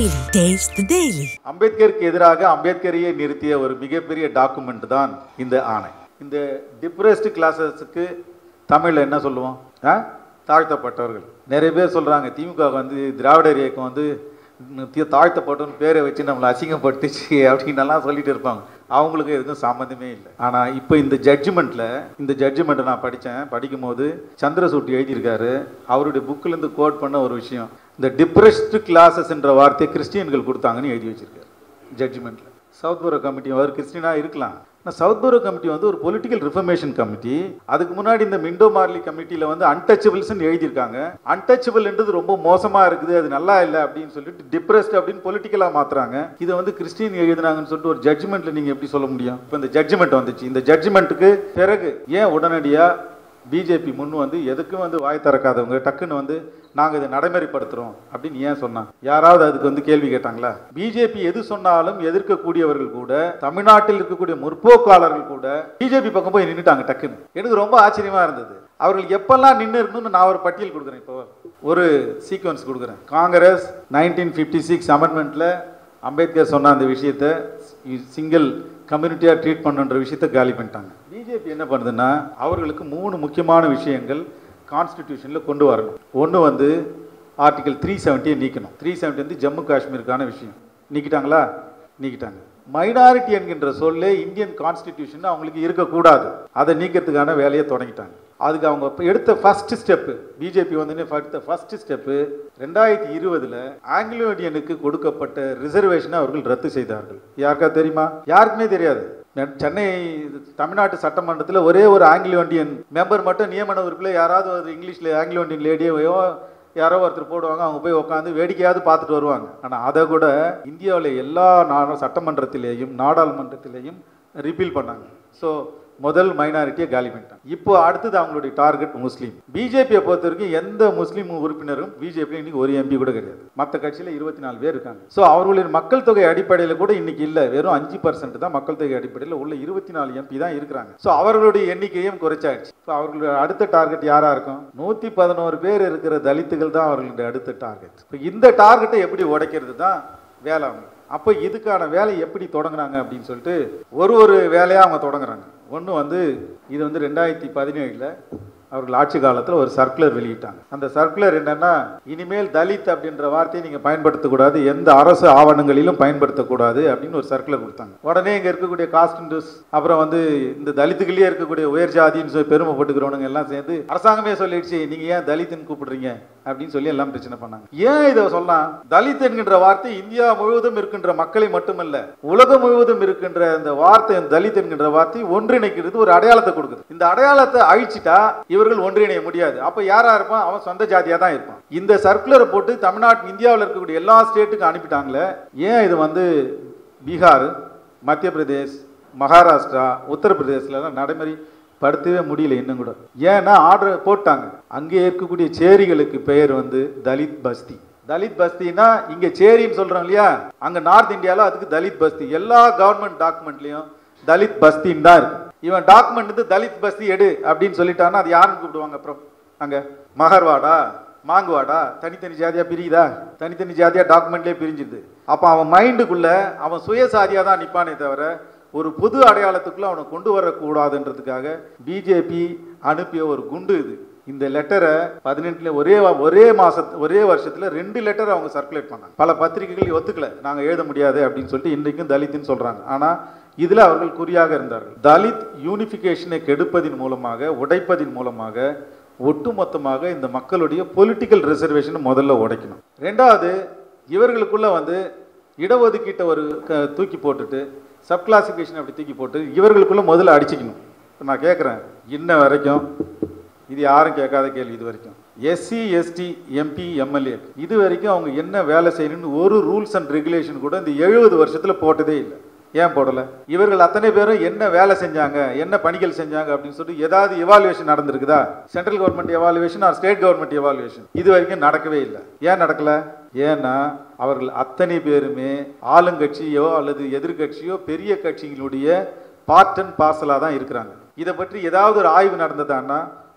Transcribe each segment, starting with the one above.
Daily. Taste the Daily. அம்பேத்கருக்கு எதிராக அம்பேத்கரையே நிறுத்திய ஒரு மிகப்பெரிய டாக்குமெண்ட் தான் இந்த ஆணை இந்த டிப்ரெஸ்டு கிளாஸஸுக்கு தமிழில் என்ன சொல்லுவோம் ஆ தாழ்த்தப்பட்டவர்கள் நிறைய பேர் சொல்கிறாங்க திமுக வந்து திராவிடர் இயக்கம் வந்து தி- தாழ்த்தப்பட்டவன் பேரை வச்சு நம்மளை அசிங்கப்படுத்துச்சு அப்படின்னு எல்லாம் சொல்லிட்டு இருப்பாங்க அவங்களுக்கு எதுக்கும் சம்மந்தமே இல்லை ஆனால் இப்போ இந்த ஜட்ஜ்மெண்ட்டில் இந்த ஜட்ஜ்மெண்ட்டை நான் படித்தேன் படிக்கும்போது சந்திரசூட்டி எழுதியிருக்காரு அவருடைய புக்கிலேருந்து கோட் பண்ண ஒரு விஷயம் இந்த டிப்ரெஸ்டு கிளாஸஸ்ன்ற வார்த்தையை கிறிஸ்டியன்கள் கொடுத்தாங்கன்னு எழுதி வச்சிருக்காரு ஜட்ஜ்மெண்ட்டில் சவுத் போரோ கமிட்டி அவர் கிறிஸ்டினாக இருக்கலாம் ஆனால் சவுத் போரோ கமிட்டி வந்து ஒரு பொலிட்டிக்கல் ரிஃபர்மேஷன் கமிட்டி அதுக்கு முன்னாடி இந்த மிண்டோ மார்லி கமிட்டியில் வந்து அன்டச்சபிள்ஸ்னு எழுதியிருக்காங்க அன்டச்சபிள்ன்றது ரொம்ப மோசமாக இருக்குது அது நல்லா இல்லை அப்படின்னு சொல்லிட்டு டிப்ரெஸ்ட் அப்படின்னு பொலிட்டிக்கலாக மாற்றுறாங்க இதை வந்து கிறிஸ்டின் எழுதுனாங்கன்னு சொல்லிட்டு ஒரு ஜட்ஜ்மெண்ட்டில் நீங்கள் எப்படி சொல்ல முடியும் இப்போ இந்த ஜட்ஜ்மெண்ட் வந்துச்சு இந்த ஜட்ஜ்மெண்ட்டுக்கு பிறகு ஏன் உடனடியாக பிஜேபி முன் வந்து எதுக்கும் வந்து வாய் திறக்காதவங்க டக்குன்னு வந்து நாங்கள் இதை நடைமுறைப்படுத்துகிறோம் அப்படின்னு ஏன் சொன்னாங்க யாராவது அதுக்கு வந்து கேள்வி கேட்டாங்களா பிஜேபி எது சொன்னாலும் எதிர்க்கக்கூடியவர்கள் கூட தமிழ்நாட்டில் இருக்கக்கூடிய முற்போக்காளர்கள் கூட பிஜேபி பக்கம் போய் நின்றுட்டாங்க டக்குன்னு எனக்கு ரொம்ப ஆச்சரியமா இருந்தது அவர்கள் எப்பெல்லாம் நின்று இருக்கணும்னு நான் ஒரு பட்டியல் கொடுக்குறேன் இப்போ ஒரு சீக்வன்ஸ் கொடுக்குறேன் காங்கிரஸ் நைன்டீன் ஃபிஃப்டி சிக்ஸ் அமெண்ட்மெண்ட்டில் அம்பேத்கர் சொன்ன அந்த விஷயத்தை சிங்கிள் கம்யூனிட்டியாக ட்ரீட் பண்ணுன்ற விஷயத்தை காலி பண்ணிட்டாங்க பிஜேபி என்ன பண்ணுதுன்னா அவர்களுக்கு மூணு முக்கியமான விஷயங்கள் கான்ஸ்டிடியூஷனில் கொண்டு வரணும் ஒன்று வந்து ஆர்டிகல் த்ரீ செவன்ட்டியை நீக்கணும் த்ரீ செவன்ட்டி வந்து ஜம்மு காஷ்மீருக்கான விஷயம் நீக்கிட்டாங்களா நீக்கிட்டாங்க மைனாரிட்டி என்கின்ற சொல்லே இந்தியன் கான்ஸ்டிடியூஷன் அவங்களுக்கு இருக்கக்கூடாது அதை நீக்கிறதுக்கான வேலையை தொடங்கிட்டாங்க அதுக்கு அவங்க இப்ப எடுத்த ஃபர்ஸ்ட் ஸ்டெப்பு பிஜேபி வந்து எடுத்த ஃபர்ஸ்ட் ஸ்டெப்பு ரெண்டாயிரத்தி இருபதுல ஆங்கிலோ இந்தியனுக்கு கொடுக்கப்பட்ட ரிசர்வேஷனை அவர்கள் ரத்து செய்தார்கள் யாருக்கா தெரியுமா யாருக்குமே தெரியாது நெ- சென்னை தமிழ்நாட்டு சட்டமன்றத்தில் ஒரே ஒரு ஆங்கிலோ இந்தியன் மெம்பர் மட்டும் நியமன உறுப்பில் யாராவது ஒரு இங்கிலீஷில் ஆங்கிலோ இந்தியன் லேடியோ யாரோ ஒருத்தர் போடுவாங்க அவங்க போய் உட்காந்து வேடிக்கையாவது பார்த்துட்டு வருவாங்க ஆனால் அதை கூட இந்தியாவில் எல்லா நாட சட்டமன்றத்திலேயும் நாடாளுமன்றத்திலேயும் ரிப்பீல் பண்ணாங்க ஸோ முதல் மைனாரிட்டியை காலி பண்ணிட்டாங்க இப்போ அடுத்தது அவங்களுடைய டார்கெட் முஸ்லீம் பிஜேபியை பொறுத்த வரைக்கும் எந்த முஸ்லீம் உறுப்பினரும் பிஜேபி இன்னைக்கு ஒரு எம்பி கூட கிடையாது மற்ற கட்சியில் இருபத்தி நாலு பேர் இருக்காங்க ஸோ அவர்களுடைய மக்கள் தொகை அடிப்படையில் கூட இன்னைக்கு இல்லை வெறும் அஞ்சு பர்சன்ட் தான் மக்கள் தொகை அடிப்படையில் உள்ள இருபத்தி நாலு எம்பி தான் இருக்கிறாங்க ஸோ அவர்களுடைய எண்ணிக்கையும் குறைச்சாச்சு ஸோ அவர்களுடைய அடுத்த டார்கெட் யாரா இருக்கும் நூற்றி பதினோரு பேர் இருக்கிற தலித்துகள் தான் அவர்களுடைய அடுத்த டார்கெட் இப்போ இந்த டார்கெட்டை எப்படி உடைக்கிறது தான் வேலை அவங்க அப்போ இதுக்கான வேலை எப்படி தொடங்குறாங்க அப்படின்னு சொல்லிட்டு ஒரு ஒரு வேலையாக அவங்க தொடங்குறாங்க ஒன்று வந்து இது வந்து ரெண்டாயிரத்தி பதினேழில் அவர்கள் ஆட்சி காலத்தில் ஒரு சர்க்குலர் வெளியிட்டாங்க அந்த சர்க்குலர் என்னன்னா இனிமேல் தலித் அப்படின்ற வார்த்தையை நீங்கள் பயன்படுத்தக்கூடாது எந்த அரசு ஆவணங்களிலும் பயன்படுத்தக்கூடாது அப்படின்னு ஒரு சர்க்குலர் கொடுத்தாங்க உடனே இங்கே இருக்கக்கூடிய காஸ்ட் அப்புறம் வந்து இந்த தலித்துகளே இருக்கக்கூடிய உயர் ஜாதின்னு சொல்லி பெருமைப்பட்டுக்கிறவனுங்க எல்லாம் சேர்ந்து அரசாங்கமே சொல்லிடுச்சு நீங்கள் ஏன் தலித்துன்னு கூப்பிடுறீங்க அப்படின்னு சொல்லி எல்லாம் பிரச்சனை பண்ணாங்க ஏன் இதை சொல்லலாம் தலித் என்கின்ற வார்த்தை இந்தியா முழுவதும் இருக்கின்ற மக்களை மட்டுமல்ல உலகம் முழுவதும் இருக்கின்ற இந்த வார்த்தை தலித் என்கின்ற வார்த்தை ஒன்றிணைக்கிறது ஒரு அடையாளத்தை கொடுக்குது இந்த அடையாளத்தை அழிச்சிட்டா இவர்கள் ஒன்றிணைய முடியாது அப்ப யாரா இருப்பான் அவன் சொந்த ஜாதியா தான் இருப்பான் இந்த சர்க்குலரை போட்டு தமிழ்நாட்டு இந்தியாவில் இருக்கக்கூடிய எல்லா ஸ்டேட்டுக்கும் அனுப்பிட்டாங்களே ஏன் இது வந்து பீகார் மத்திய பிரதேஷ் மகாராஷ்டிரா உத்தரப்பிரதேசலாம் நடைமுறை படுத்தவே முடியல இன்னும் கூட ஏன்னா ஆர்டர் போட்டாங்க அங்கே இருக்கக்கூடிய சேரிகளுக்கு பெயர் வந்து தலித் பஸ்தி தலித் பஸ்தினா இங்க சேரின்னு சொல்றோம் இல்லையா அங்க நார்த் இந்தியால அதுக்கு தலித் பஸ்தி எல்லா கவர்மெண்ட் டாக்குமெண்ட்லயும் தலித் பஸ்தின்னு தான் இருக்கு இவன் டாக்குமெண்ட் வந்து தலித் பஸ்தி எடு அப்படின்னு சொல்லிட்டான்னா அது யாருன்னு கூப்பிடுவாங்க அப்புறம் அங்க மகர்வாடா மாங்குவாடா தனித்தனி ஜாதியா பிரியுதா தனித்தனி ஜாதியா டாக்குமெண்ட்லேயே பிரிஞ்சுது அப்ப அவன் மைண்டுக்குள்ள அவன் சுயசாதியா தான் நிப்பானே தவிர ஒரு புது அடையாளத்துக்குள்ள அவனை கொண்டு வரக்கூடாதுன்றதுக்காக பிஜேபி அனுப்பிய ஒரு குண்டு இது இந்த லெட்டரை பதினெட்டுல ஒரே வா- ஒரே மாசத்து ஒரே வருஷத்துல ரெண்டு லெட்டர் அவங்க சர்க்குலேட் பண்ணாங்க பல பத்திரிகைகள் ஒத்துக்கல நாங்க எழுத முடியாது அப்படின்னு சொல்லிட்டு இன்றைக்கும் தலித்துன்னு சொல்றாங்க ஆனா இதுல அவர்கள் குறியாக இருந்தார்கள் தலித் யூனிஃபிகேஷனை கெடுப்பதின் மூலமாக உடைப்பதின் மூலமாக ஒட்டுமொத்தமாக இந்த மக்களுடைய பொலிட்டிக்கல் ரிசர்வேஷனை முதல்ல உடைக்கணும் ரெண்டாவது இவர்களுக்குள்ள வந்து இடஒதுக்கீட்டை ஒரு க- தூக்கி போட்டுட்டு சப் கிளாசிஃபிகேஷன் அப்படி தூக்கி போட்டு இவர்களுக்குள்ள முதல்ல அடிச்சுக்கணும் இப்ப நான் கேட்குறேன் இன்ன வரைக்கும் இது யாரும் கேட்காத கேள்வி இது வரைக்கும் எஸ்சி எஸ்டி எம்பி எம்எல்ஏ இது வரைக்கும் அவங்க என்ன வேலை செய்யணும்னு ஒரு ரூல்ஸ் அண்ட் ரெகுலேஷன் கூட இந்த எழுபது வருஷத்துல போட்டதே இல்லை ஏன் போடல இவர்கள் அத்தனை பேரும் என்ன வேலை செஞ்சாங்க என்ன பணிகள் செஞ்சாங்க அப்படின்னு சொல்லிட்டு ஏதாவது எவாலுவேஷன் நடந்திருக்குதா central government evaluation or state government evaluation இது வரைக்கும் நடக்கவே இல்லை ஏன் நடக்கல ஏன்னா அவர்கள் அத்தனை பேருமே ஆளுங்கட்சியோ அல்லது எதிர்க்கட்சியோ பெரிய கட்சிகளுடைய பார்ட் அண்ட் பார்சலாக தான் இருக்கிறாங்க இதை பற்றி ஏதாவது ஒரு ஆய்வு நடந்ததான்னா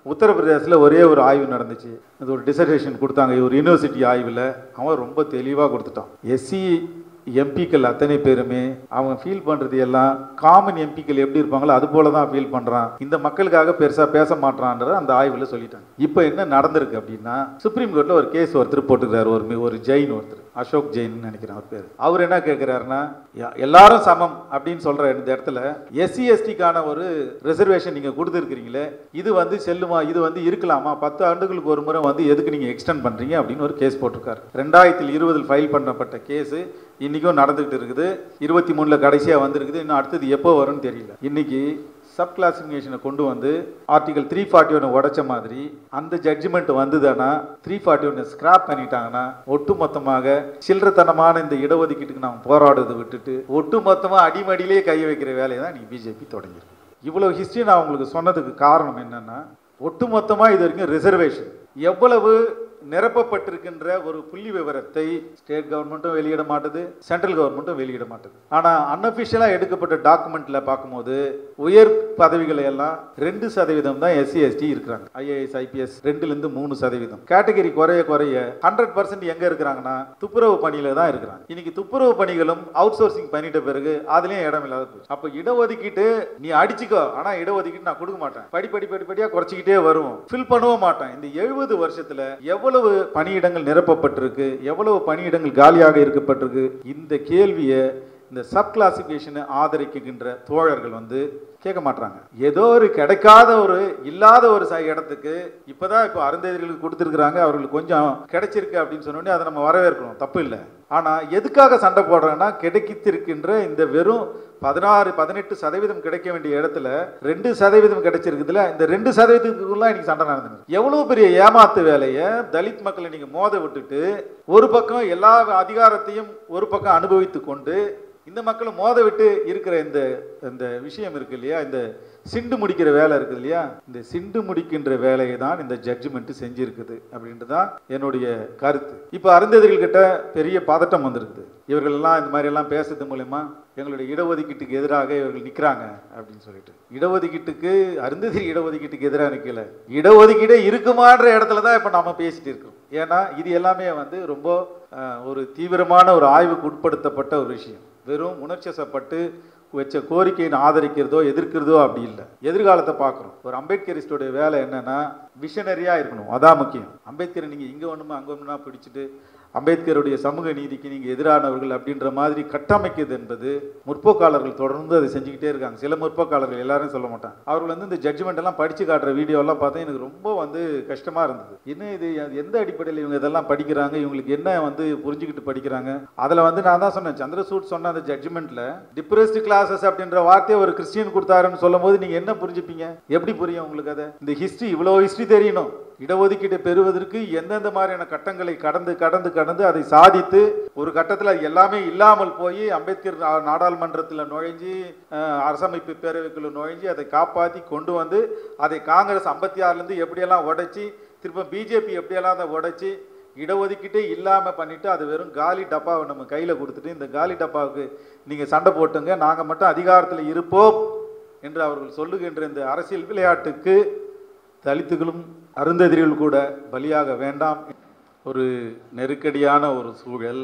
உத்தரப்பிரதேசத்தில் ஒரே ஒரு ஆய்வு நடந்துச்சு அது ஒரு டிசர்டேஷன் கொடுத்தாங்க ஒரு யூனிவர்சிட்டி ஆய்வில் அவன் ரொம்ப தெளிவாக கொடுத்துட்டான் எஸ்சி எம்பிக்கள் அத்தனை பேருமே அவங்க ஃபீல் பண்ணுறது எல்லாம் காமன் எம்பிக்கள் எப்படி இருப்பாங்களோ அது போல தான் ஃபீல் பண்ணுறான் இந்த மக்களுக்காக பெருசாக பேச மாட்டான்ற அந்த ஆய்வில் சொல்லிட்டாங்க இப்போ என்ன நடந்திருக்கு அப்படின்னா சுப்ரீம் கோர்ட்டில் ஒரு கேஸ் ஒருத்தர் போட்டுக்கிறாரு ஒரு மி- ஒரு ஜெயின் ஒருத்தர் அசோக் ஜெயின் நினைக்கிறேன் அவர் பேர் அவர் என்ன கேட்குறாருன்னா எல்லாரும் சமம் அப்படின்னு சொல்ற இந்த இடத்துல எஸ்சி எஸ்டிக்கான ஒரு ரிசர்வேஷன் நீங்க கொடுத்துருக்கிறீங்களே இது வந்து செல்லுமா இது வந்து இருக்கலாமா பத்து ஆண்டுகளுக்கு ஒரு முறை வந்து எதுக்கு நீங்க எக்ஸ்டெண்ட் பண்றீங்க அப்படின்னு ஒரு கேஸ் போட்டிருக்காரு ரெண்டாயிரத்தில் இருபதில் ஃபைல் பண்ணப்பட்ட கேஸ் இன்னைக்கும் நடந்துகிட்டு இருக்குது இருபத்தி மூணுல கடைசியா வந்திருக்குது இன்னும் அடுத்தது எப்போ வரும்னு தெரியல இன்னைக்கு சப் கிளாசிஃபிகேஷனை கொண்டு வந்து ஆர்டிகல் த்ரீ ஃபார்ட்டி ஒன்று உடைச்ச மாதிரி அந்த ஜட்ஜ்மெண்ட் வந்ததுன்னா த்ரீ ஃபார்ட்டி ஒன்று ஸ்கிராப் பண்ணிட்டாங்கன்னா ஒட்டுமொத்தமாக சில்லறத்தனமான இந்த இடஒதுக்கீட்டுக்கு நாம் போராடுறதை விட்டுட்டு ஒட்டுமொத்தமாக அடிமடியிலே கை வைக்கிற வேலையை தான் இன்னைக்கு பிஜேபி தொடங்கியிருக்கு இவ்வளோ ஹிஸ்ட்ரி நான் உங்களுக்கு சொன்னதுக்கு காரணம் என்னன்னா ஒட்டுமொத்தமாக இது வரைக்கும் ரிசர்வேஷன் எவ்வளவு நிரப்பப்பட்டிருக்கின்ற ஒரு புள்ளி விவரத்தை ஸ்டேட் கவர்மெண்ட்டும் வெளியிட மாட்டுது சென்ட்ரல் கவர்மெண்ட்டும் வெளியிட மாட்டுது ஆனா அன்அபிஷியலா எடுக்கப்பட்ட டாக்குமெண்ட்ல பார்க்கும்போது உயர் பதவிகளை எல்லாம் ரெண்டு சதவீதம் தான் எஸ்சி எஸ்டி இருக்கிறாங்க ஐஏஎஸ் ஐபிஎஸ் ரெண்டுல இருந்து மூணு சதவீதம் கேட்டகரி குறைய குறைய ஹண்ட்ரட் பர்சன்ட் எங்க இருக்கிறாங்கன்னா துப்புரவு பணியில தான் இருக்கிறாங்க இன்னைக்கு துப்புரவு பணிகளும் அவுட் சோர்சிங் பண்ணிட்ட பிறகு அதுலயும் இடம் இல்லாத போச்சு அப்ப இடஒதுக்கீட்டு நீ அடிச்சுக்கோ ஆனா இடஒதுக்கீட்டு நான் கொடுக்க மாட்டேன் படி படி படி படியா குறைச்சிக்கிட்டே வருவோம் ஃபில் பண்ணவும் மாட்டேன் இந்த எழுபது வருஷத்துல எவ்வளவு பணியிடங்கள் நிரப்பப்பட்டிருக்கு எவ்வளவு பணியிடங்கள் காலியாக இருக்கப்பட்டிருக்கு இந்த கேள்வியை இந்த சப் கிளாசிபிகேஷனை ஆதரிக்கின்ற தோழர்கள் வந்து கேட்க மாட்டாங்க ஏதோ ஒரு கிடைக்காத ஒரு இல்லாத ஒரு ச- இடத்துக்கு இப்பதான் இப்போ அருந்ததிகளுக்கு கொடுத்துருக்குறாங்க அவர்களுக்கு கொஞ்சம் கிடைச்சிருக்கு அப்படின்னு சொன்ன உடனே அதை நம்ம வரவேற்கணும் தப்பு இல்லை ஆனா எதுக்காக சண்டை போடுறேன்னா கிடைத்திருக்கின்ற இந்த வெறும் பதினாறு பதினெட்டு சதவீதம் கிடைக்க வேண்டிய இடத்துல ரெண்டு சதவீதம் கிடைச்சிருக்குதுல இந்த ரெண்டு சதவீதத்துக்குள்ள இன்னைக்கு சண்டை நடந்தது எவ்வளவு பெரிய ஏமாத்து வேலையை தலித் மக்களை நீங்க மோத விட்டுட்டு ஒரு பக்கம் எல்லா அதிகாரத்தையும் ஒரு பக்கம் அனுபவித்து கொண்டு இந்த மக்களை மோத விட்டு இருக்கிற இந்த இந்த விஷயம் இருக்கு இல்லையா இந்த சிண்டு முடிக்கிற வேலை இருக்குது இல்லையா இந்த சிண்டு முடிக்கின்ற வேலையை தான் இந்த ஜட்ஜ்மெண்ட் செஞ்சிருக்குது அப்படின்ட்டு தான் என்னுடைய கருத்து இப்போ அருந்ததிகள் கிட்ட பெரிய பதட்டம் வந்திருக்குது இவர்கள் எல்லாம் இந்த மாதிரி எல்லாம் பேசுறது மூலயமா எங்களுடைய இடஒதுக்கீட்டுக்கு எதிராக இவர்கள் நிற்கிறாங்க அப்படின்னு சொல்லிட்டு இடஒதுக்கீட்டுக்கு அருந்ததி இடஒதுக்கீட்டுக்கு எதிராக நிற்கல இடஒதுக்கீடே இருக்குமான்ற இடத்துல தான் இப்போ நாம பேசிட்டு இருக்கோம் ஏன்னா இது எல்லாமே வந்து ரொம்ப அஹ், ஒரு தீவிரமான ஒரு ஆய்வுக்கு உட்படுத்தப்பட்ட ஒரு விஷயம் வெறும் உணர்ச்சிசப்பட்டு வச்ச கோரிக்கையை ஆதரிக்கிறதோ எதிர்க்கிறதோ அப்படி இல்லை எதிர்காலத்தை பார்க்குறோம் ஒரு அம்பேத்கரிஸ்டோடைய வேலை என்னன்னா விஷனரியா இருக்கணும் அதான் முக்கியம் அம்பேத்கரை நீங்க இங்க ஒண்ணுமா அங்க ஒண்ணுமா பிடிச்சிட்டு அம்பேத்கருடைய சமூக நீதிக்கு நீங்க எதிரானவர்கள் அப்படின்ற மாதிரி கட்டமைக்கிறது என்பது முற்போக்காளர்கள் தொடர்ந்து அதை செஞ்சுக்கிட்டே இருக்காங்க சில முற்போக்காளர்கள் எல்லாரும் சொல்ல மாட்டாங்க அவர்கள் வந்து இந்த ஜட்ஜ்மெண்ட் எல்லாம் படிச்சு காட்டுற வீடியோ எல்லாம் பார்த்தா எனக்கு ரொம்ப வந்து கஷ்டமா இருந்தது என்ன இது எந்த அடிப்படையில் இவங்க இதெல்லாம் படிக்கிறாங்க இவங்களுக்கு என்ன வந்து புரிஞ்சுக்கிட்டு படிக்கிறாங்க அதுல வந்து நான் தான் சொன்னேன் சந்திரசூட் சொன்ன அந்த ஜட்ஜ்மெண்ட்ல டிப்ரெஸ்ட் கிளாஸஸ் அப்படின்ற வார்த்தையை ஒரு கிறிஸ்டியன் கொடுத்தாருன்னு சொல்லும் போது நீங்க என்ன புரிஞ்சுப்பீங்க எப்படி புரியும் உங்களுக்கு அதை இந்த ஹிஸ்டரி இவ்வளவு ஹிஸ்டரி தெரியணும் இடஒதுக்கீட்டை பெறுவதற்கு எந்தெந்த மாதிரியான கட்டங்களை கடந்து கடந்து கடந்து அதை சாதித்து ஒரு கட்டத்தில் அது எல்லாமே இல்லாமல் போய் அம்பேத்கர் நா- நாடாளுமன்றத்தில் நுழைஞ்சு அஹ், அரசமைப்பு பேரவைக்குள்ள நுழைஞ்சு அதை காப்பாற்றி கொண்டு வந்து அதை காங்கிரஸ் ஐம்பத்தி ஆறுலேருந்து எப்படியெல்லாம் உடைச்சி திரும்ப பிஜேபி எப்படியெல்லாம் அதை உடைச்சி இடஒதுக்கீட்டே இல்லாமல் பண்ணிட்டு அது வெறும் காலி டப்பாவை நம்ம கையில் கொடுத்துட்டு இந்த காலி டப்பாவுக்கு நீங்கள் சண்டை போட்டுங்க நாங்கள் மட்டும் அதிகாரத்தில் இருப்போம் என்று அவர்கள் சொல்லுகின்ற இந்த அரசியல் விளையாட்டுக்கு தலித்துகளும் அருந்ததிகள் கூட பலியாக வேண்டாம் ஒரு நெருக்கடியான ஒரு சூழல்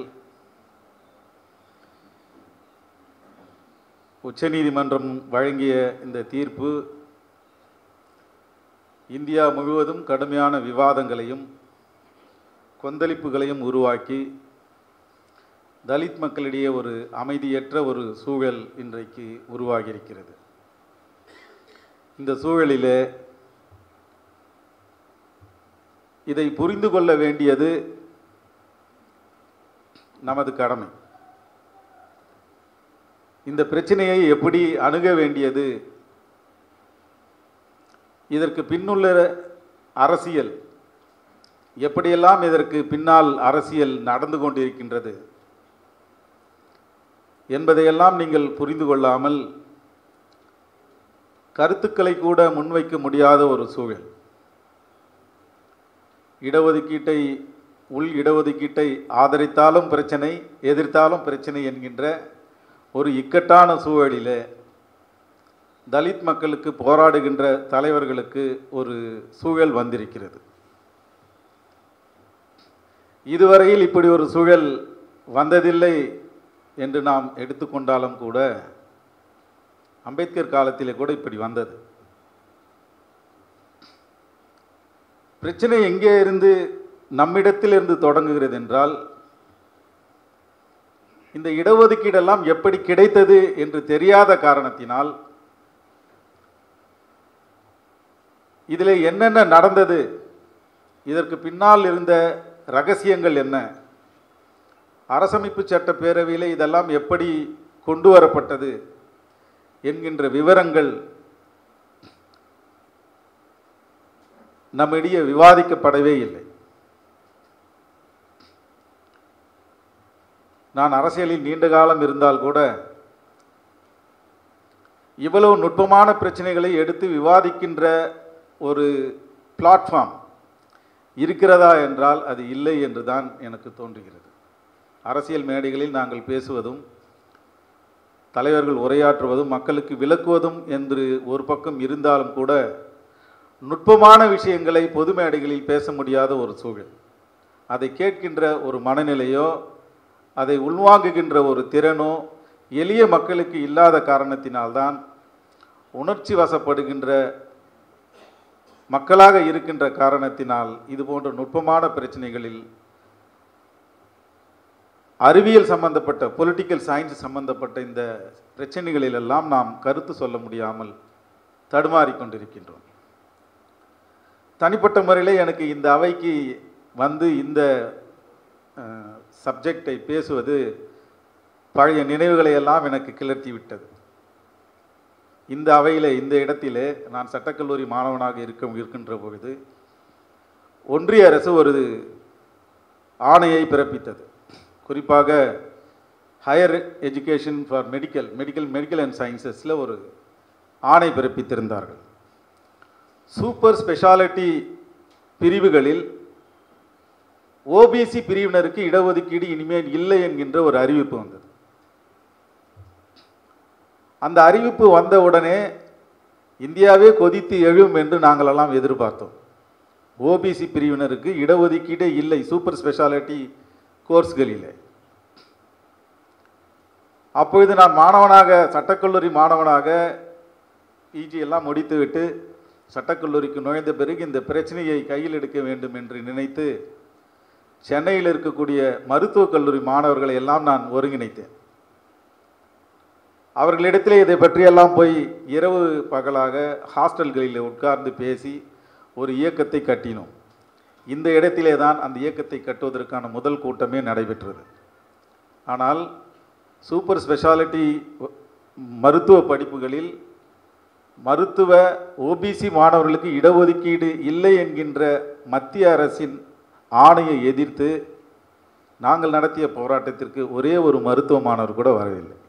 உச்சநீதிமன்றம் வழங்கிய இந்த தீர்ப்பு இந்தியா முழுவதும் கடுமையான விவாதங்களையும் கொந்தளிப்புகளையும் உருவாக்கி தலித் மக்களிடையே ஒரு அமைதியற்ற ஒரு சூழல் இன்றைக்கு உருவாகியிருக்கிறது இந்த சூழலிலே இதை புரிந்து கொள்ள வேண்டியது நமது கடமை இந்த பிரச்சனையை எப்படி அணுக வேண்டியது இதற்கு பின்னுள்ள அரசியல் எப்படியெல்லாம் இதற்கு பின்னால் அரசியல் நடந்து கொண்டிருக்கின்றது என்பதையெல்லாம் நீங்கள் புரிந்து கொள்ளாமல் கருத்துக்களை கூட முன்வைக்க முடியாத ஒரு சூழல் இடஒதுக்கீட்டை உள் இடஒதுக்கீட்டை ஆதரித்தாலும் பிரச்சனை எதிர்த்தாலும் பிரச்சனை என்கின்ற ஒரு இக்கட்டான சூழலிலே தலித் மக்களுக்கு போராடுகின்ற தலைவர்களுக்கு ஒரு சூழல் வந்திருக்கிறது இதுவரையில் இப்படி ஒரு சூழல் வந்ததில்லை என்று நாம் எடுத்துக்கொண்டாலும் கூட அம்பேத்கர் காலத்திலே கூட இப்படி வந்தது பிரச்சனை எங்கே இருந்து நம்மிடத்திலிருந்து தொடங்குகிறது என்றால் இந்த இடஒதுக்கீடெல்லாம் எப்படி கிடைத்தது என்று தெரியாத காரணத்தினால் இதில் என்னென்ன நடந்தது இதற்கு பின்னால் இருந்த ரகசியங்கள் என்ன அரசமைப்பு சட்ட பேரவையில் இதெல்லாம் எப்படி கொண்டு வரப்பட்டது என்கின்ற விவரங்கள் நம்மிடையே விவாதிக்கப்படவே இல்லை நான் அரசியலில் நீண்ட காலம் இருந்தால் கூட இவ்வளவு நுட்பமான பிரச்சனைகளை எடுத்து விவாதிக்கின்ற ஒரு பிளாட்ஃபார்ம் இருக்கிறதா என்றால் அது இல்லை என்று தான் எனக்கு தோன்றுகிறது அரசியல் மேடைகளில் நாங்கள் பேசுவதும் தலைவர்கள் உரையாற்றுவதும் மக்களுக்கு விளக்குவதும் என்று ஒரு பக்கம் இருந்தாலும் கூட நுட்பமான விஷயங்களை பொது மேடைகளில் பேச முடியாத ஒரு சூழல் அதை கேட்கின்ற ஒரு மனநிலையோ அதை உள்வாங்குகின்ற ஒரு திறனோ எளிய மக்களுக்கு இல்லாத காரணத்தினால்தான் உணர்ச்சி வசப்படுகின்ற மக்களாக இருக்கின்ற காரணத்தினால் இது போன்ற நுட்பமான பிரச்சனைகளில் அறிவியல் சம்பந்தப்பட்ட பொலிட்டிக்கல் சயின்ஸ் சம்பந்தப்பட்ட இந்த பிரச்சனைகளிலெல்லாம் நாம் கருத்து சொல்ல முடியாமல் தடுமாறிக் கொண்டிருக்கின்றோம் தனிப்பட்ட முறையில் எனக்கு இந்த அவைக்கு வந்து இந்த சப்ஜெக்டை பேசுவது பழைய நினைவுகளை எல்லாம் எனக்கு கிளர்த்தி விட்டது இந்த அவையில் இந்த இடத்திலே நான் சட்டக்கல்லூரி மாணவனாக இருக்க இருக்கின்ற பொழுது ஒன்றிய அரசு ஒரு ஆணையை பிறப்பித்தது குறிப்பாக higher education for medical medical medical and சயின்சஸில் ஒரு ஆணை பிறப்பித்திருந்தார்கள் சூப்பர் ஸ்பெஷாலிட்டி பிரிவுகளில் ஓபிசி பிரிவினருக்கு இடஒதுக்கீடு இனிமேல் இல்லை என்கின்ற ஒரு அறிவிப்பு வந்தது அந்த அறிவிப்பு வந்த உடனே இந்தியாவே கொதித்து எழும் என்று நாங்களெல்லாம் எதிர்பார்த்தோம் ஓபிசி பிரிவினருக்கு இடஒதுக்கீடே இல்லை சூப்பர் ஸ்பெஷாலிட்டி கோர்ஸ்களில் அப்பொழுது நான் மாணவனாக சட்டக்கல்லூரி மாணவனாக பிஜி எல்லாம் முடித்துவிட்டு சட்டக்கல்லூரிக்கு நுழைந்த பிறகு இந்த பிரச்சனையை கையில் எடுக்க வேண்டும் என்று நினைத்து சென்னையில் இருக்கக்கூடிய மருத்துவக் கல்லூரி மாணவர்களை எல்லாம் நான் ஒருங்கிணைத்தேன் அவர்களிடத்திலே இதை பற்றியெல்லாம் போய் இரவு பகலாக ஹாஸ்டல்களில் உட்கார்ந்து பேசி ஒரு இயக்கத்தை கட்டினோம் இந்த இடத்திலே தான் அந்த இயக்கத்தை கட்டுவதற்கான முதல் கூட்டமே நடைபெற்றது ஆனால் சூப்பர் ஸ்பெஷாலிட்டி மருத்துவ படிப்புகளில் மருத்துவ ஓபிசி மாணவர்களுக்கு இடஒதுக்கீடு இல்லை என்கின்ற மத்திய அரசின் ஆணையை எதிர்த்து நாங்கள் நடத்திய போராட்டத்திற்கு ஒரே ஒரு மருத்துவ மாணவர் கூட வரவில்லை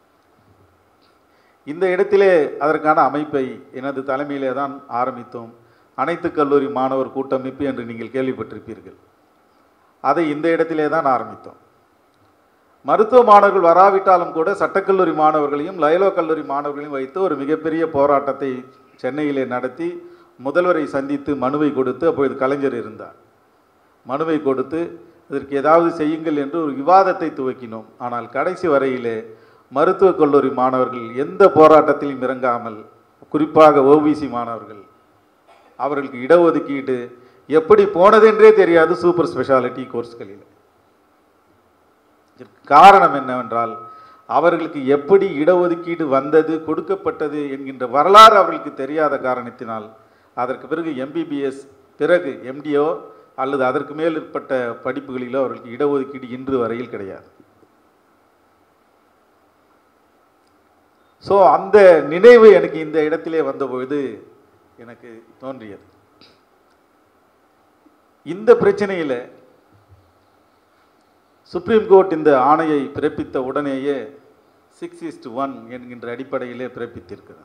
இந்த இடத்திலே அதற்கான அமைப்பை எனது தலைமையிலே தான் ஆரம்பித்தோம் அனைத்து கல்லூரி மாணவர் கூட்டமைப்பு என்று நீங்கள் கேள்விப்பட்டிருப்பீர்கள் அதை இந்த இடத்திலே தான் ஆரம்பித்தோம் மருத்துவ மாணவர்கள் வராவிட்டாலும் கூட சட்டக்கல்லூரி மாணவர்களையும் லயலோ கல்லூரி மாணவர்களையும் வைத்து ஒரு மிகப்பெரிய போராட்டத்தை சென்னையிலே நடத்தி முதல்வரை சந்தித்து மனுவை கொடுத்து அப்பொழுது கலைஞர் இருந்தார் மனுவை கொடுத்து இதற்கு ஏதாவது செய்யுங்கள் என்று ஒரு விவாதத்தை துவக்கினோம் ஆனால் கடைசி வரையிலே மருத்துவக் கல்லூரி மாணவர்கள் எந்த போராட்டத்திலும் இறங்காமல் குறிப்பாக ஓபிசி மாணவர்கள் அவர்களுக்கு இடஒதுக்கீடு எப்படி போனதென்றே தெரியாது சூப்பர் ஸ்பெஷாலிட்டி கோர்ஸ்களில் இதற்கு காரணம் என்னவென்றால் அவர்களுக்கு எப்படி இடஒதுக்கீடு வந்தது கொடுக்கப்பட்டது என்கின்ற வரலாறு அவர்களுக்கு தெரியாத காரணத்தினால் அதற்கு பிறகு எம்பிபிஎஸ் பிறகு எம்டிஓ அல்லது அதற்கு மேற்பட்ட படிப்புகளிலோ அவர்களுக்கு இடஒதுக்கீடு இன்று வரையில் கிடையாது ஸோ அந்த நினைவு எனக்கு இந்த இடத்திலே வந்தபொழுது எனக்கு தோன்றியது இந்த பிரச்சனையில் சுப்ரீம் கோர்ட் இந்த ஆணையை பிறப்பித்த உடனேயே சிக்ஸ் இஸ்ட் ஒன் என்கின்ற அடிப்படையிலே பிறப்பித்திருக்கிறது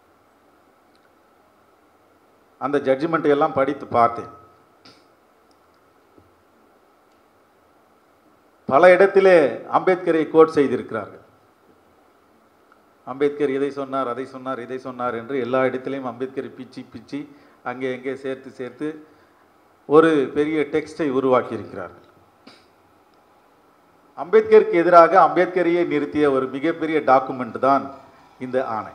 அந்த ஜட்ஜ்மெண்ட்டை எல்லாம் படித்து பார்த்தேன் பல இடத்திலே அம்பேத்கரை கோட் செய்திருக்கிறார்கள் அம்பேத்கர் இதை சொன்னார் அதை சொன்னார் இதை சொன்னார் என்று எல்லா இடத்திலையும் அம்பேத்கரை பிச்சி பிச்சி அங்கே எங்கே சேர்த்து சேர்த்து ஒரு பெரிய டெக்ஸ்டை உருவாக்கி இருக்கிறார்கள் அம்பேத்கருக்கு எதிராக அம்பேத்கரையே நிறுத்திய ஒரு மிகப்பெரிய டாக்குமெண்ட் தான் இந்த ஆணை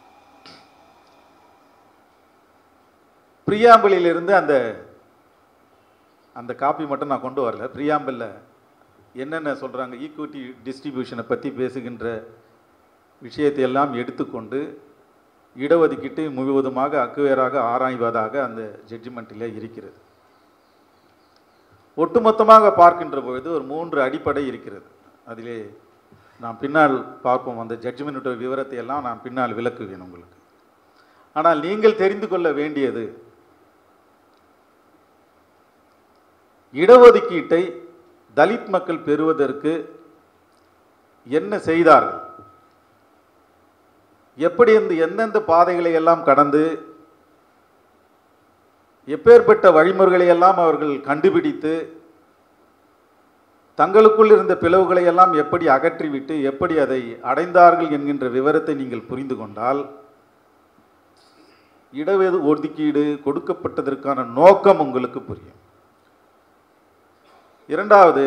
பிரியாம்பிளிலிருந்து அந்த அந்த காப்பி மட்டும் நான் கொண்டு வரல பிரியாம்பிளில் என்னென்ன சொல்கிறாங்க ஈக்குவிட்டி டிஸ்ட்ரிபியூஷனை பற்றி பேசுகின்ற விஷயத்தை எல்லாம் எடுத்துக்கொண்டு இடஒதுக்கீட்டு முழுவதுமாக அக்குவேராக ஆராய்வதாக அந்த ஜட்ஜ்மெண்ட்டில் இருக்கிறது ஒட்டுமொத்தமாக பார்க்கின்ற பொழுது ஒரு மூன்று அடிப்படை இருக்கிறது அதிலே நாம் பின்னால் பார்ப்போம் அந்த ஜட்ஜ்மெண்ட்டோட விவரத்தை எல்லாம் நான் பின்னால் விளக்குவேன் உங்களுக்கு ஆனால் நீங்கள் தெரிந்து கொள்ள வேண்டியது இடஒதுக்கீட்டை தலித் மக்கள் பெறுவதற்கு என்ன செய்தார்கள் எப்படி இந்த எந்தெந்த பாதைகளை எல்லாம் கடந்து எப்பேற்பட்ட வழிமுறைகளை எல்லாம் அவர்கள் கண்டுபிடித்து தங்களுக்குள் இருந்த பிளவுகளை எல்லாம் எப்படி அகற்றிவிட்டு எப்படி அதை அடைந்தார்கள் என்கின்ற விவரத்தை நீங்கள் புரிந்து கொண்டால் இடஒது ஒதுக்கீடு கொடுக்கப்பட்டதற்கான நோக்கம் உங்களுக்கு புரியும் இரண்டாவது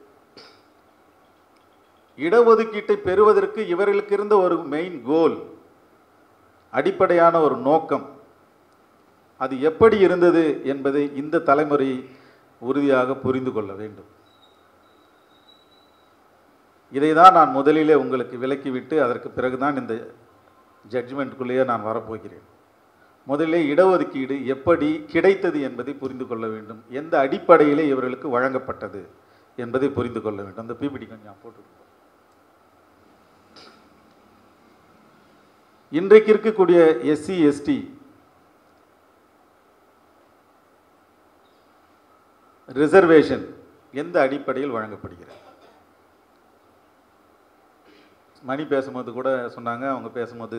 இடஒதுக்கீட்டை பெறுவதற்கு இவர்களுக்கு இருந்த ஒரு மெயின் கோல் அடிப்படையான ஒரு நோக்கம் அது எப்படி இருந்தது என்பதை இந்த தலைமுறை உறுதியாக புரிந்து கொள்ள வேண்டும் இதை தான் நான் முதலிலே உங்களுக்கு விலக்கிவிட்டு அதற்கு பிறகுதான் இந்த ஜட்ஜ்மெண்ட்டுக்குள்ளேயே நான் வரப்போகிறேன் முதலிலே இடஒதுக்கீடு எப்படி கிடைத்தது என்பதை புரிந்து கொள்ள வேண்டும் எந்த அடிப்படையிலே இவர்களுக்கு வழங்கப்பட்டது என்பதை புரிந்து கொள்ள வேண்டும் அந்த பிபிடி கொஞ்சம் போட்டு இன்றைக்கு இருக்கக்கூடிய எஸ்சி எஸ்டி ரிசர்வேஷன் எந்த அடிப்படையில் வழங்கப்படுகிறது மணி பேசும்போது கூட சொன்னாங்க அவங்க பேசும்போது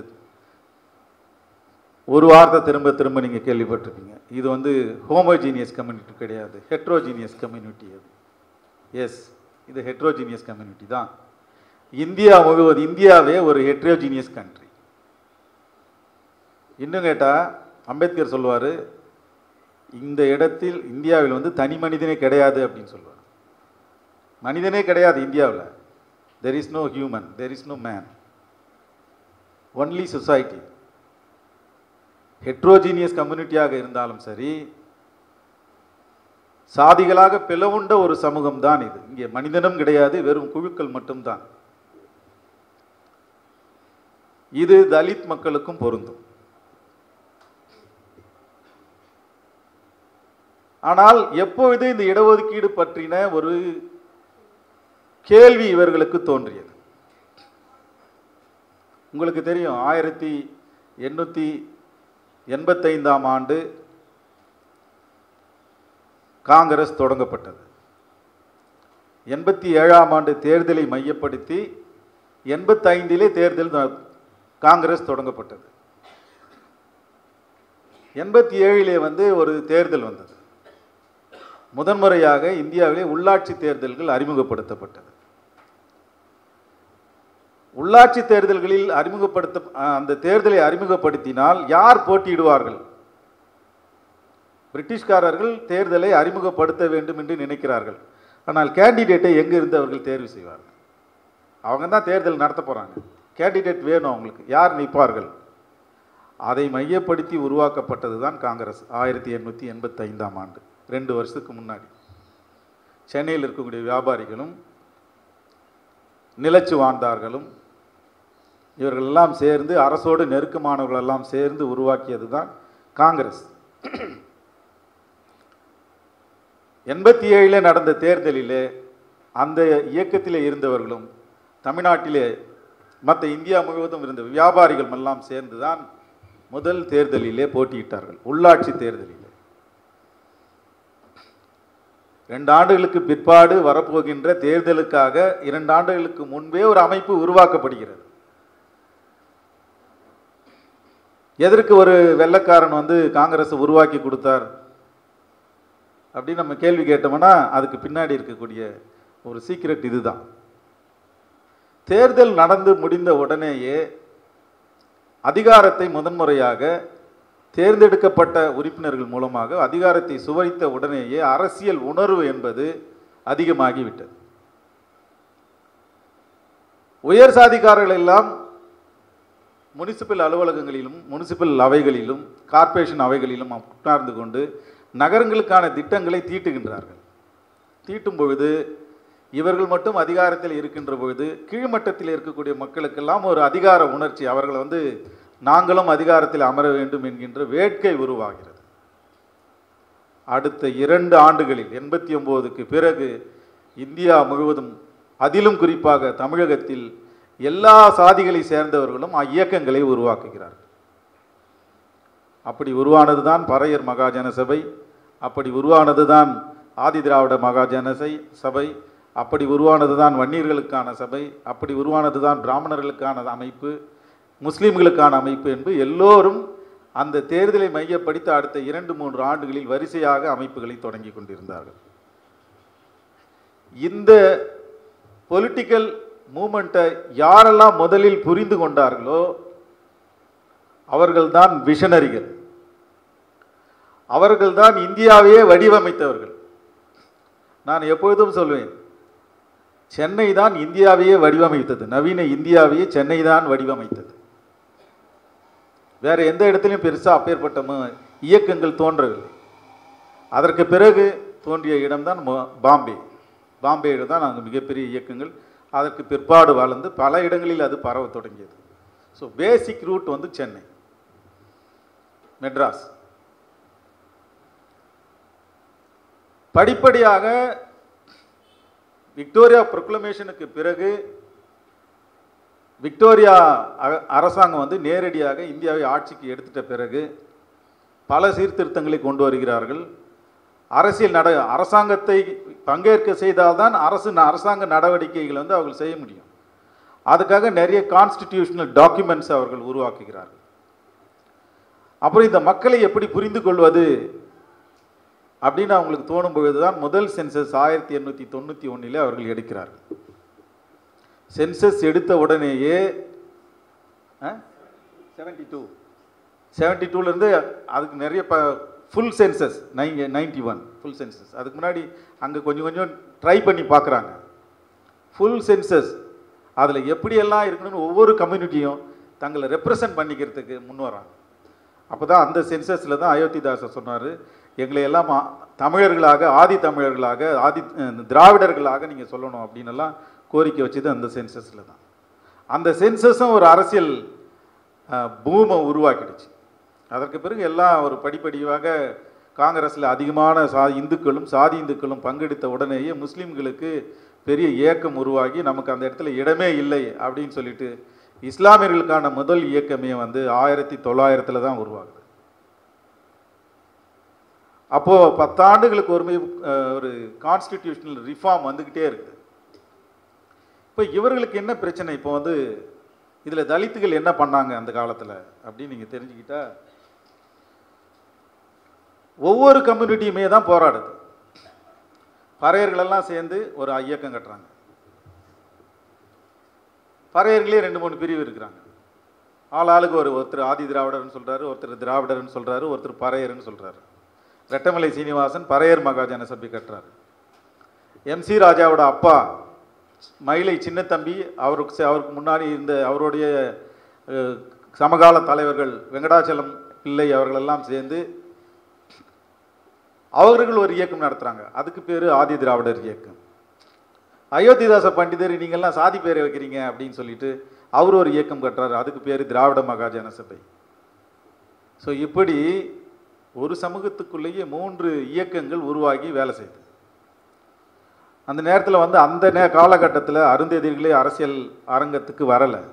ஒரு வார்த்தை திரும்ப திரும்ப நீங்கள் கேள்விப்பட்டிருப்பீங்க இது வந்து ஹோமோஜீனியஸ் கம்யூனிட்டி கிடையாது ஹெட்ரோஜீனியஸ் கம்யூனிட்டி அது எஸ் இது ஹெட்ரோஜீனியஸ் கம்யூனிட்டி தான் இந்தியா முழுவது இந்தியாவே ஒரு ஹெட்ரோஜீனியஸ் கண்ட்ரி இன்னும் கேட்டால் அம்பேத்கர் சொல்லுவார் இந்த இடத்தில் இந்தியாவில் வந்து தனி மனிதனே கிடையாது அப்படின்னு சொல்லுவார் மனிதனே கிடையாது இந்தியாவில் there is no human there is no man only society heterogeneous கம்யூனிட்டியாக இருந்தாலும் சரி சாதிகளாக பிளவுண்ட ஒரு சமூகம் தான் இது இங்கே மனிதனும் கிடையாது வெறும் குழுக்கள் மட்டும்தான் இது தலித் மக்களுக்கும் பொருந்தும் ஆனால் எப்பொழுது இந்த இடஒதுக்கீடு பற்றின ஒரு கேள்வி இவர்களுக்கு தோன்றியது உங்களுக்கு தெரியும் ஆயிரத்தி எண்ணூற்றி எண்பத்தைந்தாம் ஆண்டு காங்கிரஸ் தொடங்கப்பட்டது எண்பத்தி ஏழாம் ஆண்டு தேர்தலை மையப்படுத்தி எண்பத்தைந்திலே தேர்தல் ந- காங்கிரஸ் தொடங்கப்பட்டது எண்பத்தி ஏழிலே வந்து ஒரு தேர்தல் வந்தது முதன்முறையாக இந்தியாவிலே உள்ளாட்சி தேர்தல்கள் அறிமுகப்படுத்தப்பட்டது உள்ளாட்சி தேர்தல்களில் அறிமுகப்படுத்த அஹ், அந்த தேர்தலை அறிமுகப்படுத்தினால் யார் போட்டியிடுவார்கள் பிரிட்டிஷ்காரர்கள் தேர்தலை அறிமுகப்படுத்த வேண்டும் என்று நினைக்கிறார்கள் ஆனால் கேண்டிடேட்டை எங்கிருந்து அவர்கள் தேர்வு செய்வார்கள் அவங்க தான் தேர்தல் நடத்த போகிறாங்க கேண்டிடேட் வேணும் அவங்களுக்கு யார் நிற்பார்கள் அதை மையப்படுத்தி உருவாக்கப்பட்டது தான் காங்கிரஸ் ஆயிரத்தி எண்ணூற்றி எண்பத்தைந்தாம் ஆண்டு ரெண்டு வருஷத்துக்கு முன்னாடி சென்னையில் இருக்கக்கூடிய வியாபாரிகளும் நிலச்சு வாழ்ந்தார்களும் இவர்கள் எல்லாம் சேர்ந்து அரசோடு நெருக்கமானவர்கள் எல்லாம் சேர்ந்து உருவாக்கியது தான் காங்கிரஸ் எண்பத்தி ஏழில் நடந்த தேர்தலிலே அந்த இயக்கத்திலே இருந்தவர்களும் தமிழ்நாட்டிலே மற்ற இந்தியா முழுவதும் இருந்த வியாபாரிகள் எல்லாம் சேர்ந்து தான் முதல் தேர்தலிலே போட்டியிட்டார்கள் உள்ளாட்சி தேர்தலிலே ரெண்டு ஆண்டுகளுக்கு பிற்பாடு வரப்போகின்ற தேர்தலுக்காக இரண்டு ஆண்டுகளுக்கு முன்பே ஒரு அமைப்பு உருவாக்கப்படுகிறது எதற்கு ஒரு வெள்ளைக்காரன் வந்து காங்கிரஸை உருவாக்கி கொடுத்தார் அப்படின்னு நம்ம கேள்வி கேட்டோம்னா அதுக்கு பின்னாடி இருக்கக்கூடிய ஒரு சீக்ரெட் இதுதான் தேர்தல் நடந்து முடிந்த உடனேயே அதிகாரத்தை முதன்முறையாக தேர்ந்தெடுக்கப்பட்ட உறுப்பினர்கள் மூலமாக அதிகாரத்தை சுவைத்த உடனேயே அரசியல் உணர்வு என்பது அதிகமாகிவிட்டது உயர் சாதிக்காரர்கள் எல்லாம் முனிசிபல் அலுவலகங்களிலும் முனிசிபல் அவைகளிலும் கார்ப்பரேஷன் அவைகளிலும் உட்கார்ந்து கொண்டு நகரங்களுக்கான திட்டங்களை தீட்டுகின்றார்கள் தீட்டும் பொழுது இவர்கள் மட்டும் அதிகாரத்தில் இருக்கின்ற பொழுது கீழ்மட்டத்தில் இருக்கக்கூடிய மக்களுக்கெல்லாம் ஒரு அதிகார உணர்ச்சி அவர்களை வந்து நாங்களும் அதிகாரத்தில் அமர வேண்டும் என்கின்ற வேட்கை உருவாகிறது அடுத்த இரண்டு ஆண்டுகளில் எண்பத்தி ஒம்போதுக்கு பிறகு இந்தியா முழுவதும் அதிலும் குறிப்பாக தமிழகத்தில் எல்லா சாதிகளை சேர்ந்தவர்களும் இயக்கங்களை உருவாக்குகிறார்கள் அப்படி உருவானது தான் பறையர் மகாஜன சபை அப்படி உருவானது தான் ஆதி திராவிட மகாஜன சை- சபை அப்படி உருவானது தான் வன்னியர்களுக்கான சபை அப்படி உருவானது தான் பிராமணர்களுக்கான அமைப்பு முஸ்லீம்களுக்கான அமைப்பு என்று எல்லோரும் அந்த தேர்தலை மையப்படுத்தி அடுத்த இரண்டு மூன்று ஆண்டுகளில் வரிசையாக அமைப்புகளை தொடங்கி கொண்டிருந்தார்கள் இந்த பொலிட்டிக்கல் மூமெண்ட்டை யாரெல்லாம் முதலில் புரிந்து கொண்டார்களோ அவர்கள்தான் விஷனரிகள் அவர்கள்தான் இந்தியாவையே வடிவமைத்தவர்கள் நான் எப்பொழுதும் சொல்வேன் சென்னை தான் இந்தியாவையே வடிவமைத்தது நவீன இந்தியாவையே சென்னை தான் வடிவமைத்தது வேற எந்த இடத்துலையும் பெருசாக அப்பேற்பட்ட ம- இயக்கங்கள் தோன்றவில்லை அதற்கு பிறகு தோன்றிய இடம்தான் மொ- பாம்பே பாம்பேயில் தான் அங்கே மிகப்பெரிய இயக்கங்கள் அதற்கு பிற்பாடு வளர்ந்து பல இடங்களில் அது பரவ தொடங்கியது ஸோ பேசிக் ரூட் வந்து சென்னை மெட்ராஸ் படிப்படியாக விக்டோரியா ப்ரொக்ளமேஷனுக்கு பிறகு விக்டோரியா அ- அரசாங்கம் வந்து நேரடியாக இந்தியாவை ஆட்சிக்கு எடுத்துட்ட பிறகு பல சீர்திருத்தங்களை கொண்டு வருகிறார்கள் அரசியல் நட அரசாங்கத்தை பங்கேற்க செய்தால்தான் அரசு ந- அரசாங்க நடவடிக்கைகளை வந்து அவர்கள் செய்ய முடியும் அதுக்காக நிறைய கான்ஸ்டிடியூஷனல் டாக்குமெண்ட்ஸ் அவர்கள் உருவாக்குகிறார்கள் அப்புறம் இந்த மக்களை எப்படி புரிந்து கொள்வது அப்படின்னு அவங்களுக்கு தோணும் பொழுதுதான் முதல் சென்சஸ் ஆயிரத்தி எண்ணூற்றி தொண்ணூற்றி ஒன்றிலே அவர்கள் எடுக்கிறார்கள் சென்சஸ் எடுத்த உடனேயே செவன்டி டூ செவன்டி டூலேருந்து அதுக்கு நிறைய ப full census nine ninety one full census அதுக்கு முன்னாடி அங்கே கொஞ்சம் கொஞ்சம் ட்ரை பண்ணி பார்க்குறாங்க ஃபுல் சென்சஸ் அதில் எப்படியெல்லாம் இருக்கணும்னு ஒவ்வொரு கம்யூனிட்டியும் தங்களை ரெப்ரசன்ட் பண்ணிக்கிறதுக்கு முன் வராங்க அப்போ தான் அந்த சென்சஸில் தான் அயோத்திதாசர் சொன்னார் எங்களை எல்லாம் ஆ- தமிழர்களாக ஆதி தமிழர்களாக ஆதி அஹ், திராவிடர்களாக நீங்கள் சொல்லணும் அப்படின்னு எல்லாம் கோரிக்கை வச்சது அந்த சென்சஸில் தான் அந்த சென்சஸும் ஒரு அரசியல் பூமை உருவாக்கிடுச்சு அதற்கு பிறகு எல்லாம் ஒரு படிப்படியாக காங்கிரஸில் அதிகமான சா இந்துக்களும் சாதி இந்துக்களும் பங்கெடுத்த உடனேயே முஸ்லீம்களுக்கு பெரிய இயக்கம் உருவாகி நமக்கு அந்த இடத்துல இடமே இல்லை அப்படின்னு சொல்லிட்டு இஸ்லாமியர்களுக்கான முதல் இயக்கமே வந்து ஆயிரத்தி தொள்ளாயிரத்தில் தான் உருவாகுது அப்போது பத்தாண்டுகளுக்கு ஒரு ஒரு கான்ஸ்டிடியூஷனல் ரிஃபார்ம் வந்துக்கிட்டே இருக்குது இப்போ இவர்களுக்கு என்ன பிரச்சனை இப்போ வந்து இதில் தலித்துகள் என்ன பண்ணாங்க அந்த காலத்தில் அப்படின்னு நீங்கள் தெரிஞ்சுக்கிட்டா ஒவ்வொரு கம்யூனிட்டியுமே தான் போராடுது பறையர்களெல்லாம் சேர்ந்து ஒரு இயக்கம் கட்டுறாங்க பறையர்களே ரெண்டு மூணு பிரிவு இருக்கிறாங்க ஆள் ஆளுக்கு ஒரு ஒருத்தர் ஆதி திராவிடர்னு சொல்கிறாரு ஒருத்தர் திராவிடர்னு சொல்கிறாரு ஒருத்தர் பறையர்னு சொல்கிறாரு ரெட்டமலை சீனிவாசன் பறையர் மகாஜன சபை கட்டுறாரு எம்சி ராஜாவோட அப்பா மயிலை சின்னத்தம்பி அவருக்கு ச- அவருக்கு முன்னாடி இருந்த அவருடைய அஹ், சமகால தலைவர்கள் வெங்கடாச்சலம் பிள்ளை அவர்களெல்லாம் சேர்ந்து அவர்கள் ஒரு இயக்கம் நடத்துகிறாங்க அதுக்கு பேர் ஆதி திராவிடர் இயக்கம் அயோத்திதாச பண்டிதர் நீங்கள்லாம் சாதி பேரை வைக்கிறீங்க அப்படின்னு சொல்லிட்டு அவர் ஒரு இயக்கம் கட்டுறாரு அதுக்கு பேர் திராவிட மகாஜன சபை ஸோ இப்படி ஒரு சமூகத்துக்குள்ளேயே மூன்று இயக்கங்கள் உருவாகி வேலை செய்யுது அந்த நேரத்தில் வந்து அந்த நே காலகட்டத்தில் அருந்ததிகளே அரசியல் அரங்கத்துக்கு வரலை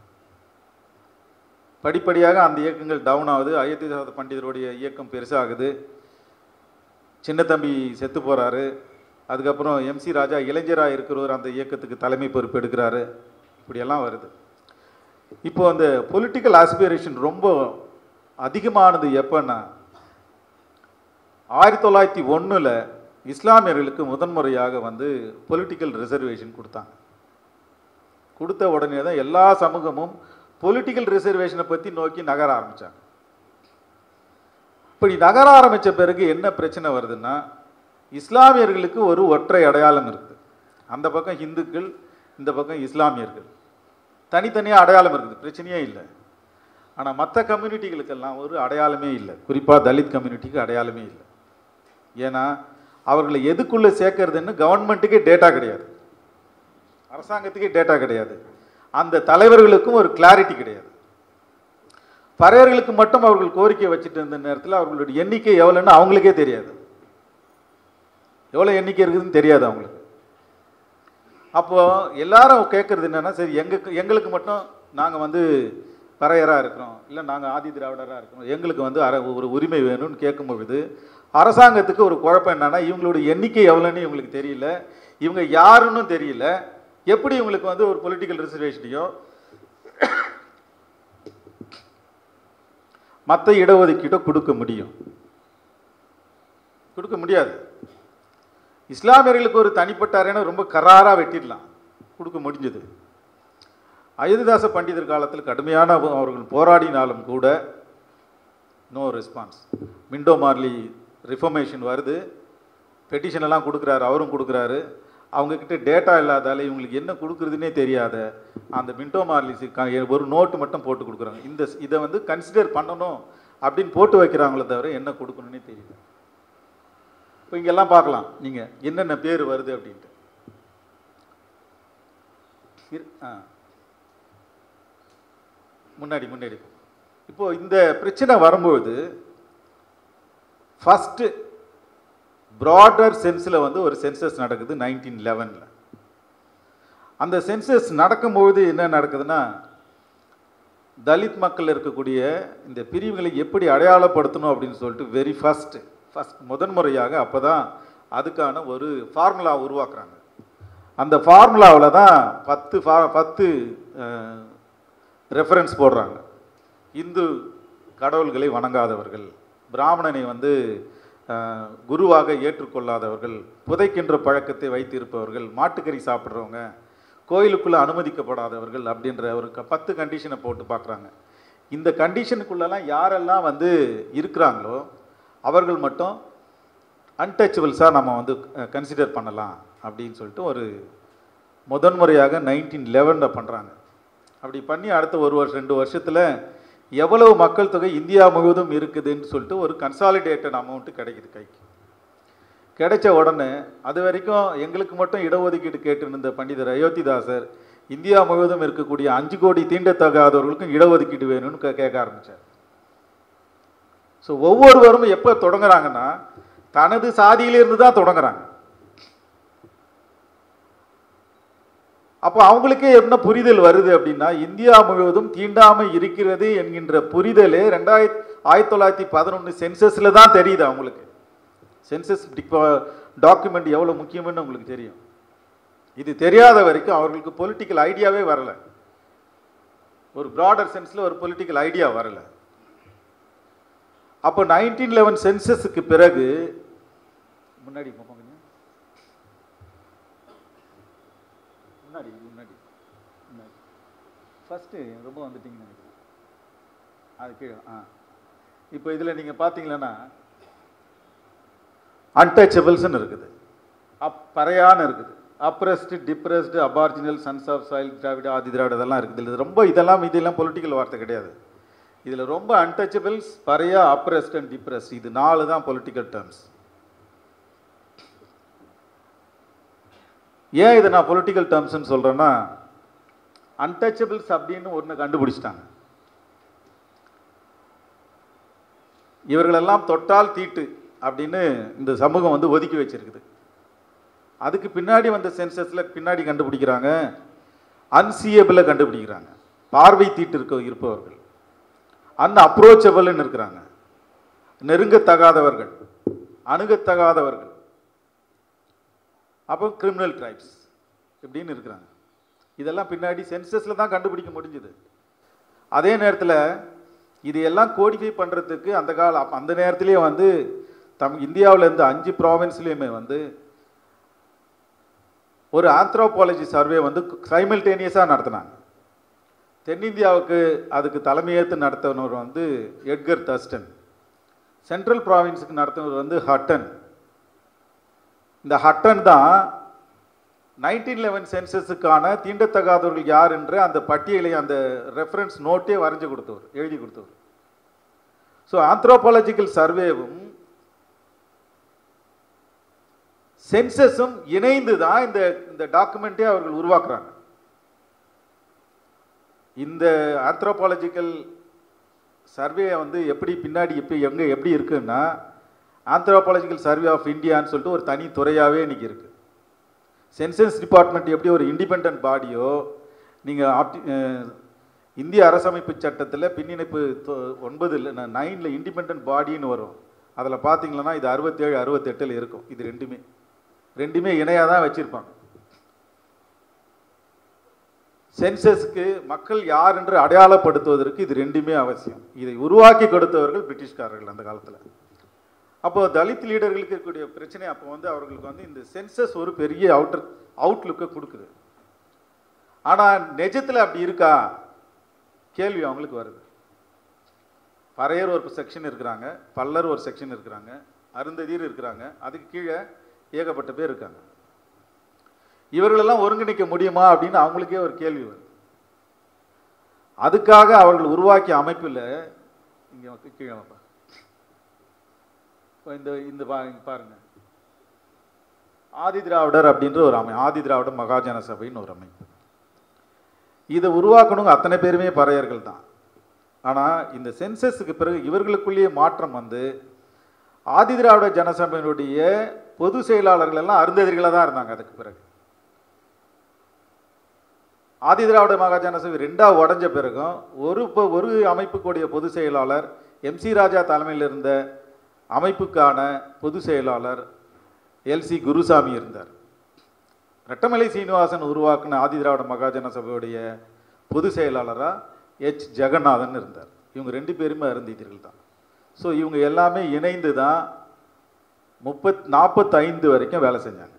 படிப்படியாக அந்த இயக்கங்கள் டவுன் ஆகுது அயோத்திதாச பண்டிதருடைய இயக்கம் பெருசாகுது சின்ன தம்பி செத்து போகிறாரு அதுக்கப்புறம் எம்சி ராஜா இளைஞராக இருக்கிறவர் அந்த இயக்கத்துக்கு தலைமை பொறுப்பு எடுக்கிறாரு இப்படியெல்லாம் வருது இப்போ அந்த பொலிட்டிக்கல் ஆஸ்பிரேஷன் ரொம்ப அதிகமானது எப்போன்னா ஆயிரத்தி தொள்ளாயிரத்தி ஒன்றில் இஸ்லாமியர்களுக்கு முதன்முறையாக வந்து பொலிட்டிக்கல் ரிசர்வேஷன் கொடுத்தாங்க கொடுத்த உடனே தான் எல்லா சமூகமும் பொலிட்டிக்கல் ரிசர்வேஷனை பற்றி நோக்கி நகர ஆரம்பித்தாங்க இப்படி நகர ஆரம்பித்த பிறகு என்ன பிரச்சனை வருதுன்னா இஸ்லாமியர்களுக்கு ஒரு ஒற்றை அடையாளம் இருக்குது அந்த பக்கம் இந்துக்கள் இந்த பக்கம் இஸ்லாமியர்கள் தனித்தனியாக அடையாளம் இருக்குது பிரச்சனையே இல்லை ஆனால் மற்ற கம்யூனிட்டிகளுக்கெல்லாம் ஒரு அடையாளமே இல்லை குறிப்பாக தலித் கம்யூனிட்டிக்கு அடையாளமே இல்லை ஏன்னா அவர்களை எதுக்குள்ளே சேர்க்கறதுன்னு கவர்மெண்ட்டுக்கே டேட்டா கிடையாது அரசாங்கத்துக்கே டேட்டா கிடையாது அந்த தலைவர்களுக்கும் ஒரு கிளாரிட்டி கிடையாது பறையர்களுக்கு மட்டும் அவர்கள் கோரிக்கை வச்சுட்டு இருந்த நேரத்தில் அவர்களுடைய எண்ணிக்கை எவ்வளோன்னு அவங்களுக்கே தெரியாது எவ்வளோ எண்ணிக்கை இருக்குதுன்னு தெரியாது அவங்களுக்கு அப்போ எல்லாரும் கேட்குறது என்னன்னா சரி எங்க எங்களுக்கு மட்டும் நாங்கள் வந்து பறையராக இருக்கிறோம் இல்லை நாங்கள் ஆதி திராவிடராக இருக்கிறோம் எங்களுக்கு வந்து அர ஒரு உரிமை வேணும்னு கேட்கும் பொழுது அரசாங்கத்துக்கு ஒரு குழப்பம் என்னன்னா இவங்களுடைய எண்ணிக்கை எவ்வளோன்னு இவங்களுக்கு தெரியல இவங்க யாருன்னு தெரியல எப்படி இவங்களுக்கு வந்து ஒரு பொலிட்டிக்கல் ரிசர்வேஷனையோ மற்ற இடஒதுக்கீட்டோ கொடுக்க முடியும் கொடுக்க முடியாது இஸ்லாமியர்களுக்கு ஒரு தனிப்பட்ட அறையின ரொம்ப கராராக வெட்டிடலாம் கொடுக்க முடிஞ்சது அயோத்திதாச பண்டிதர் காலத்தில் கடுமையான அவர்கள் போராடினாலும் கூட no response Minto Morley reformation வருது பெட்டிஷன் எல்லாம் கொடுக்குறாரு அவரும் கொடுக்குறாரு அவங்கக்கிட்ட டேட்டா இல்லாதால இவங்களுக்கு என்ன கொடுக்குறதுனே தெரியாத அந்த மிண்டோ மார்லிஸ் ஒரு நோட்டு மட்டும் போட்டு கொடுக்குறாங்க இந்த இதை வந்து கன்சிடர் பண்ணணும் அப்படின்னு போட்டு வைக்கிறாங்களே தவிர என்ன கொடுக்கணும்னே தெரியல இப்போ இங்கெல்லாம் பார்க்கலாம் நீங்கள் என்னென்ன பேர் வருது அப்படின்ட்டு இரு- ஆ முன்னாடி முன்னாடி இப்போ இந்த பிரச்சனை வரும்பொழுது ஃபஸ்ட்டு ப்ராடர் சென்ஸில் வந்து ஒரு சென்சஸ் நடக்குது நைன்டீன் லெவனில் அந்த சென்சஸ் நடக்கும்பொழுது என்ன நடக்குதுன்னா தலித் மக்கள் இருக்கக்கூடிய இந்த பிரிவுகளை எப்படி அடையாளப்படுத்தணும் அப்படின்னு சொல்லிட்டு வெரி ஃபர்ஸ்ட் ஃபஸ்ட் முதன்முறையாக அப்போ தான் அதுக்கான ஒரு ஃபார்முலா உருவாக்குறாங்க அந்த ஃபார்முலாவில் தான் பத்து ஃபா பத்து ரெஃபரன்ஸ் போடுறாங்க இந்து கடவுள்களை வணங்காதவர்கள் பிராமணனை வந்து அஹ், குருவாக ஏற்றுக்கொள்ளாதவர்கள் புதைக்கின்ற பழக்கத்தை வைத்திருப்பவர்கள் மாட்டுக்கறி சாப்பிட்றவங்க கோயிலுக்குள்ளே அனுமதிக்கப்படாதவர்கள் அப்படின்ற ஒரு க- பத்து கண்டிஷனை போட்டு பார்க்குறாங்க இந்த கண்டிஷனுக்குள்ளெல்லாம் யாரெல்லாம் வந்து இருக்கிறாங்களோ அவர்கள் மட்டும் அன்டச்சபிள்ஸாக நம்ம வந்து கன்சிடர் பண்ணலாம் அப்படின்னு சொல்லிட்டு ஒரு முதன்முறையாக நைன்டீன் லெவனில் பண்ணுறாங்க அப்படி பண்ணி அடுத்த ஒரு வருஷம் ரெண்டு வருஷத்தில் எவ்வளவு மக்கள் தொகை இந்தியா முழுவதும் இருக்குதுன்னு சொல்லிட்டு ஒரு கன்சாலிடேட்டட் அமௌண்ட்டு கிடைக்குது கைக்கு கிடைச்ச உடனே அது வரைக்கும் எங்களுக்கு மட்டும் இடஒதுக்கீடு கேட்டிருந்த பண்டிதர் அயோத்திதாசர் இந்தியா முழுவதும் இருக்கக்கூடிய அஞ்சு கோடி தீண்டத்தகாதவர்களுக்கும் இடஒதுக்கீடு வேணும்னு கே- கேட்க ஆரம்பிச்சார் ஸோ ஒவ்வொருவரும் எப்போ தொடங்குறாங்கன்னா தனது சாதியிலிருந்து தான் தொடங்குறாங்க அப்போ அவங்களுக்கே என்ன புரிதல் வருது அப்படின்னா இந்தியா முழுவதும் தீண்டாமை இருக்கிறது என்கின்ற புரிதலே ரெண்டாயிரத்தி ஆயிரத்தி தொள்ளாயிரத்தி பதினொன்று சென்சஸில் தான் தெரியுது அவங்களுக்கு சென்சஸ் டாக்குமெண்ட் எவ்வளோ முக்கியம்னு உங்களுக்கு தெரியும் இது தெரியாத வரைக்கும் அவர்களுக்கு பொலிட்டிக்கல் ஐடியாவே வரல ஒரு ப்ராடர் சென்ஸில் ஒரு பொலிட்டிக்கல் ஐடியா வரல அப்போ நைன்டீன் லெவன் சென்சஸுக்கு பிறகு முன்னாடி போங்க முன்னாடி முன்னாடி முன்னாடி ஃபஸ்ட்டு ரொம்ப வந்துட்டீங்கன்னு நினைக்கிறேன் அது கீழே ஆ இப்போ இதில் நீங்கள் பார்த்தீங்களன்னா அன்டச்சபிள்ஸ்னு இருக்குது அப் பறையான்னு இருக்குது oppressed depressed aboriginal sons of soil Dravida Adi Dravida இதெல்லாம் இருக்குது இது ரொம்ப இதெல்லாம் இதெல்லாம் பொலிட்டிக்கல் வார்த்தை கிடையாது இதில் ரொம்ப untouchables pariah oppressed and depressed இது நாலு தான் பொலிட்டிக்கல் டேர்ம்ஸ் ஏன் இதை நான் பொலிட்டிக்கல் டேர்ம்ஸ்னு சொல்கிறேன்னா அன்டச்சபிள்ஸ் அப்படின்னு ஒன்று கண்டுபிடிச்சிட்டாங்க இவர்களெல்லாம் தொட்டால் தீட்டு அப்படின்னு இந்த சமூகம் வந்து ஒதுக்கி வச்சிருக்குது அதுக்கு பின்னாடி வந்த சென்சஸில் பின்னாடி கண்டுபிடிக்கிறாங்க அன்சியபிளை கண்டுபிடிக்கிறாங்க பார்வை தீட்டு இருக்க இருப்பவர்கள் அன் அப்ரோச்சபிள்னு இருக்கிறாங்க நெருங்கத்தகாதவர்கள் அணுகத்தகாதவர்கள் அப்போ கிரிமினல் ட்ரைப்ஸ் இப்படின்னு இருக்கிறாங்க இதெல்லாம் பின்னாடி சென்சஸில் தான் கண்டுபிடிக்க முடிஞ்சுது அதே நேரத்தில் இது எல்லாம் கோடிஃபை பண்ணுறதுக்கு அந்த கால அப்ப அந்த நேரத்திலேயே வந்து தம் இந்தியாவில் இருந்து அஞ்சு ப்ராவின்ஸ்லேயுமே வந்து ஒரு ஆந்த்ரோபாலஜி சர்வே வந்து சைமல்டேனியஸாக நடத்தினாங்க தென்னிந்தியாவுக்கு அதுக்கு தலைமையேற்று நடத்தினவர் வந்து எட்கர் தஸ்டன் சென்ட்ரல் ப்ராவின்ஸுக்கு நடத்தினவர் வந்து ஹட்டன் இந்த ஹட்டன் தான் நைன்டீன் லெவன் சென்சஸுக்கான தீண்டத்தகாதவர்கள் யார் என்று அந்த பட்டியலை அந்த ரெஃபரன்ஸ் நோட்டே வரைஞ்சு கொடுத்தவர் எழுதி கொடுத்தவர் ஸோ ஆந்த்ரோபாலஜிக்கல் சர்வேவும் சென்சஸும் இணைந்து தான் இந்த இந்த டாக்குமெண்ட்டே அவர்கள் உருவாக்குறாங்க இந்த ஆந்த்ரோபாலஜிக்கல் சர்வே வந்து எப்படி பின்னாடி எப்படி எங்கே எப்படி இருக்குன்னா ஆந்த்ரோபாலஜிக்கல் சர்வே ஆஃப் இந்தியான்னு சொல்லிட்டு ஒரு தனி துறையாகவே இன்னைக்கு இருக்குது சென்சஸ் டிபார்ட்மெண்ட் எப்படி ஒரு இண்டிபெண்ட் பாடியோ நீங்கள் இந்திய அரசமைப்பு சட்டத்தில் பின்னிணைப்பு தொ- ஒன்பது இல்லை நைனில் இண்டிபெண்ட் பாடின்னு வரும் அதில் பார்த்தீங்கன்னா இது அறுபத்தேழு அறுபத்தெட்டில் இருக்கும் இது ரெண்டுமே ரெண்டுமே இணையாக தான் வச்சுருப்பாங்க சென்சஸ்க்கு மக்கள் யார் என்று அடையாளப்படுத்துவதற்கு இது ரெண்டுமே அவசியம் இதை உருவாக்கி கொடுத்தவர்கள் பிரிட்டிஷ்காரர்கள் அந்த காலத்தில் அப்போ தலித் லீடர்களுக்கு இருக்கக்கூடிய பிரச்சனை அப்போ வந்து அவர்களுக்கு வந்து இந்த சென்சஸ் ஒரு பெரிய அவுட்டர் அவுட்லுக்கை கொடுக்குது ஆனால் நிஜத்தில் அப்படி இருக்கா கேள்வி அவங்களுக்கு வருது பறையர் ஒரு செக்ஷன் இருக்கிறாங்க பல்லர் ஒரு செக்ஷன் இருக்கிறாங்க அருந்ததியர் இருக்கிறாங்க அதுக்கு கீழே ஏகப்பட்ட பேர் இருக்காங்க இவர்களெல்லாம் ஒருங்கிணைக்க முடியுமா அப்படின்னு அவங்களுக்கே ஒரு கேள்வி வருது அதுக்காக அவர்கள் உருவாக்கிய அமைப்பில் இங்கே கீழே வாப்பா. இப்போ இந்த இந்த பா இங்க பாருங்க ஆதி திராவிடர் அப்படின்ற ஒரு அமை ஆதி திராவிட மகாஜன சபைன்னு ஒரு அமைப்பு இதை உருவாக்கணுங்க அத்தனை பேருமே பறையர்கள் தான் ஆனால் இந்த சென்சஸுக்கு பிறகு இவர்களுக்குள்ளேயே மாற்றம் வந்து ஆதி திராவிட ஜனசபையினுடைய பொது செயலாளர்கள் எல்லாம் அருந்ததிர்களாக தான் இருந்தாங்க அதுக்கு பிறகு ஆதி திராவிட மகாஜன சபை ரெண்டா உடஞ்ச பிறகும் ஒரு பொ- ஒரு அமைப்புக்குடைய பொதுச் செயலாளர் எம்சி ராஜா தலைமையில் இருந்த அமைப்புக்கான பொதுச் செயலாளர் எல்சி குருசாமி இருந்தார் ரெட்டமலை சீனிவாசன் உருவாக்கின ஆதி திராவிட மகாஜன சபையுடைய பொதுச் செயலாளராக எச் ஜெகநாதன் இருந்தார் இவங்க ரெண்டு பேருமே அருந்ததியர்கள் தான் ஸோ இவங்க எல்லாமே இணைந்து தான் முப்பத் நாற்பத்தைந்து வரைக்கும் வேலை செஞ்சாங்க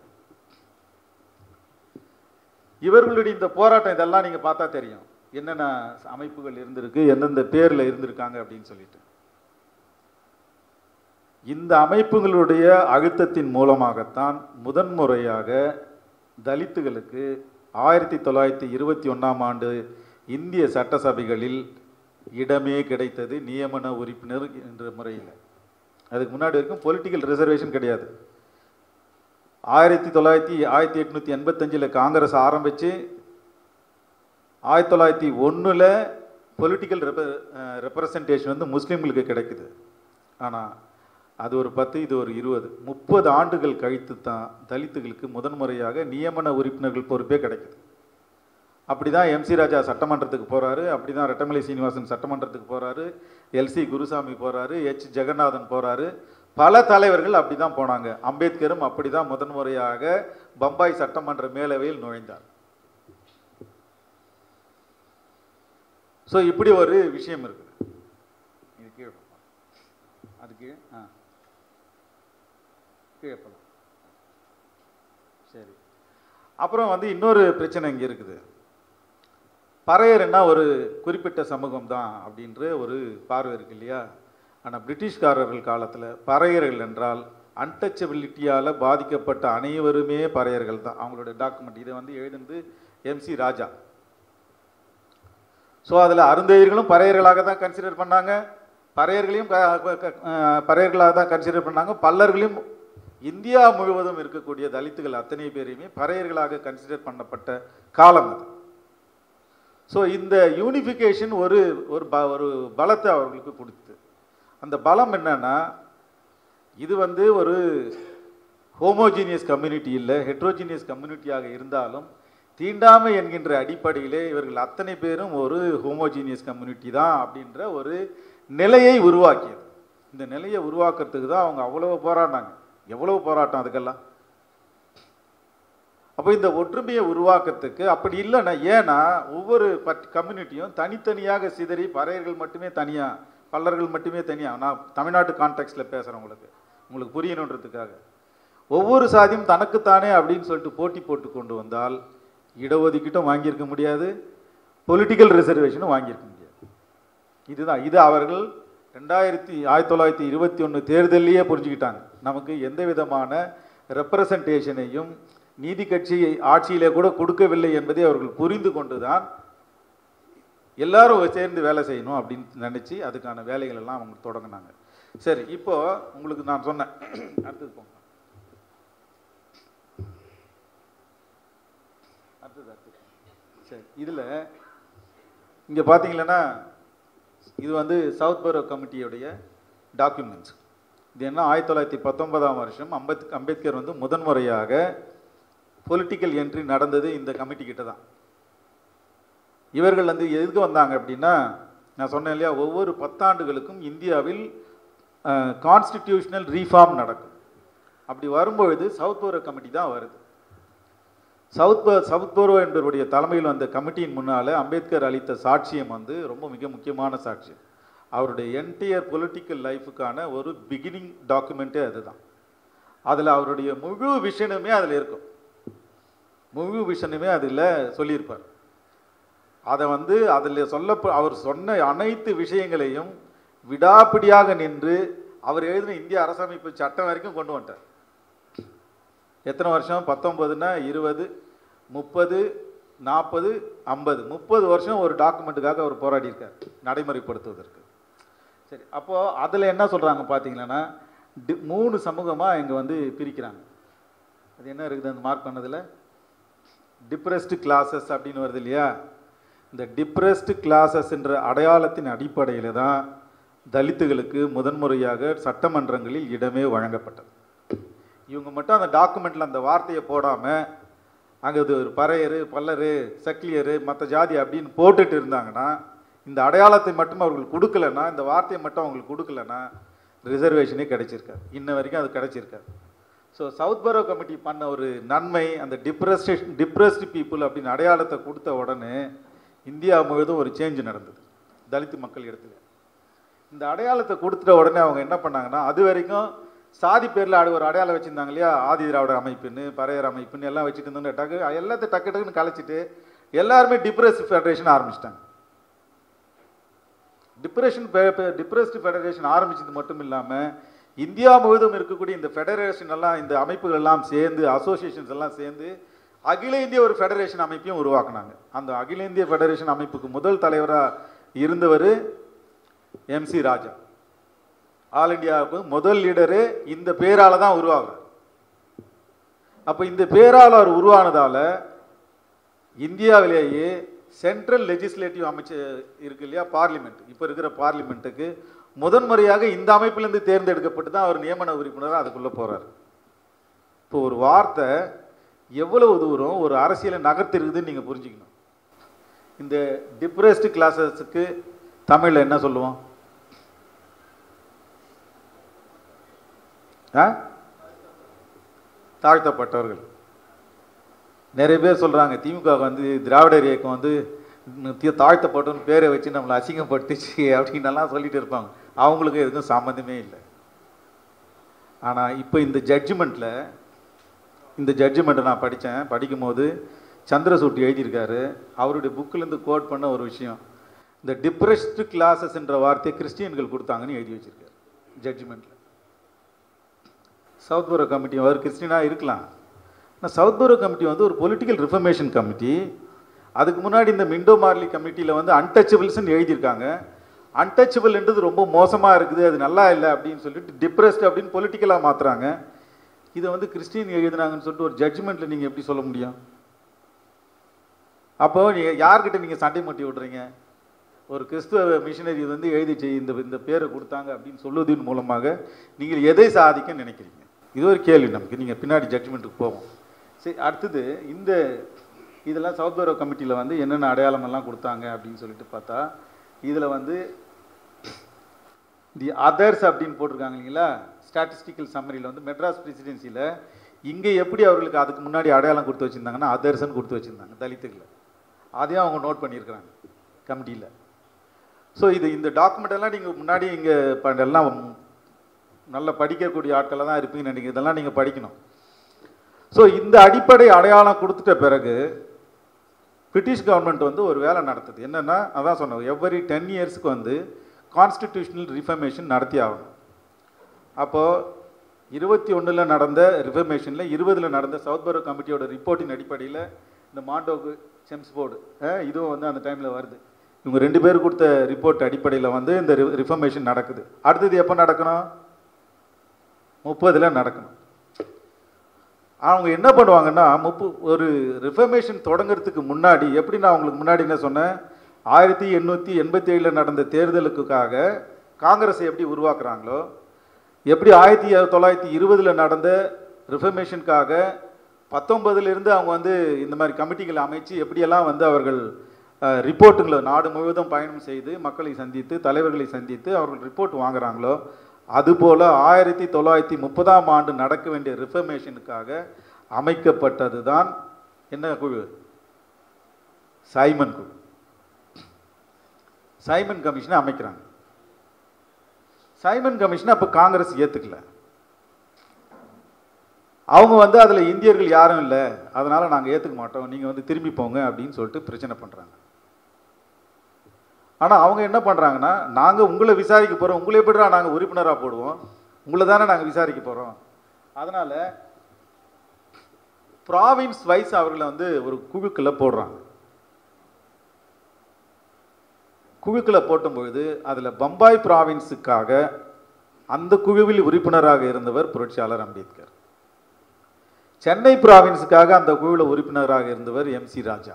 இவர்களுடைய இந்த போராட்டம் இதெல்லாம் நீங்கள் பார்த்தா தெரியும் என்னென்ன அமைப்புகள் இருந்திருக்கு எந்தெந்த பேரில் இருந்திருக்காங்க அப்படின்னு சொல்லிட்டு இந்த அமைப்புகளுடைய அழுத்தத்தின் மூலமாகத்தான் முதன்முறையாக தலித்துகளுக்கு ஆயிரத்தி தொள்ளாயிரத்தி இருபத்தி ஒன்றாம் ஆண்டு இந்திய சட்டசபைகளில் இடமே கிடைத்தது நியமன உறுப்பினர் என்ற முறையில் அதுக்கு முன்னாடி வரைக்கும் பொலிட்டிக்கல் ரிசர்வேஷன் கிடையாது ஆயிரத்தி தொள்ளாயிரத்தி ஆயிரத்தி எட்நூற்றி எண்பத்தஞ்சில் காங்கிரஸ் ஆரம்பித்து ஆயிரத்தி தொள்ளாயிரத்தி ஒன்றில் பொலிட்டிக்கல் ரெப்ப ரெப்ரசன்டேஷன் வந்து முஸ்லீம்களுக்கு கிடைக்குது ஆனால் அது ஒரு பத்து இது ஒரு இருபது முப்பது ஆண்டுகள் கழித்து தான் தலித்துகளுக்கு முதன்முறையாக நியமன உறுப்பினர்கள் பொறுப்பே கிடைக்குது அப்படி தான் எம்சி ராஜா சட்டமன்றத்துக்கு போகிறாரு அப்படி தான் ரெட்டமலை சீனிவாசன் சட்டமன்றத்துக்கு போகிறாரு எல்சி குருசாமி போகிறாரு எச் ஜெகநாதன் போகிறாரு பல தலைவர்கள் அப்படி தான் போனாங்க அம்பேத்கரும் அப்படி தான் முதன்முறையாக பம்பாய் சட்டமன்ற மேலவையில் நுழைந்தார் ஸோ இப்படி ஒரு விஷயம் இருக்குது இது கீழே பாப்பா. அது கீழே ஆ கீழே போலாம் சரி அப்புறம் வந்து இன்னொரு பிரச்சனை இங்கே இருக்குது பறையர்னா ஒரு குறிப்பிட்ட சமூகம் தான் அப்படின்ற ஒரு பார்வை இருக்கு இல்லையா ஆனால் பிரிட்டிஷ்காரர்கள் காலத்தில் பறையர்கள் என்றால் அன்டச்சபிலிட்டியால் பாதிக்கப்பட்ட அனைவருமே பறையர்கள் தான் அவங்களோட டாக்குமெண்ட் இதை வந்து எழுதுனது எம்சி ராஜா ஸோ அதில் அருந்தையர்களும் பறையர்களாக தான் கன்சிடர் பண்ணாங்க பறையர்களையும் க- க- க- அஹ் பறையர்களாக தான் கன்சிடர் பண்ணாங்க பல்லர்களையும் இந்தியா முழுவதும் இருக்கக்கூடிய தலித்துகள் அத்தனை பேரையுமே பறையர்களாக கன்சிடர் பண்ணப்பட்ட காலம் அது ஸோ இந்த யூனிஃபிகேஷன் ஒரு ஒரு ப ஒரு பலத்தை அவர்களுக்கு கொடுத்து அந்த பலம் என்னன்னா இது வந்து ஒரு ஹோமோஜீனியஸ் கம்யூனிட்டி இல்லை ஹெட்ரோஜீனியஸ் கம்யூனிட்டியாக இருந்தாலும் தீண்டாமை என்கின்ற அடிப்படையிலே இவர்கள் அத்தனை பேரும் ஒரு ஹோமோஜீனியஸ் கம்யூனிட்டி தான் அப்படின்ற ஒரு நிலையை உருவாக்கியது இந்த நிலையை உருவாக்குறதுக்கு தான் அவங்க அவ்வளவு போராடினாங்க எவ்வளவு போராட்டம் அதுக்கெல்லாம் அப்போ இந்த ஒற்றுமையை உருவாக்கத்துக்கு அப்படி இல்லைன்னா ஏன்னா ஒவ்வொரு பட் கம்யூனிட்டியும் தனித்தனியாக சிதறி பறையர்கள் மட்டுமே தனியாக பல்லர்கள் மட்டுமே தனியாக நான் தமிழ்நாட்டு கான்டெக்ட்ல பேசுகிறேன் உங்களுக்கு உங்களுக்கு புரியணுன்றதுக்காக ஒவ்வொரு சாதியும் தனக்குத்தானே அப்படின்னு சொல்லிட்டு போட்டி போட்டு கொண்டு வந்தால் இடஒதுக்கீட்டும் வாங்கியிருக்க முடியாது பொலிட்டிக்கல் ரிசர்வேஷனும் வாங்கியிருக்க முடியாது இதுதான் இது அவர்கள் ரெண்டாயிரத்தி ஆயிரத்தி தொள்ளாயிரத்தி இருபத்தி ஒன்று தேர்தலையே புரிஞ்சுக்கிட்டாங்க நமக்கு எந்த விதமான ரெப்ரசன்டேஷனையும் நீதி கட்சி ஆட்சியிலே கூட கொடுக்கவில்லை என்பதை அவர்கள் புரிந்து கொண்டுதான் எல்லாரும் சேர்ந்து வேலை செய்யணும் அப்படின்னு நினச்சி அதுக்கான வேலைகள் எல்லாம் அவங்க தொடங்கினாங்க சரி இப்போ உங்களுக்கு நான் சொன்னேன் அடுத்தது போங்க அடுத்தது அடுத்தது சரி இதில் இங்கே பார்த்தீங்கன்னா இது வந்து சவுத் பரோ கமிட்டியுடைய டாக்குமெண்ட்ஸ் இது என்ன ஆயிரத்தி தொள்ளாயிரத்தி பத்தொன்பதாம் வருஷம் அம்பேத் அம்பேத்கர் வந்து முதன்முறையாக பொலிட்டிக்கல் என்ட்ரி நடந்தது இந்த கமிட்டி கிட்ட தான் இவர்கள் வந்து எதுக்கு வந்தாங்க அப்படின்னா நான் சொன்னேன் இல்லையா ஒவ்வொரு பத்தாண்டுகளுக்கும் இந்தியாவில் கான்ஸ்டிடியூஷனல் ரீஃபார்ம் நடக்கும் அப்படி வரும்பொழுது சவுத் போரோ கமிட்டி தான் வருது சவுத் ப- சவுத் போரோ என்பவருடைய தலைமையில் வந்த கமிட்டியின் முன்னால் அம்பேத்கர் அளித்த சாட்சியம் வந்து ரொம்ப மிக முக்கியமான சாட்சியம் அவருடைய என்டையர் பொலிட்டிக்கல் லைஃபுக்கான ஒரு பிகினிங் டாக்குமெண்ட்டே அதுதான் அதில் அவருடைய முழு விஷனுமே அதில் இருக்கும் முழு விஷனுமே அதில் சொல்லியிருப்பார் அதை வந்து அதில் சொல்ல அவர் சொன்ன அனைத்து விஷயங்களையும் விடாப்பிடியாக நின்று அவர் எழுதின இந்திய அரசமைப்பு சட்டம் வரைக்கும் கொண்டு வந்துட்டார் எத்தனை வருஷம் பத்தொன்பதுன்னா இருபது முப்பது நாற்பது ஐம்பது முப்பது வருஷம் ஒரு டாக்குமெண்ட்டுக்காக அவர் போராடி இருக்கார் நடைமுறைப்படுத்துவதற்கு சரி அப்போது அதில் என்ன சொல்கிறாங்க பார்த்தீங்கன்னா டி மூணு சமூகமாக இங்கே வந்து பிரிக்கிறாங்க அது என்ன இருக்குது அந்த மார்க் பண்ணதில் டிப்ரெஸ்டு கிளாஸஸ் அப்படின்னு வருது இல்லையா இந்த டிப்ரெஸ்டு கிளாஸஸ் என்ற அடையாளத்தின் அடிப்படையில் தான் தலித்துகளுக்கு முதன்முறையாக சட்டமன்றங்களில் இடமே வழங்கப்பட்டது இவங்க மட்டும் அந்த டாக்குமெண்ட்டில் அந்த வார்த்தையை போடாமல் அங்கே இது ஒரு பறையரு பல்லரு சக்கிலியரு மற்ற ஜாதி அப்படின்னு போட்டுட்டு இருந்தாங்கன்னா இந்த அடையாளத்தை மட்டும் அவர்கள் கொடுக்கலன்னா இந்த வார்த்தையை மட்டும் அவங்களுக்கு கொடுக்கலன்னா ரிசர்வேஷனே கிடைச்சிருக்காது இன்ன வரைக்கும் அது கிடைச்சிருக்காது ஸோ சவுத் பரோ கமிட்டி பண்ண ஒரு நன்மை அந்த டிப்ரெஸ்டேஷன் டிப்ரெஸ்டு பீப்புள் அப்படின்னு அடையாளத்தை கொடுத்த உடனே இந்தியா முழுவதும் ஒரு சேஞ்ச் நடந்தது தலித் மக்கள் இடத்துல இந்த அடையாளத்தை கொடுத்துட்ட உடனே அவங்க என்ன பண்ணாங்கன்னா அது வரைக்கும் சாதி பேரில் ஆடு ஒரு அடையாளம் வச்சுருந்தாங்க இல்லையா ஆதி திராவிடர் அமைப்புன்னு பறையர் அமைப்புன்னு எல்லாம் வச்சுட்டு இருந்தோம் டக்கு எல்லாத்தையும் டக்கு டக்குன்னு கலைச்சிட்டு எல்லாருமே டிப்ரெஸ் ஃபெடரேஷன் ஆரம்பிச்சிட்டாங்க டிப்ரெஷன் டிப்ரெஸ்டு ஃபெடரேஷன் ஆரம்பிச்சது மட்டும் இல்லாமல் இந்தியா முழுவதும் இருக்கக்கூடிய இந்த ஃபெடரேஷன் எல்லாம் இந்த அமைப்புகள் எல்லாம் சேர்ந்து அசோசியேஷன்ஸ் எல்லாம் சேர்ந்து அகில இந்திய ஒரு ஃபெடரேஷன் அமைப்பையும் உருவாக்குனாங்க அந்த அகில இந்திய ஃபெடரேஷன் அமைப்புக்கு முதல் தலைவராக இருந்தவர் எம்சி ராஜா ஆல் இந்தியாவுக்கு முதல் லீடரு இந்த பேரால தான் உருவாகுறார் அப்போ இந்த பேரால் அவர் உருவானதால இந்தியாவிலேயே சென்ட்ரல் லெஜிஸ்லேட்டிவ் அமைச்சு இருக்கு இல்லையா பார்லிமெண்ட் இப்போ இருக்கிற பார்லிமெண்ட்டுக்கு முதன்முறையாக இந்த அமைப்பிலிருந்து தேர்ந்தெடுக்கப்பட்டு தான் அவர் நியமன உறுப்பினராக அதுக்குள்ளே போகிறார் இப்போ ஒரு வார்த்தை எவ்வளவு தூரம் ஒரு அரசியலை நகர்த்திருக்குதுன்னு நீங்கள் புரிஞ்சுக்கணும் இந்த டிப்ரெஸ்டு கிளாஸஸுக்கு தமிழில் என்ன சொல்லுவோம் ஆ தாழ்த்தப்பட்டவர்கள் நிறைய பேர் சொல்கிறாங்க திமுக வந்து திராவிடர் இயக்கம் வந்து ம், தி- தாழ்த்தப்பட்டவன் பேரை வச்சு நம்மளை அசிங்கப்படுத்துச்சு அப்படின்னெல்லாம் சொல்லிட்டு இருப்பாங்க அவங்களுக்கு எதுக்கும் சம்மந்தமே இல்லை ஆனால் இப்போ இந்த ஜட்ஜ்மெண்ட்டில் இந்த ஜட்ஜ்மெண்ட்டை நான் படித்தேன் படிக்கும்போது சந்திரசூட்டி எழுதியிருக்காரு அவருடைய புக்கிலேருந்து கோட் பண்ண ஒரு விஷயம் இந்த டிப்ரெஸ்டு கிளாஸஸ் என்ற வார்த்தையை கிறிஸ்டியன்கள் கொடுத்தாங்கன்னு எழுதி வச்சிருக்காரு ஜட்ஜ்மெண்ட்டில் சவுத் போரோ கமிட்டி அவர் கிறிஸ்டினாக இருக்கலாம் ஆனால் சவுத் போரோ கமிட்டி வந்து ஒரு பொலிட்டிக்கல் ரிஃபர்மேஷன் கமிட்டி அதுக்கு முன்னாடி இந்த மிண்டோ மார்லி கமிட்டியில் வந்து அன்டச்சபிள்ஸ்னு எழுதியிருக்காங்க அன்டச்சபிள்ன்றது ரொம்ப மோசமாக இருக்குது அது நல்லா இல்லை அப்படின்னு சொல்லிட்டு டிப்ரெஸ்ட் அப்படின்னு பொலிட்டிக்கலாக மாற்றுறாங்க இதை வந்து கிறிஸ்டின் எழுதுனாங்கன்னு சொல்லிட்டு ஒரு ஜட்ஜ்மெண்ட்டில் நீங்கள் எப்படி சொல்ல முடியும் அப்போ நீங்கள் யார்கிட்ட நீங்கள் சண்டை மூட்டி விடுறீங்க ஒரு கிறிஸ்துவ மிஷினரி வந்து எழுதிச்சு இந்த இந்த பேரை கொடுத்தாங்க அப்படின்னு சொல்லுவதன் மூலமாக நீங்கள் எதை சாதிக்க நினைக்கிறீங்க இது ஒரு கேள்வி நமக்கு நீங்கள் பின்னாடி ஜட்ஜ்மெண்ட்டுக்கு போவோம் சரி அடுத்தது இந்த இதெல்லாம் சவுத் பரோ கமிட்டியில் வந்து என்னென்ன அடையாளமெல்லாம் கொடுத்தாங்க அப்படின்னு சொல்லிட்டு பார்த்தா இதில் வந்து தி அதர்ஸ் அப்படின்னு போட்டிருக்காங்க இல்லைங்களா ஸ்டாட்டிஸ்டிக்கல் சம்மரியில் வந்து மெட்ராஸ் பிரசிடென்சியில் இங்கே எப்படி அவர்களுக்கு அதுக்கு முன்னாடி அடையாளம் கொடுத்து வச்சுருந்தாங்கன்னா அதர்ஸ்ன்னு கொடுத்து வச்சுருந்தாங்க தலித்துகளை அதையும் அவங்க நோட் பண்ணியிருக்கிறாங்க கமிட்டியில் ஸோ இது இந்த டாக்குமெண்ட் எல்லாம் நீங்கள் முன்னாடி இங்கே எல்லாம் நல்ல படிக்கக்கூடிய ஆட்களாக தான் இருப்பீங்கன்னு நினைக்கிறேன் இதெல்லாம் நீங்கள் படிக்கணும் ஸோ இந்த அடிப்படை அடையாளம் கொடுத்துட்ட பிறகு பிரிட்டிஷ் கவர்மெண்ட் வந்து ஒரு வேலை நடத்துது என்னென்னா அதான் சொன்னோம் எவ்வரி டென் இயர்ஸ்க்கு வந்து கான்ஸ்டிடியூஷனல் ரிஃபர்மேஷன் நடத்தி ஆகணும் அப்போது இருபத்தி ஒன்றில் நடந்த ரிஃபர்மேஷனில் இருபதில் நடந்த சவுத் பரோ கமிட்டியோட ரிப்போர்ட்டின் அடிப்படையில் இந்த மாண்டோக்கு செம்ஸ்போர்டு இதுவும் வந்து அந்த டைமில் வருது இவங்க ரெண்டு பேர் கொடுத்த ரிப்போர்ட் அடிப்படையில் வந்து இந்த ரிஃபர்மேஷன் நடக்குது அடுத்தது எப்போ நடக்கணும் முப்பதில் நடக்கணும் அவங்க என்ன பண்ணுவாங்கன்னா முப்பு ஒரு ரிஃபர்மேஷன் தொடங்குறதுக்கு முன்னாடி எப்படி நான் உங்களுக்கு முன்னாடி என்ன சொன்னேன் ஆயிரத்தி எண்ணூற்றி எண்பத்தி ஏழில் நடந்த தேர்தலுக்காக காங்கிரஸை எப்படி உருவாக்குறாங்களோ எப்படி ஆயிரத்தி தொள்ளாயிரத்தி இருபதில் நடந்த ரிஃபர்மேஷனுக்காக பத்தொன்பதுலேருந்து அவங்க வந்து இந்த மாதிரி கமிட்டிகளை அமைச்சு எப்படியெல்லாம் வந்து அவர்கள் ரிப்போர்ட்டுங்களை நாடு முழுவதும் பயணம் செய்து மக்களை சந்தித்து தலைவர்களை சந்தித்து அவர்கள் ரிப்போர்ட் வாங்குறாங்களோ அதுபோல் ஆயிரத்தி தொள்ளாயிரத்தி முப்பதாம் ஆண்டு நடக்க வேண்டிய ரிஃபர்மேஷனுக்காக அமைக்கப்பட்டது தான் என்ன குழு சைமன் குழு சைமன் கமிஷனை அமைக்கிறாங்க சைமன் கமிஷனை அப்போ காங்கிரஸ் ஏற்றுக்கல அவங்க வந்து அதில் இந்தியர்கள் யாரும் இல்லை அதனால் நாங்கள் ஏற்றுக்க மாட்டோம் நீங்கள் வந்து திரும்பி போங்க அப்படின்னு சொல்லிட்டு பிரச்சனை பண்ணுறாங்க ஆனால் அவங்க என்ன பண்ணுறாங்கன்னா நாங்கள் உங்களை விசாரிக்க போகிறோம் உங்களை எப்படிடா நாங்கள் உறுப்பினராக போடுவோம் உங்களை தானே நாங்கள் விசாரிக்க போகிறோம் அதனால் ப்ராவின்ஸ் வைஸ் அவர்களை வந்து ஒரு குழுக்களை போடுறாங்க குழுக்களை போட்டும் பொழுது அதில் பம்பாய் ப்ராவின்ஸுக்காக அந்த குழுவில் உறுப்பினராக இருந்தவர் புரட்சியாளர் அம்பேத்கர் சென்னை ப்ராவின்ஸுக்காக அந்த குழுவில் உறுப்பினராக இருந்தவர் எம் சி ராஜா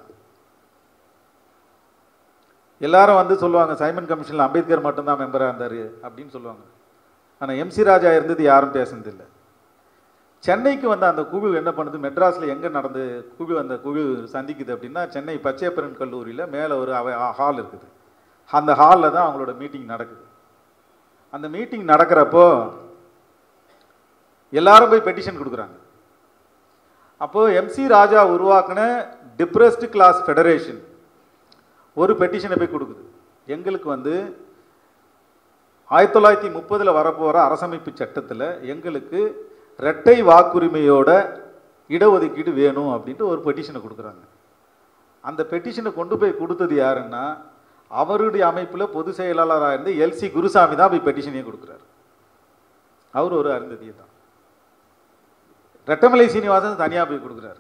எல்லாரும் வந்து சொல்லுவாங்க சைமன் கமிஷனில் அம்பேத்கர் மட்டும்தான் மெம்பராக இருந்தார் அப்படின்னு சொல்லுவாங்க ஆனால் எம் சி ராஜா இருந்தது யாரும் பேசுனதில்லை சென்னைக்கு வந்து அந்த குழு என்ன பண்ணுது மெட்ராஸில் எங்கே நடந்து குழு அந்த குழு சந்திக்குது அப்படின்னா சென்னை பச்சையப்பரன் கல்லூரியில் மேலே ஒரு அவை ஹால் இருக்குது அந்த ஹாலில் தான் அவங்களோட மீட்டிங் நடக்குது அந்த மீட்டிங் நடக்கிறப்போ எல்லாரும் போய் பெட்டிஷன் கொடுக்குறாங்க அப்போது எம்சி ராஜா உருவாக்கின டிப்ரெஸ்டு கிளாஸ் ஃபெடரேஷன் ஒரு பெட்டிஷனை போய் கொடுக்குது எங்களுக்கு வந்து ஆயிரத்தி தொள்ளாயிரத்தி முப்பதில் வரப்போகிற அரசமைப்பு சட்டத்தில் எங்களுக்கு இரட்டை வாக்குரிமையோட இடஒதுக்கீடு வேணும் அப்படின்ட்டு ஒரு பெட்டிஷனை கொடுக்குறாங்க அந்த பெட்டிஷனை கொண்டு போய் கொடுத்தது யாருன்னா அவருடைய அமைப்பில் பொது செயலாளராக இருந்து எல்சி குருசாமி தான் போய் பெட்டிஷனே கொடுக்குறாரு அவர் ஒரு அருந்ததியை தான் ரெட்டமலை சீனிவாசன் தனியாக போய் கொடுக்குறாரு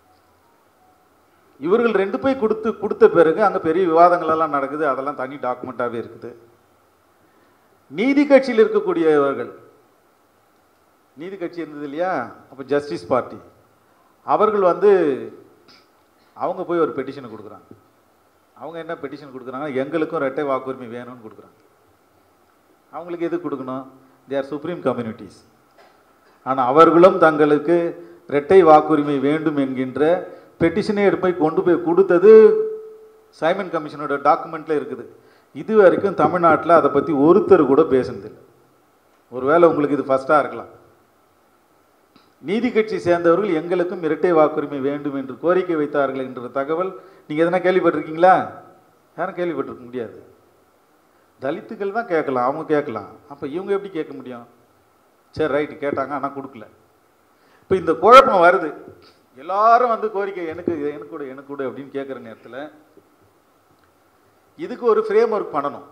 இவர்கள் ரெண்டு போய் கொடுத்து கொடுத்த பிறகு அங்கே பெரிய விவாதங்கள் எல்லாம் நடக்குது அதெல்லாம் தனி டாக்குமெண்ட்டாகவே இருக்குது நீதி கட்சியில் இருக்கக்கூடியவர்கள் நீதி கட்சி இருந்தது இல்லையா அப்போ ஜஸ்டிஸ் பார்ட்டி அவர்கள் வந்து அவங்க போய் ஒரு பெட்டிஷனை கொடுக்குறாங்க அவங்க என்ன பெட்டிஷன் கொடுக்குறாங்க எங்களுக்கும் ரெட்டை வாக்குரிமை வேணும்னு கொடுக்குறாங்க அவங்களுக்கு எது கொடுக்கணும் தே ஆர் சுப்ரீம் கம்யூனிட்டிஸ் ஆனால் அவர்களும் தங்களுக்கு இரட்டை வாக்குரிமை வேண்டும் என்கின்ற பெட்டிஷனை எடுத்து போய் கொண்டு போய் கொடுத்தது சைமன் கமிஷனோட டாக்குமெண்ட்டில் இருக்குது இது வரைக்கும் தமிழ்நாட்டில் அதை பற்றி ஒருத்தர் கூட பேசுனதில்லை ஒருவேளை உங்களுக்கு இது ஃபஸ்ட்டாக இருக்கலாம் நீதி கட்சி சேர்ந்தவர்கள் எங்களுக்கும் இரட்டை வாக்குரிமை வேண்டும் என்று கோரிக்கை வைத்தார்கள் என்ற தகவல் நீங்கள் எதனா கேள்விப்பட்டிருக்கீங்களா யாரும் கேள்விப்பட்டிருக்க முடியாது தலித்துகள் தான் கேட்கலாம் அவங்க கேட்கலாம் அப்போ இவங்க எப்படி கேட்க முடியும் சரி ரைட்டு கேட்டாங்க ஆனால் கொடுக்கல இப்போ இந்த குழப்பம் வருது எல்லாரும் வந்து கோரிக்கை எனக்கு எனக்கு கூட எனக்கு கூட அப்படின்னு கேட்குற நேரத்தில் இதுக்கு ஒரு ஃப்ரேம் ஒர்க் பண்ணணும்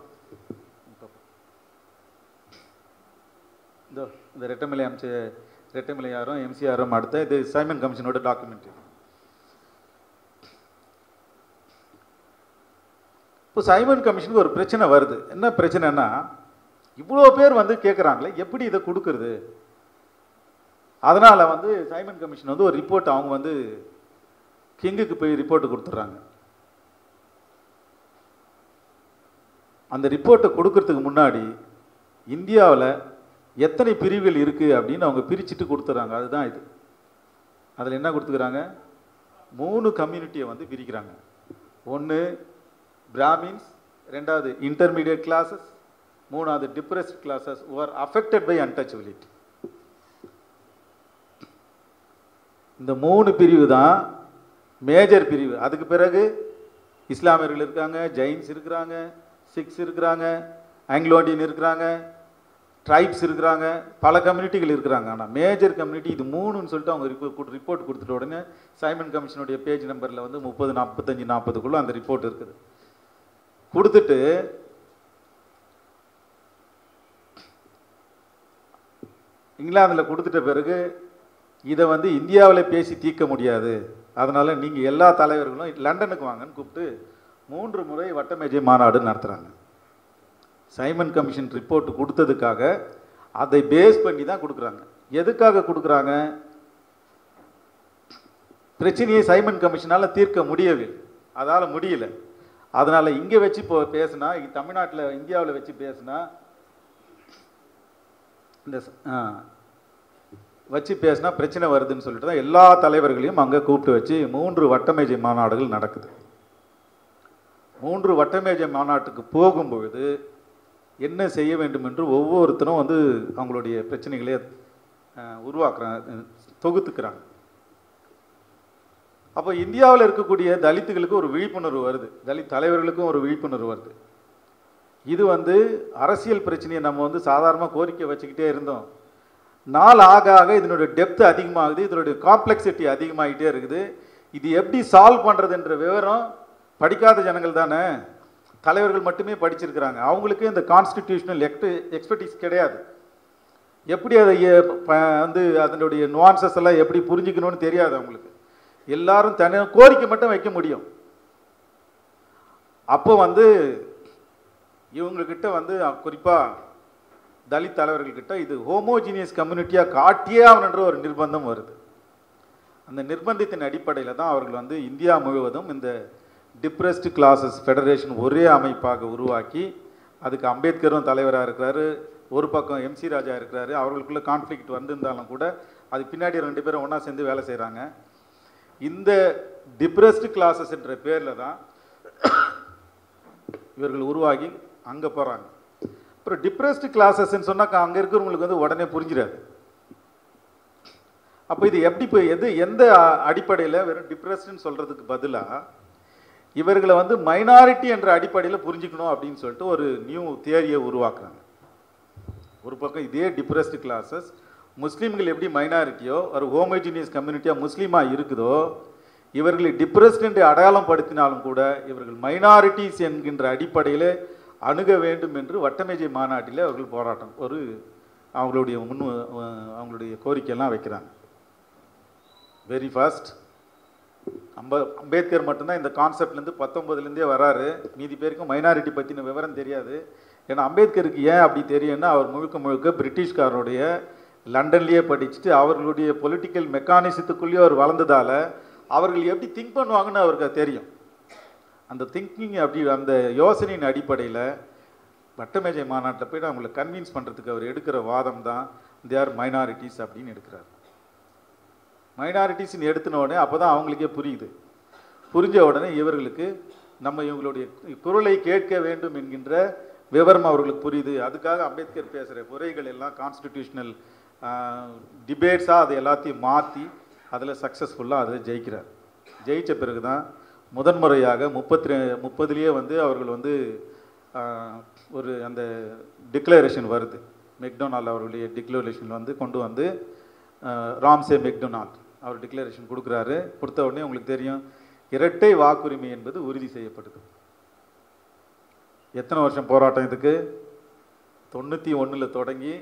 இந்த இந்த ரெட்டமலை அமைச்ச ரெட்டமலை யாரும் எம்சிஆரும் அடுத்த இது சைமன் கமிஷனோட டாக்குமெண்ட் இப்போ சைமன் கமிஷனுக்கு ஒரு பிரச்சனை வருது என்ன பிரச்சனைனா இவ்வளோ பேர் வந்து கேட்குறாங்களே எப்படி இதை கொடுக்கறது அதனால் வந்து சைமன் கமிஷன் வந்து ஒரு ரிப்போர்ட் அவங்க வந்து கிங்குக்கு போய் ரிப்போர்ட் கொடுத்துட்றாங்க அந்த ரிப்போர்ட்டை கொடுக்கறதுக்கு முன்னாடி இந்தியாவில் எத்தனை பிரிவுகள் இருக்குது அப்படின்னு அவங்க பிரிச்சுட்டு கொடுத்துட்றாங்க அதுதான் இது அதில் என்ன கொடுத்துக்கிறாங்க மூணு கம்யூனிட்டியை வந்து பிரிக்கிறாங்க ஒன்று பிராமின்ஸ் ரெண்டாவது இன்டர்மீடியட் கிளாஸஸ் மூணாவது depressed classes are affected by untouchability இந்த மூணு பிரிவு தான் மேஜர் பிரிவு அதுக்கு பிறகு இஸ்லாமியர்கள் இருக்காங்க ஜெயின்ஸ் இருக்கிறாங்க சிக்ஸ் இருக்கிறாங்க ஆங்கிலோண்டியன் இருக்கிறாங்க ட்ரைப்ஸ் இருக்கிறாங்க பல கம்யூனிட்டிகள் இருக்கிறாங்க ஆனால் மேஜர் கம்யூனிட்டி இது மூணுன்னு சொல்லிட்டு அவங்க ரிப்போர்ட் ரிப்போர்ட் கொடுத்துட்ட உடனே சைமன் கமிஷனுடைய பேஜ் நம்பரில் வந்து முப்பது நாற்பத்தஞ்சு நாற்பதுக்குள்ளே அந்த ரிப்போர்ட் இருக்குது கொடுத்துட்டு இங்கிலாந்தில் கொடுத்துட்ட பிறகு இதை வந்து இந்தியாவில் பேசி தீர்க்க முடியாது அதனால் நீங்கள் எல்லா தலைவர்களும் லண்டனுக்கு வாங்கன்னு கூப்பிட்டு மூன்று முறை வட்டமேஜை மாநாடு நடத்துகிறாங்க சைமன் கமிஷன் ரிப்போர்ட் கொடுத்ததுக்காக அதை பேஸ் பண்ணி தான் கொடுக்குறாங்க எதுக்காக கொடுக்குறாங்க பிரச்சனையை சைமன் கமிஷனால் தீர்க்க முடியவில்லை அதால் முடியல அதனால் இங்கே வச்சு இப்போ பேசுனா தமிழ்நாட்டில் இந்தியாவில் வச்சு பேசுனா இந்த ச- ஆ, வச்சு பேசினா பிரச்சனை வருதுன்னு சொல்லிட்டு தான் எல்லா தலைவர்களையும் அங்கே கூப்பிட்டு வச்சு மூன்று வட்டமேஜை மாநாடுகள் நடக்குது மூன்று வட்டமேஜை மாநாட்டுக்கு போகும்பொழுது என்ன செய்ய வேண்டும் என்று ஒவ்வொருத்தரும் வந்து அவங்களுடைய பிரச்சனைகளை அஹ், உருவாக்குறாங்க தொகுத்துக்கிறாங்க அப்போ இந்தியாவில் இருக்கக்கூடிய தலித்துகளுக்கு ஒரு விழிப்புணர்வு வருது தலித் தலைவர்களுக்கும் ஒரு விழிப்புணர்வு வருது இது வந்து அரசியல் பிரச்சனையை நம்ம வந்து சாதாரணமாக கோரிக்கை வச்சுக்கிட்டே இருந்தோம் நாள் ஆக ஆக இதனுடைய டெப்த் அதிகமாகுது இதனுடைய காம்ப்ளெக்சிட்டி அதிகமாகிட்டே இருக்குது இது எப்படி சால்வ் பண்ணுறதுன்ற விவரம் படிக்காத ஜனங்கள் தானே தலைவர்கள் மட்டுமே படிச்சிருக்கிறாங்க அவங்களுக்கு இந்த கான்ஸ்டிடியூஷனல் எக்ட் எக்ஸ்பர்டீஸ் கிடையாது எப்படி அதை எ- ப- வந்து அதனுடைய nuances எல்லாம் எப்படி புரிஞ்சுக்கணும்னு தெரியாது அவங்களுக்கு எல்லாரும் தனி கோரிக்கை மட்டும் வைக்க முடியும் அப்போ வந்து இவங்கக்கிட்ட வந்து குறிப்பாக தலித் தலைவர்கள்கிட்ட இது ஹோமோஜீனியஸ் கம்யூனிட்டியாக காட்டியே ஆகணுன்ற ஒரு நிர்பந்தம் வருது அந்த நிர்பந்தத்தின் அடிப்படையில் தான் அவர்கள் வந்து இந்தியா முழுவதும் இந்த டிப்ரெஸ்டு கிளாஸஸ் ஃபெடரேஷன் ஒரே அமைப்பாக உருவாக்கி அதுக்கு அம்பேத்கரும் தலைவராக இருக்கிறாரு ஒரு பக்கம் எம்சி ராஜா இருக்கிறாரு அவர்களுக்குள்ள கான்ஃப்ளிக்ட் வந்திருந்தாலும் கூட அது பின்னாடி ரெண்டு பேரும் ஒன்றா சேர்ந்து வேலை செய்கிறாங்க இந்த டிப்ரெஸ்டு கிளாஸஸ் என்ற பேரில் தான் இவர்கள் உருவாகி அங்கே போகிறாங்க அப்புறம் டிப்ரெஸ்டு கிளாஸஸ்ன்னு சொன்னாக்கா அங்கே இருக்கிறவங்களுக்கு வந்து உடனே புரிஞ்சிடாது அப்போ இது எப்படி போய் எது எந்த அடிப்படையில் வெறும் டிப்ரெஸ்டுன்னு சொல்கிறதுக்கு பதிலாக இவர்களை வந்து மைனாரிட்டி என்ற அடிப்படையில் புரிஞ்சுக்கணும் அப்படின்னு சொல்லிட்டு ஒரு நியூ தியரியை உருவாக்குறாங்க ஒரு பக்கம் இதே டிப்ரெஸ்டு கிளாஸஸ் முஸ்லீம்கள் எப்படி மைனாரிட்டியோ ஒரு ஹோமோஜினியஸ் கம்யூனிட்டியாக முஸ்லீமாக இருக்குதோ இவர்களை டிப்ரெஸ்ட் என்று அடையாளம் படுத்தினாலும் கூட இவர்கள் மைனாரிட்டிஸ் என்கின்ற அடிப்படையில் அணுக வேண்டும் என்று வட்டமேஜை மாநாட்டில் அவர்கள் போராட்டம் ஒரு அவங்களுடைய முன் அவங்களுடைய கோரிக்கையெல்லாம் வைக்கிறாங்க வெரி ஃபாஸ்ட் அம்ப அம்பேத்கர் மட்டும்தான் இந்த கான்செப்ட்லேருந்து பத்தொம்பதுலேருந்தே வராரு மீதி பேருக்கும் மைனாரிட்டி பற்றின விவரம் தெரியாது ஏன்னா அம்பேத்கருக்கு ஏன் அப்படி தெரியும்னா அவர் முழுக்க முழுக்க பிரிட்டிஷ்காரருடைய லண்டன்லேயே படிச்சுட்டு அவர்களுடைய பொலிட்டிக்கல் மெக்கானிசத்துக்குள்ளேயே அவர் வளர்ந்ததால் அவர்கள் எப்படி திங்க் பண்ணுவாங்கன்னு அவருக்கு அது தெரியும் அந்த திங்கிங் அப்படி அந்த யோசனையின் அடிப்படையில் வட்டமேஜை மாநாட்டில் போய்ட்டு அவங்களை கன்வின்ஸ் பண்ணுறதுக்கு அவர் எடுக்கிற வாதம் தான் தேர் மைனாரிட்டிஸ் அப்படின்னு எடுக்கிறார் மைனாரிட்டிஸ்னு எடுத்தின உடனே அப்போ தான் அவங்களுக்கே புரியுது புரிஞ்ச உடனே இவர்களுக்கு நம்ம இவங்களுடைய குரலை கேட்க வேண்டும் என்கின்ற விவரம் அவர்களுக்கு புரியுது அதுக்காக அம்பேத்கர் பேசுகிற குறைகள் எல்லாம் கான்ஸ்டிடியூஷனல் டிபேட்ஸாக அதை எல்லாத்தையும் மாற்றி அதில் சக்ஸஸ்ஃபுல்லாக அதை ஜெயிக்கிறார் ஜெயித்த பிறகு தான் முதன்முறையாக முப்பத்தி ரெ முப்பதுலேயே வந்து அவர்கள் வந்து ஆஹ், ஒரு அந்த டிக்ளரேஷன் வருது மெக்டொனால்ட் அவர்களுடைய டிக்ளரேஷன் வந்து கொண்டு வந்து ஆஹ், ராம்சே மெக்டொனால்ட் அவர் டிக்ளரேஷன் கொடுக்குறாரு கொடுத்த உடனே உங்களுக்கு தெரியும் இரட்டை வாக்குரிமை என்பது உறுதி செய்யப்படுது எத்தனை வருஷம் போராட்டம் இதுக்கு தொண்ணூற்றி ஒன்றில் தொடங்கி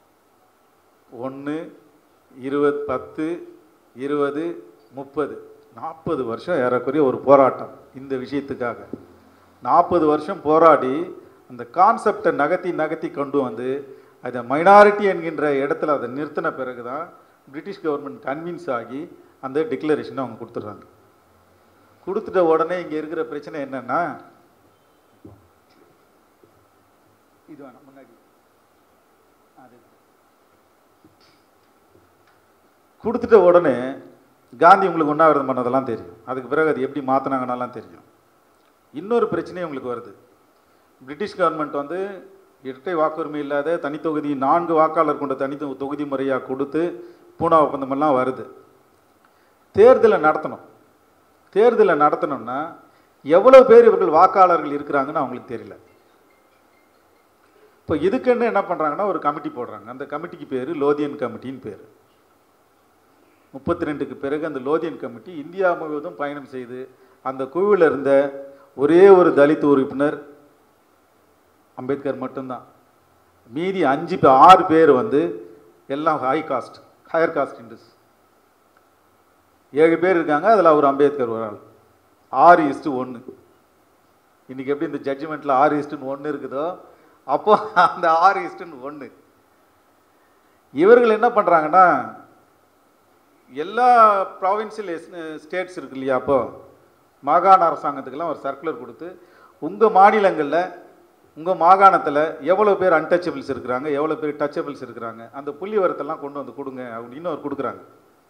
ஒன்று இருபது பத்து இருபது முப்பது நாற்பது வருஷம் ஏறக்குறைய ஒரு போராட்டம் இந்த விஷயத்துக்காக நாற்பது வருஷம் போராடி அந்த கான்செப்டை நகர்த்தி நகர்த்தி கொண்டு வந்து அதை மைனாரிட்டி என்கின்ற இடத்துல அதை நிறுத்தின பிறகு தான் பிரிட்டிஷ் கவர்மெண்ட் கன்வின்ஸ் ஆகி அந்த டிக்ளரேஷனை அவங்க கொடுத்துட்றாங்க கொடுத்துட்ட உடனே இங்கே இருக்கிற பிரச்சனை என்னன்னா இது வேணாம் முன்னாடி அது கொடுத்துட்ட உடனே காந்தி உங்களுக்கு உண்ணாவிரதம் பண்ணதெல்லாம் தெரியும் அதுக்கு பிறகு அது எப்படி மாற்றினாங்கன்னெல்லாம் தெரியும் இன்னொரு பிரச்சனையும் உங்களுக்கு வருது பிரிட்டிஷ் கவர்மெண்ட் வந்து இரட்டை வாக்குரிமை இல்லாத தனித்தொகுதி நான்கு வாக்காளர் கொண்ட தனி தொ- தொகுதி முறையாக கொடுத்து பூனா ஒப்பந்தமெல்லாம் வருது தேர்தலை நடத்தணும் தேர்தலை நடத்தணும்னா எவ்வளோ பேர் இவர்கள் வாக்காளர்கள் இருக்கிறாங்கன்னு அவங்களுக்கு தெரியல இப்போ இப்போ இதுக்குன்னு என்ன பண்ணுறாங்கன்னா ஒரு கமிட்டி போடுறாங்க அந்த கமிட்டிக்கு பேர் லோதியன் கமிட்டின்னு பேர் முப்பத்தி ரெண்டுக்கு பிறகு அந்த லோதியன் கமிட்டி இந்தியா முழுவதும் பயணம் செய்து அந்த குழுவில் இருந்த ஒரே ஒரு தலித் உறுப்பினர் அம்பேத்கர் மட்டும்தான் மீதி அஞ்சு பே- ஆறு பேர் வந்து எல்லாம் ஹை காஸ்ட் ஹையர் காஸ்ட் இண்டஸ் ஏழு பேர் இருக்காங்க அதில் அவர் அம்பேத்கர் ஒரு ஆள் ஆறு இஸ்டு ஒன்று இன்னைக்கு எப்படி இந்த ஜட்ஜ்மெண்ட்டில் ஆறு இஸ்டுன்னு ஒன்று இருக்குதோ அப்போ அந்த ஆறு இஸ்டுன்னு ஒன்று இவர்கள் என்ன பண்ணுறாங்கன்னா எல்லா ப்ராவின்சியல் ஸ்டேட்ஸ் இருக்கு இல்லையா அப்போ மாகாண அரசாங்கத்துக்கெல்லாம் ஒரு சர்க்குலர் கொடுத்து உங்கள் மாநிலங்களில் உங்கள் மாகாணத்தில் எவ்வளோ பேர் அன்டச்சபிள்ஸ் இருக்கிறாங்க எவ்வளோ பேர் டச்சபிள்ஸ் இருக்கிறாங்க அந்த புள்ளி விவரத்தெல்லாம் கொண்டு வந்து கொடுங்க அப்படின்னு அவர் கொடுக்குறாங்க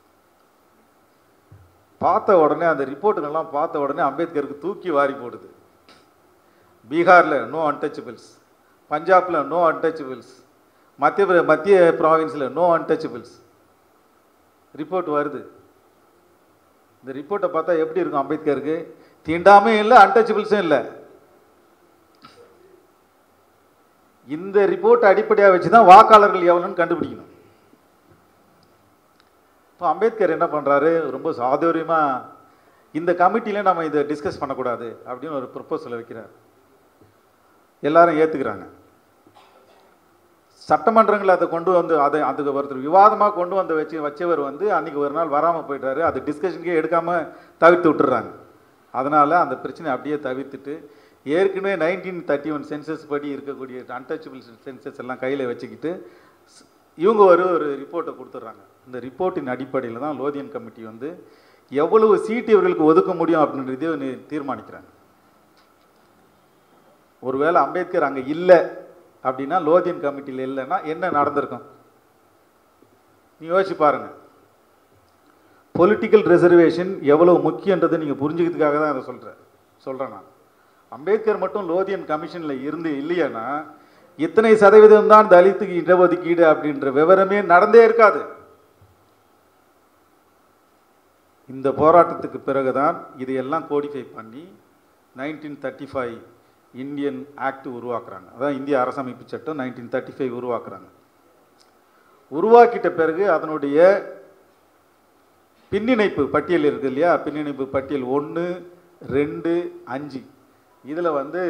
பார்த்த உடனே அந்த ரிப்போர்ட்டுங்கெல்லாம் பார்த்த உடனே அம்பேத்கருக்கு தூக்கி வாரி போடுது பீகாரில் நோ அன்டச்சபிள்ஸ் பஞ்சாபில் நோ அன்டச்சபிள்ஸ் மத்திய பிர- மத்திய ப்ராவின்ஸில் நோ அன்டச்சபிள்ஸ் ரிப்போர்ட் வருது இந்த ரிப்போர்ட்டை பார்த்தா எப்படி இருக்கும் அம்பேத்கருக்கு தீண்டாமே இல்லை அன்டச்சபிள்ஸும் இல்லை இந்த ரிப்போர்ட் அடிப்படையாக வச்சு தான் வாக்காளர்கள் எவ்வளோன்னு கண்டுபிடிக்கணும் இப்போ அம்பேத்கர் என்ன பண்ணுறாரு ரொம்ப சாதுரியமாக இந்த கமிட்டியில் நம்ம இதை டிஸ்கஸ் பண்ணக்கூடாது அப்படின்னு ஒரு ப்ரொப்போசலை வைக்கிறார் எல்லாரும் ஏற்றுக்கிறாங்க சட்டமன்றங்கள் அதை கொண்டு வந்து அதை அதுக்கு ஒருத்தர் விவாதமாக கொண்டு வந்து வச்சு வச்சவர் வந்து அன்னைக்கு ஒரு நாள் வராமல் போயிட்டாரு அது டிஸ்கஷனுக்கே எடுக்காமல் தவிர்த்து விட்டுறாங்க அதனால் அந்த பிரச்சனையை அப்படியே தவிர்த்துட்டு ஏற்கனவே நைன்டீன் தேர்ட்டி ஒன் சென்சஸ் படி இருக்கக்கூடிய அன்டச்சபிள் சென்சஸ் எல்லாம் கையில் வச்சுக்கிட்டு ஸ்- இவங்க ஒரு ஒரு ரிப்போர்ட்டை கொடுத்துட்றாங்க இந்த ரிப்போர்ட்டின் அடிப்படையில் தான் லோதியன் கமிட்டி வந்து எவ்வளவு சீட்டு இவர்களுக்கு ஒதுக்க முடியும் அப்படின்றதையும் நி- தீர்மானிக்கிறாங்க ஒருவேளை அம்பேத்கர் அங்கே இல்லை அப்படின்னா லோதியன் கமிட்டியில் இல்லைன்னா என்ன நடந்திருக்கும் நீ யோசிச்சு பாருங்க பொலிட்டிக்கல் ரிசர்வேஷன் எவ்வளவு முக்கியன்றதை நீங்கள் புரிஞ்சுக்கிறதுக்காக தான் அதை சொல்கிறேன் சொல்கிறேன் நான் அம்பேத்கர் மட்டும் லோதியன் கமிஷனில் இருந்து இல்லையானா இத்தனை சதவீதம் தான் தலித்துக்கு இடஒதுக்கீடு அப்படின்ற விவரமே நடந்தே இருக்காது இந்த போராட்டத்துக்கு பிறகுதான் இதையெல்லாம் கோடிஃபை பண்ணி nineteen thirty five Indian act உருவாக்குறாங்க அதான் இந்திய அரசமைப்பு சட்டம் நைன்டீன் தேர்ட்டி ஃபைவ் உருவாக்குறாங்க உருவாக்கிட்ட பிறகு அதனுடைய பின்னிணைப்பு பட்டியல் இருக்கு இல்லையா பின்னிணைப்பு பட்டியல் ஒன்று ரெண்டு அஞ்சு இதில் வந்து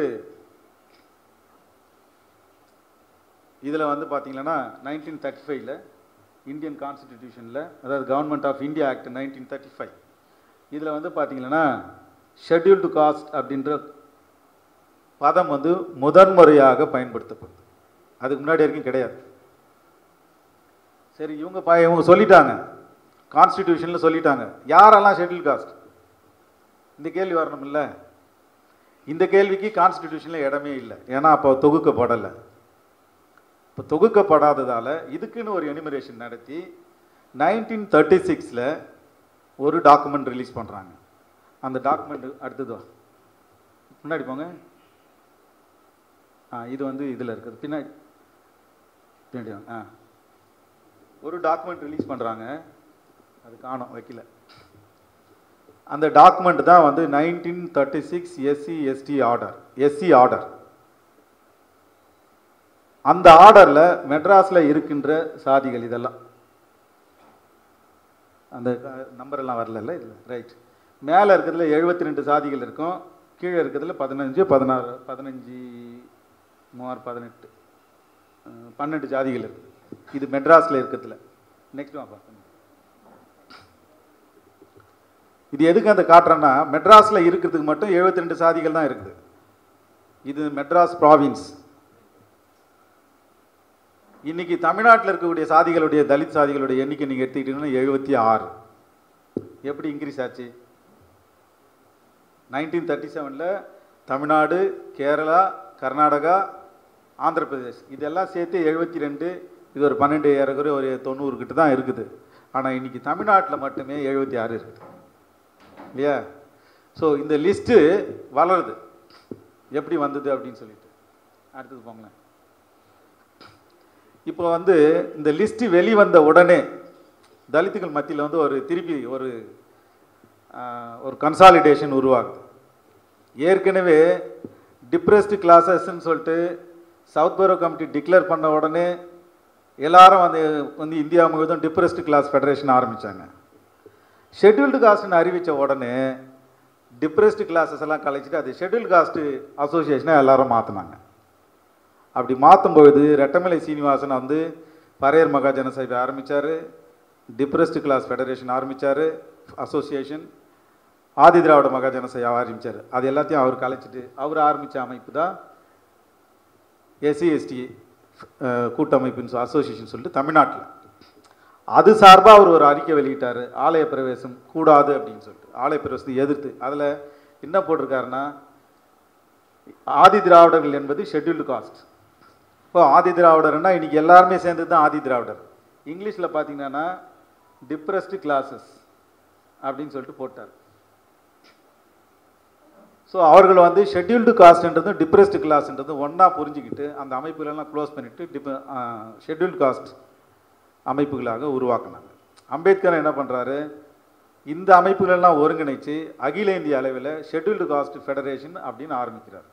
இதில் வந்து பார்த்தீங்கன்னா நைன்டீன் தேர்ட்டி ஃபைவ்ல இந்தியன் கான்ஸ்டிடியூஷனில் அதாவது government of India act nineteen thirty five இதில் வந்து பார்த்தீங்கன்னா ஷெட்யூல்டு காஸ்ட் அப்படின்ற பதம் வந்து முதன்முறையாக பயன்படுத்தப்படுது அதுக்கு முன்னாடி வரைக்கும் கிடையாது சரி இவங்க ப இவங்க சொல்லிட்டாங்க கான்ஸ்டிடியூஷனில் சொல்லிட்டாங்க யாரெல்லாம் ஷெட்யூல் காஸ்ட் இந்த கேள்வி வரணும் இல்லை இந்த கேள்விக்கு கான்ஸ்டிடியூஷனில் இடமே இல்லை ஏன்னா அப்போ தொகுக்கப்படலை இப்போ தொகுக்கப்படாததால் இதுக்குன்னு ஒரு எனிமரேஷன் நடத்தி நைன்டீன் தேர்ட்டி சிக்ஸில் ஒரு டாக்குமெண்ட் ரிலீஸ் பண்ணுறாங்க அந்த டாக்குமெண்ட் அடுத்தது வா. முன்னாடி போங்க ஆ இது வந்து இதில் இருக்குது பின்னாடி பின்னாடி வாங்க. ஆ ஒரு டாக்குமெண்ட் ரிலீஸ் பண்ணுறாங்க அது காணோம் வைக்கல அந்த டாக்குமெண்ட் தான் வந்து nineteen thirty six SC ST order SC order அந்த ஆர்டரில் மெட்ராஸில் இருக்கின்ற சாதிகள் இதெல்லாம் அந்த நம்பர் எல்லாம் வரல இதில் ரைட் மேலே இருக்கிறதுல எழுபத்தி ரெண்டு சாதிகள் இருக்கும் கீழே இருக்கிறதுல பதினஞ்சு பதினாறு பதினஞ்சு மூவாறு பதினெட்டு அஹ், பன்னெண்டு ஜாதிகள் இருக்கு இது மெட்ராஸில் இருக்கிறதுல நெக்ஸ்ட் வாப்பா இது எதுக்கு அந்த காட்டுறேன்னா மெட்ராஸில் இருக்கிறதுக்கு மட்டும் 72 ரெண்டு சாதிகள் தான் இருக்குது இது மெட்ராஸ் ப்ராவின்ஸ் இன்னைக்கு தமிழ்நாட்டில் இருக்கக்கூடிய சாதிகளுடைய தலித் சாதிகளுடைய எண்ணிக்கை நீங்கள் எடுத்துக்கிட்டீங்கன்னா எழுபத்தி ஆறு எப்படி இன்க்ரீஸ் ஆச்சு நைன்டீன் தேர்ட்டி செவனில் தமிழ்நாடு கேரளா கர்நாடகா ஆந்திர பிரதேஷ் இதெல்லாம் சேர்த்து எழுபத்தி ரெண்டு இது ஒரு பன்னெண்டு ஏறக்குறைய ஒரு தொண்ணூறு கிட்ட தான் இருக்குது ஆனால் இன்னைக்கு தமிழ்நாட்டில் மட்டுமே எழுபத்தி ஆறு இருக்குது இல்லையா ஸோ இந்த லிஸ்ட்டு வளருது எப்படி வந்தது அப்படின்னு சொல்லிட்டு அடுத்தது போங்களேன் இப்போ வந்து இந்த லிஸ்ட்டு வெளிவந்த உடனே தலித்துகள் மத்தியில் வந்து ஒரு திருப்பி ஒரு ஆஹ், ஒரு கன்சாலிடேஷன் உருவாகுது ஏற்கனவே டிப்ரெஸ்டு கிளாஸஸ்ன்னு சொல்லிட்டு சவுத் பரோ கமிட்டி டிக்ளேர் பண்ண உடனே எல்லாரும் வந்து வந்து இந்தியா முழுவதும் டிப்ரெஸ்டு கிளாஸ் ஃபெடரேஷன் ஆரம்பித்தாங்க ஷெட்யூல்டு காஸ்ட்னு அறிவித்த உடனே டிப்ரெஸ்டு கிளாஸஸ் எல்லாம் கழிச்சிட்டு அது ஷெட்யூல் காஸ்ட் அசோசியேஷனை எல்லாரும் மாற்றினாங்க அப்படி மாற்றும் பொழுது ரெட்டமலை சீனிவாசன் வந்து பரையர் மகாஜன சபை ஆரம்பித்தார் டிப்ரெஸ்டு கிளாஸ் ஃபெடரேஷன் ஆரம்பித்தார் அசோசியேஷன் ஆதி திராவிட மகாஜன சபை ஆரம்பித்தார் அது எல்லாத்தையும் அவர் கலைச்சிட்டு அவர் ஆரம்பித்த அமைப்பு தான் எஸ்சி எஸ்டி கூட்டமைப்புன்னு அசோசியேஷன் சொல்லிட்டு தமிழ்நாட்டில் அது சார்பாக அவர் ஒரு அறிக்கை வெளியிட்டார் ஆலய பிரவேசம் கூடாது அப்படின்னு சொல்லிட்டு ஆலய பிரவேசத்தை எதிர்த்து அதில் என்ன போட்டிருக்காருன்னா ஆதி திராவிடர்கள் என்பது ஷெட்யூல்டு காஸ்ட் இப்போ ஆதி திராவிடர்னா இன்னைக்கு எல்லாருமே சேர்ந்து தான் ஆதி திராவிடர் இங்கிலீஷில் பார்த்தீங்கன்னா டிப்ரெஸ்டு கிளாஸஸ் அப்படின்னு சொல்லிட்டு போட்டார் ஸோ அவர்கள் வந்து ஷெட்யூல்டு காஸ்ட்ன்றதும் டிப்ரெஸ்டு கிளாஸ்ன்றதும் ஒன்றா புரிஞ்சுக்கிட்டு அந்த அமைப்புகளெல்லாம் க்ளோஸ் பண்ணிவிட்டு டிப் ஷெட்யூல்டு காஸ்ட் அமைப்புகளாக உருவாக்குனாங்க அம்பேத்கர் என்ன பண்ணுறாரு இந்த அமைப்புகளெல்லாம் ஒருங்கிணைச்சு அகில இந்திய அளவில் ஷெட்யூல்டு காஸ்ட் ஃபெடரேஷன் அப்படின்னு ஆரம்பிக்கிறார்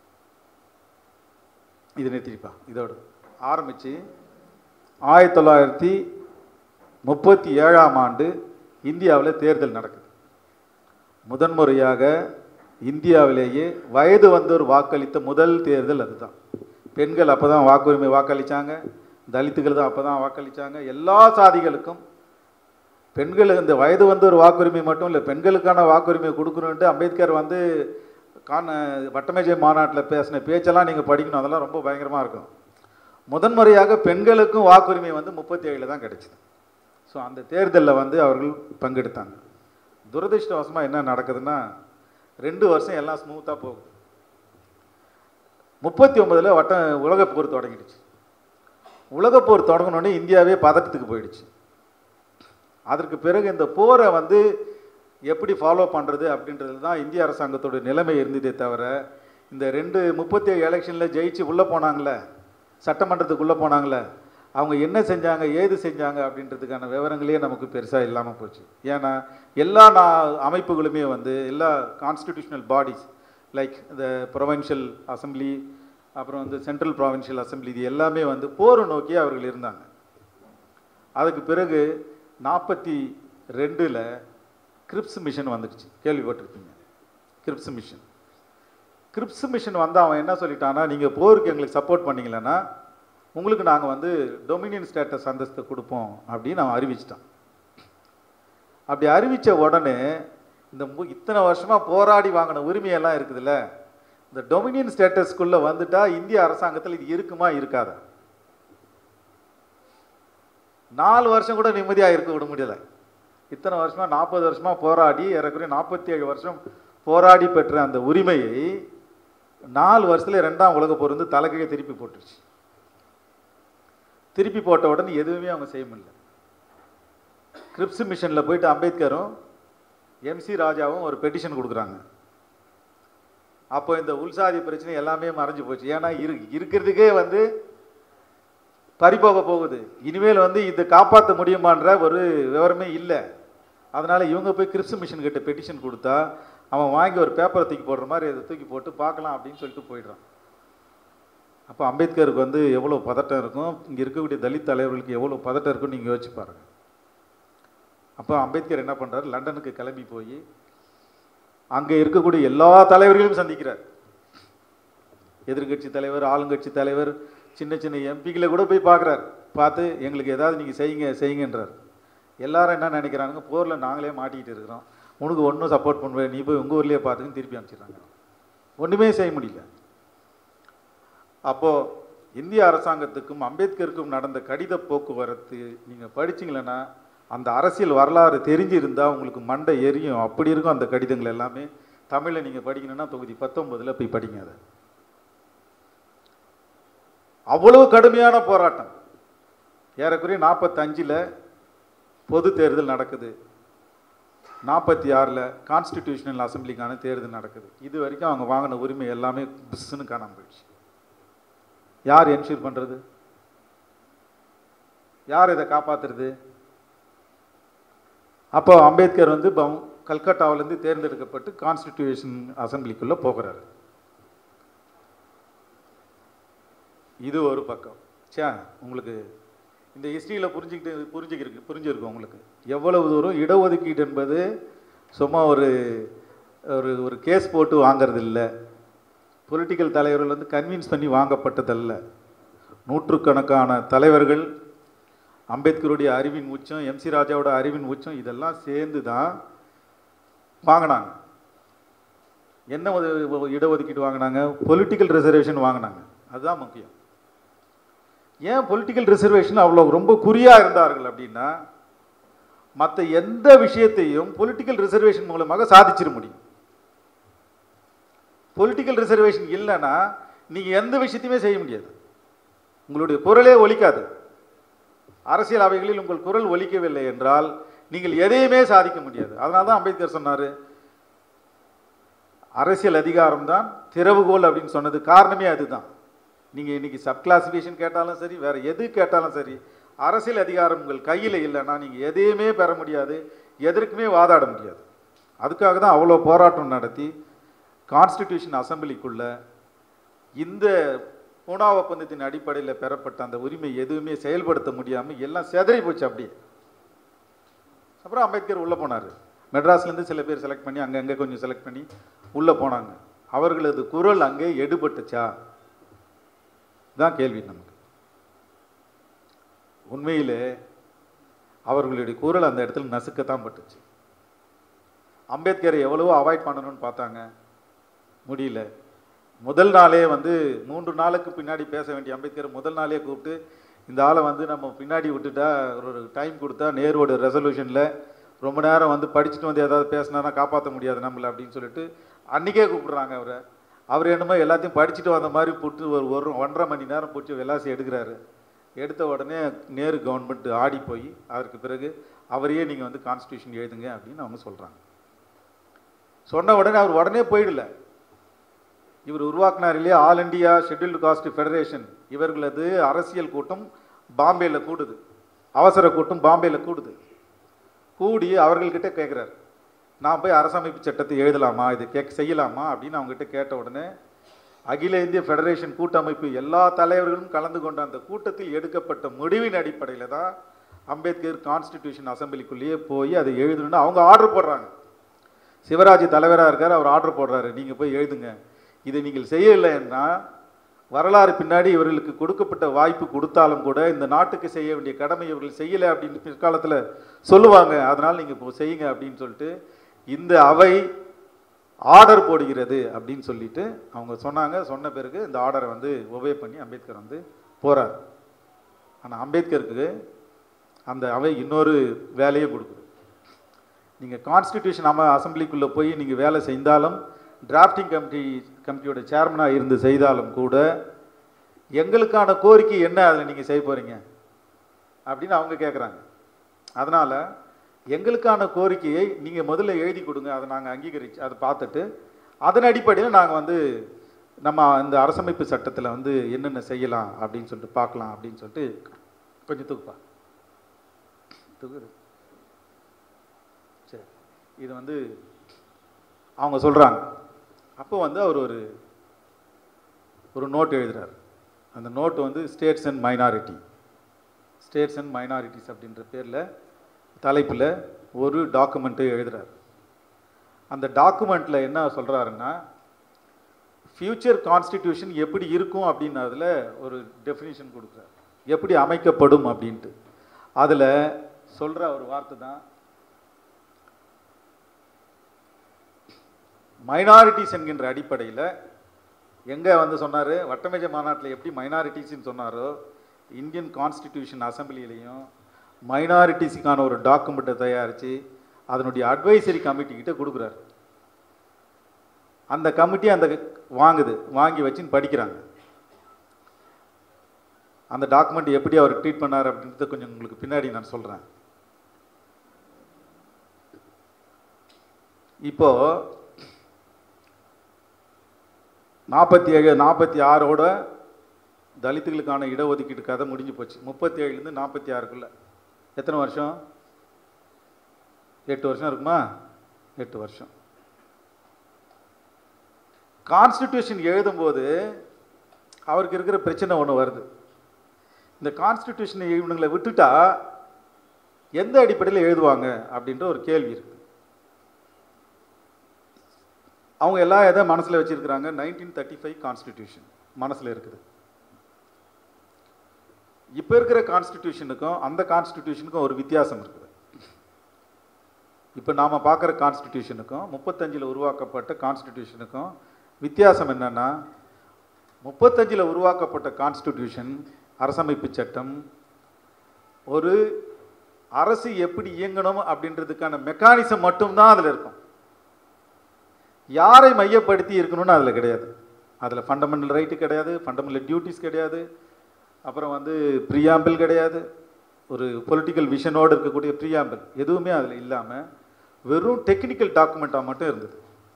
இது நிறுத்திப்பா இதோட ஆரம்பித்து ஆயிரத்தி தொள்ளாயிரத்தி முப்பத்தி ஏழாம் ஆண்டு இந்தியாவில் தேர்தல் நடக்குது முதன்முறையாக இந்தியாவிலேயே வயது வந்தோர் வாக்களித்த முதல் தேர்தல் அதுதான் பெண்கள் அப்போ தான் வாக்குரிமை வாக்களித்தாங்க தலித்துகள் தான் அப்போ தான் வாக்களித்தாங்க எல்லா சாதிகளுக்கும் பெண்கள் இந்த வயது வந்தோர் வாக்குரிமை மட்டும் இல்லை பெண்களுக்கான வாக்குரிமை கொடுக்கணுன்ட்டு அம்பேத்கர் வந்து கான வட்டமேஜை மாநாட்டில் பேசின பேச்செல்லாம் நீங்கள் படிக்கணும் அதெல்லாம் ரொம்ப பயங்கரமாக இருக்கும் முதன்முறையாக பெண்களுக்கும் வாக்குரிமை வந்து முப்பத்தி ஏழில் தான் கிடைச்சிது ஸோ அந்த தேர்தலில் வந்து அவர்கள் பங்கெடுத்தாங்க துரதிருஷ்டவசமாக என்ன நடக்குதுன்னா ரெண்டு வருஷம் எல்லாம் ஸ்மூத்தாக போகுது முப்பத்தி ஒன்பதில் வட்ட உலகப் போர் தொடங்கிடுச்சு உலகப் போர் தொடங்கினோடனே இந்தியாவே பதட்டத்துக்கு போயிடுச்சு அதற்கு பிறகு இந்த போரை வந்து எப்படி ஃபாலோ பண்ணுறது அப்படின்றது தான் இந்திய அரசாங்கத்தோட நிலைமை இருந்ததே தவிர இந்த ரெண்டு முப்பத்தி ஏழு எலெக்ஷனில் ஜெயிச்சு உள்ளே போனாங்களே சட்டமன்றத்துக்குள்ளே போனாங்களே அவங்க என்ன செஞ்சாங்க ஏது செஞ்சாங்க அப்படின்றதுக்கான விவரங்களே நமக்கு பெருசாக இல்லாமல் போச்சு ஏன்னா எல்லா நா அமைப்புகளுமே வந்து எல்லா கான்ஸ்டிடியூஷனல் பாடிஸ் லைக் இந்த ப்ரொவின்ஷியல் அசம்பிளி அப்புறம் வந்து சென்ட்ரல் ப்ராவின்ஷியல் அசம்பிளி இது எல்லாமே வந்து போரை நோக்கி அவர்கள் இருந்தாங்க அதுக்கு பிறகு நாற்பத்தி ரெண்டில் கிரிப்ஸ் மிஷன் வந்துடுச்சு கேள்விப்பட்டிருப்பீங்க கிரிப்ஸ் மிஷன் கிரிப்ஸ் மிஷன் வந்து அவன் என்ன சொல்லிட்டான்னா நீங்கள் போருக்கு எங்களுக்கு சப்போர்ட் பண்ணீங்களன்னா உங்களுக்கு நாங்கள் வந்து டொமினியன் ஸ்டேட்டஸ் அந்தஸ்து கொடுப்போம் அப்படின்னு அவன் அறிவிச்சிட்டான் அப்படி அறிவித்த உடனே இந்த மு- இத்தனை வருஷமாக போராடி வாங்கின உரிமையெல்லாம் இருக்குதுல்ல இந்த டொமினியன் ஸ்டேட்டஸ்க்குள்ளே வந்துட்டா இந்திய அரசாங்கத்தில் இது இருக்குமா இருக்காதா நாலு வருஷம் கூட நிம்மதியாக இருக்க விட முடியல இத்தனை வருஷமா நாற்பது வருஷமா போராடி ஏறக்குறைய நாற்பத்தி ஏழு வருஷம் போராடி பெற்ற அந்த உரிமையை நாலு வருஷத்துல ரெண்டாம் உலக போர் வந்து தலைகீழ திருப்பி போட்டுருச்சு திருப்பி போட்ட உடனே எதுவுமே அவங்க செய்ய முடியல கிரிப்ஸ் மிஷனில் போயிட்டு அம்பேத்கரும் எம்சி ராஜாவும் ஒரு பெட்டிஷன் கொடுக்குறாங்க அப்போ இந்த உள்சாதி பிரச்சனை எல்லாமே மறைஞ்சு போச்சு ஏன்னா இரு இருக்கிறதுக்கே வந்து பறிபோக போகுது இனிமேல் வந்து இதை காப்பாற்ற முடியுமான்ற ஒரு விவரமே இல்லை அதனால இவங்க போய் கிறிஸ்து மிஷன் கிட்ட பெட்டிஷன் கொடுத்தா அவன் வாங்கி ஒரு பேப்பரை தூக்கி போடுற மாதிரி அதை தூக்கி போட்டு பார்க்கலாம் அப்படின்னு சொல்லிட்டு போயிடுறான் அப்போ அம்பேத்கருக்கு வந்து எவ்வளோ பதட்டம் இருக்கும் இங்கே இருக்கக்கூடிய தலித் தலைவர்களுக்கு எவ்வளோ பதட்டம் இருக்கும்னு நீங்கள் யோசிச்சு பாருங்க அப்போ அம்பேத்கர் என்ன பண்ணுறாரு லண்டனுக்கு கிளம்பி போய் அங்கே இருக்கக்கூடிய எல்லா தலைவர்களையும் சந்திக்கிறார் எதிர்க்கட்சி தலைவர் ஆளுங்கட்சி தலைவர் சின்ன சின்ன எம்பிக்களை கூட போய் பார்க்குறார் பார்த்து எங்களுக்கு ஏதாவது நீங்கள் செய்யுங்க செய்யுங்கன்றார் எல்லாரும் என்ன நினைக்கிறாங்க போரில் நாங்களே மாட்டிக்கிட்டு இருக்கிறோம் உனக்கு ஒன்றும் சப்போர்ட் பண்ணுவேன் நீ போய் உங்கள் ஊர்லேயே பார்த்துன்னு திருப்பி அனுப்பிச்சிடுறாங்க ஒன்றுமே செய்ய முடியல அப்போது இந்திய அரசாங்கத்துக்கும் அம்பேத்கருக்கும் நடந்த கடித போக்குவரத்து நீங்கள் படிச்சீங்களன்னா அந்த அரசியல் வரலாறு தெரிஞ்சிருந்தா உங்களுக்கு மண்டை எரியும் அப்படி இருக்கும் அந்த கடிதங்கள் எல்லாமே தமிழில் நீங்கள் படிக்கணும்னா தொகுதி பத்தொன்பதில் போய் படிங்க அதை அவ்வளவு கடுமையான போராட்டம் ஏறக்குறைய நாற்பத்தஞ்சில் பொது தேர்தல் நடக்குது நாற்பத்தி ஆறில் கான்ஸ்டிடியூஷனல் அசம்பிளிக்கான தேர்தல் நடக்குது இது வரைக்கும் அவங்க வாங்கின உரிமை எல்லாமே பிஸ்ன்னு காணாம போயிடுச்சு யார் என்ஷூர் பண்ணுறது யார் இதை காப்பாத்துறது அப்போ அம்பேத்கர் வந்து பம்- கல்கட்டாவிலேருந்து தேர்ந்தெடுக்கப்பட்டு கான்ஸ்டிடியூஷன் அசம்பிளிக்குள்ளே போகிறாரு இது ஒரு பக்கம் சே உங்களுக்கு இந்த ஹிஸ்ட்ரியில் புரிஞ்சுக்கிட்டு புரிஞ்சுக்கிருக்கு புரிஞ்சிருக்கும் உங்களுக்கு எவ்வளவு தூரம் இடஒதுக்கீடு என்பது சும்மா ஒரு ஒரு ஒரு கேஸ் போட்டு வாங்குறது இல்லை பொலிட்டிக்கல் தலைவர்கள் வந்து கன்வின்ஸ் பண்ணி வாங்கப்பட்டதல்ல நூற்றுக்கணக்கான தலைவர்கள் அம்பேத்கருடைய அறிவின் உச்சம் எம்சி ராஜாவோட அறிவின் உச்சம் இதெல்லாம் சேர்ந்து தான் வாங்கினாங்க என்ன ஒரு இடஒதுக்கீடு வாங்கினாங்க பொலிட்டிக்கல் ரிசர்வேஷன் வாங்கினாங்க அதுதான் முக்கியம் ஏன் பொலிட்டிக்கல் ரிசர்வேஷன் அவ்வளோ ரொம்ப குறியாக இருந்தார்கள் அப்படின்னா மற்ற எந்த விஷயத்தையும் பொலிட்டிக்கல் ரிசர்வேஷன் மூலமாக சாதிச்சிட முடியும் பொலிட்டிக்கல் ரிசர்வேஷன் இல்லைன்னா நீங்கள் எந்த விஷயத்தையுமே செய்ய முடியாது உங்களுடைய குரலே ஒலிக்காது அரசியல் அவைகளில் உங்கள் குரல் ஒலிக்கவில்லை என்றால் நீங்கள் எதையுமே சாதிக்க முடியாது அதனால தான் அம்பேத்கர் சொன்னார் அரசியல் அதிகாரம் தான் திறவுகோல் அப்படின்னு சொன்னது காரணமே அதுதான் நீங்கள் இன்னைக்கு சப் கிளாசிஃபிகேஷன் கேட்டாலும் சரி வேற எது கேட்டாலும் சரி அரசியல் அதிகாரம் உங்கள் கையில் இல்லைன்னா நீங்கள் எதையுமே பெற முடியாது எதற்குமே வாதாட முடியாது அதுக்காக தான் அவ்வளோ போராட்டம் நடத்தி கான்ஸ்டிடியூஷன் அசம்பிளிக்குள்ள இந்த பூனா ஒப்பந்தத்தின் அடிப்படையில் பெறப்பட்ட அந்த உரிமை எதுவுமே செயல்படுத்த முடியாமல் எல்லாம் செதறி போச்சு அப்படியே அப்புறம் அம்பேத்கர் உள்ளே போனார் மெட்ராஸ்லேருந்து சில பேர் செலக்ட் பண்ணி அங்கங்கே கொஞ்சம் செலக்ட் பண்ணி உள்ளே போனாங்க அவர்களது குரல் அங்கே எடுபட்டுச்சா தான் கேள்வி நமக்கு உண்மையிலே அவர்களுடைய குரல் அந்த இடத்துல நசுக்கத்தான் பட்டுச்சு அம்பேத்கரை எவ்வளவோ அவாய்ட் பண்ணணும்னு பார்த்தாங்க முடியல முதல் நாளே வந்து மூன்று நாளுக்கு பின்னாடி பேச வேண்டிய அம்பேத்கர் முதல் நாளே கூப்பிட்டு இந்த ஆளை வந்து நம்ம பின்னாடி விட்டுட்டா ஒரு டைம் கொடுத்தா நேருவோட ரெசல்யூஷனில் ரொம்ப நேரம் வந்து படிச்சுட்டு வந்து ஏதாவது பேசினாரா காப்பாற்ற முடியாது நம்மளை அப்படின்னு சொல்லிட்டு அன்றைக்கே கூப்பிடுறாங்க அவரை அவர் என்னமோ எல்லாத்தையும் படிச்சுட்டு வந்த மாதிரி போட்டு ஒரு ஒரு ஒன்றரை மணி நேரம் போட்டு விளாசி எடுக்கிறாரு எடுத்த உடனே நேரு கவர்மெண்ட் ஆடி போய் அதற்கு பிறகு அவரையே நீங்கள் வந்து கான்ஸ்டியூஷன் எழுதுங்க அப்படின்னு அவங்க சொல்கிறாங்க சொன்ன உடனே அவர் உடனே போயிடல இவர் உருவாக்குனார் இல்லையா all India scheduled caste federation இவர்களது அரசியல் கூட்டம் பாம்பேயில் கூடுது அவசர கூட்டம் பாம்பேயில் கூடுது கூடி அவர்கள்கிட்ட கேட்குறாரு நான் போய் அரசமைப்பு சட்டத்தை எழுதலாமா இது கேட்க செய்யலாமா அப்படின்னு அவங்ககிட்ட கேட்ட உடனே அகில இந்திய ஃபெடரேஷன் கூட்டமைப்பு எல்லா தலைவர்களும் கலந்து கொண்ட அந்த கூட்டத்தில் எடுக்கப்பட்ட முடிவின் அடிப்படையில் தான் அம்பேத்கர் கான்ஸ்டிடியூஷன் அசம்பிளிக்குள்ளேயே போய் அதை எழுதணும்னு அவங்க ஆர்டர் போடுறாங்க சிவராஜ் தலைவராக இருக்கார் அவர் ஆர்டர் போடுறாரு நீங்கள் போய் எழுதுங்க இதை நீங்கள் செய்யலைன்னா வரலாறு பின்னாடி இவர்களுக்கு கொடுக்கப்பட்ட வாய்ப்பு கொடுத்தாலும் கூட இந்த நாட்டுக்கு செய்ய வேண்டிய கடமை இவர்கள் செய்யலை அப்படின்னு பிற்காலத்தில் சொல்லுவாங்க அதனால் நீங்கள் இப்போ செய்யுங்க அப்படின்னு சொல்லிட்டு இந்த அவை ஆர்டர் போடுகிறது அப்படின்னு சொல்லிட்டு அவங்க சொன்னாங்க சொன்ன பிறகு இந்த ஆர்டரை வந்து ஒபே பண்ணி அம்பேத்கர் வந்து போகிறார் ஆனால் அம்பேத்கருக்கு அந்த அவை இன்னொரு வேலையை கொடுக்குது நீங்கள் கான்ஸ்டிடியூஷன் அம அசம்பிளிக்குள்ளே போய் நீங்கள் வேலை செய்தாலும் டிராஃப்டிங் கமிட்டி கமிட்டியோட சேர்மனாக இருந்து செய்தாலும் கூட எங்களுக்கான கோரிக்கை என்ன அதில் நீங்கள் செய்ய போகிறீங்க அப்படின்னு அவங்க கேட்குறாங்க அதனால் எங்களுக்கான கோரிக்கையை நீங்கள் முதல்ல எழுதி கொடுங்க அதை நாங்கள் அங்கீகரித்து அதை பார்த்துட்டு அதன் அடிப்படையில் நாங்கள் வந்து நம்ம இந்த அரசமைப்பு சட்டத்தில் வந்து என்னென்ன செய்யலாம் அப்படின்னு சொல்லிட்டு பார்க்கலாம் அப்படின்னு சொல்லிட்டு கொஞ்சம் தூக்குப்பா தூக்குது சரி இது வந்து அவங்க சொல்கிறாங்க அப்போ வந்து அவர் ஒரு ஒரு நோட் எழுதுறார் அந்த நோட் வந்து states and minority states and minorities அப்படின்ற பேரில் தலைப்பில் ஒரு டாக்குமெண்ட்டு எழுதுறார் அந்த டாக்குமெண்ட்டில் என்ன சொல்கிறாருன்னா ஃப்யூச்சர் கான்ஸ்டிடியூஷன் எப்படி இருக்கும் அப்படின்னதில் ஒரு டெஃபினிஷன் கொடுக்குறார் எப்படி அமைக்கப்படும் அப்படின்ட்டு அதில் சொல்கிற ஒரு வார்த்தை தான் மைனாரிட்டிஸ் என்கின்ற அடிப்படையில் எங்கே வந்து சொன்னார் வட்டமேஜ மாநாட்டில் எப்படி மைனாரிட்டிஸ்ன்னு சொன்னாரோ இந்தியன் கான்ஸ்டிடியூஷன் அசம்பிளிலையும் மைனாரிட்டிஸுக்கான ஒரு டாக்குமெண்ட்டை தயாரித்து அதனுடைய அட்வைசரி கமிட்டி கிட்ட கொடுக்குறாரு அந்த கமிட்டி அந்த வாங்குது வாங்கி வச்சுன்னு படிக்கிறாங்க அந்த டாக்குமெண்ட் எப்படி அவர் ட்ரீட் பண்ணார் அப்படின்றத கொஞ்சம் உங்களுக்கு பின்னாடி நான் சொல்கிறேன் இப்போ நாற்பத்தி ஏழு நாற்பத்தி ஆறோட தலித்துகளுக்கான இடஒதுக்கீடு கதை முடிஞ்சு போச்சு முப்பத்தி ஏழுலேருந்து நாற்பத்தி ஆறுக்குள்ள எத்தனை வருஷம் எட்டு வருஷம் இருக்குமா எட்டு வருஷம் கான்ஸ்டிடியூஷன் எழுதும்போது அவருக்கு இருக்கிற பிரச்சனை ஒன்று வருது இந்த கான்ஸ்டிடியூஷனை இவனுங்களை விட்டுட்டா எந்த அடிப்படையில் எழுதுவாங்க அப்படின்ற ஒரு கேள்வி இருக்கு அவங்க எல்லாம் எதை மனசில் வச்சிருக்கிறாங்க நைன்டீன் தேர்ட்டி ஃபைவ் கான்ஸ்டிடியூஷன் மனசில் இருக்குது இப்போ இருக்கிற கான்ஸ்டிடியூஷனுக்கும் அந்த கான்ஸ்டிடியூஷனுக்கும் ஒரு வித்தியாசம் இருக்குது இப்போ நாம் பார்க்குற கான்ஸ்டிடியூஷனுக்கும் முப்பத்தஞ்சில் உருவாக்கப்பட்ட கான்ஸ்டிடியூஷனுக்கும் வித்தியாசம் என்னன்னா முப்பத்தஞ்சில் உருவாக்கப்பட்ட கான்ஸ்டிடியூஷன் அரசமைப்பு சட்டம் ஒரு அரசு எப்படி இயங்கணும் அப்படின்றதுக்கான மெக்கானிசம் மட்டும்தான் அதில் இருக்கும் யாரை மையப்படுத்தி இருக்கணும்னு அதில் கிடையாது அதில் ஃபண்டமெண்டல் ரைட்டு கிடையாது ஃபண்டமெண்டல் டியூட்டிஸ் கிடையாது அப்புறம் வந்து ப்ரியாம்பிள் கிடையாது ஒரு பொலிட்டிக்கல் விஷனோடு இருக்கக்கூடிய ப்ரியாம்பிள் எதுவுமே அதில் இல்லாமல் வெறும் டெக்னிக்கல் டாக்குமெண்ட்டாக மட்டும் இருந்தது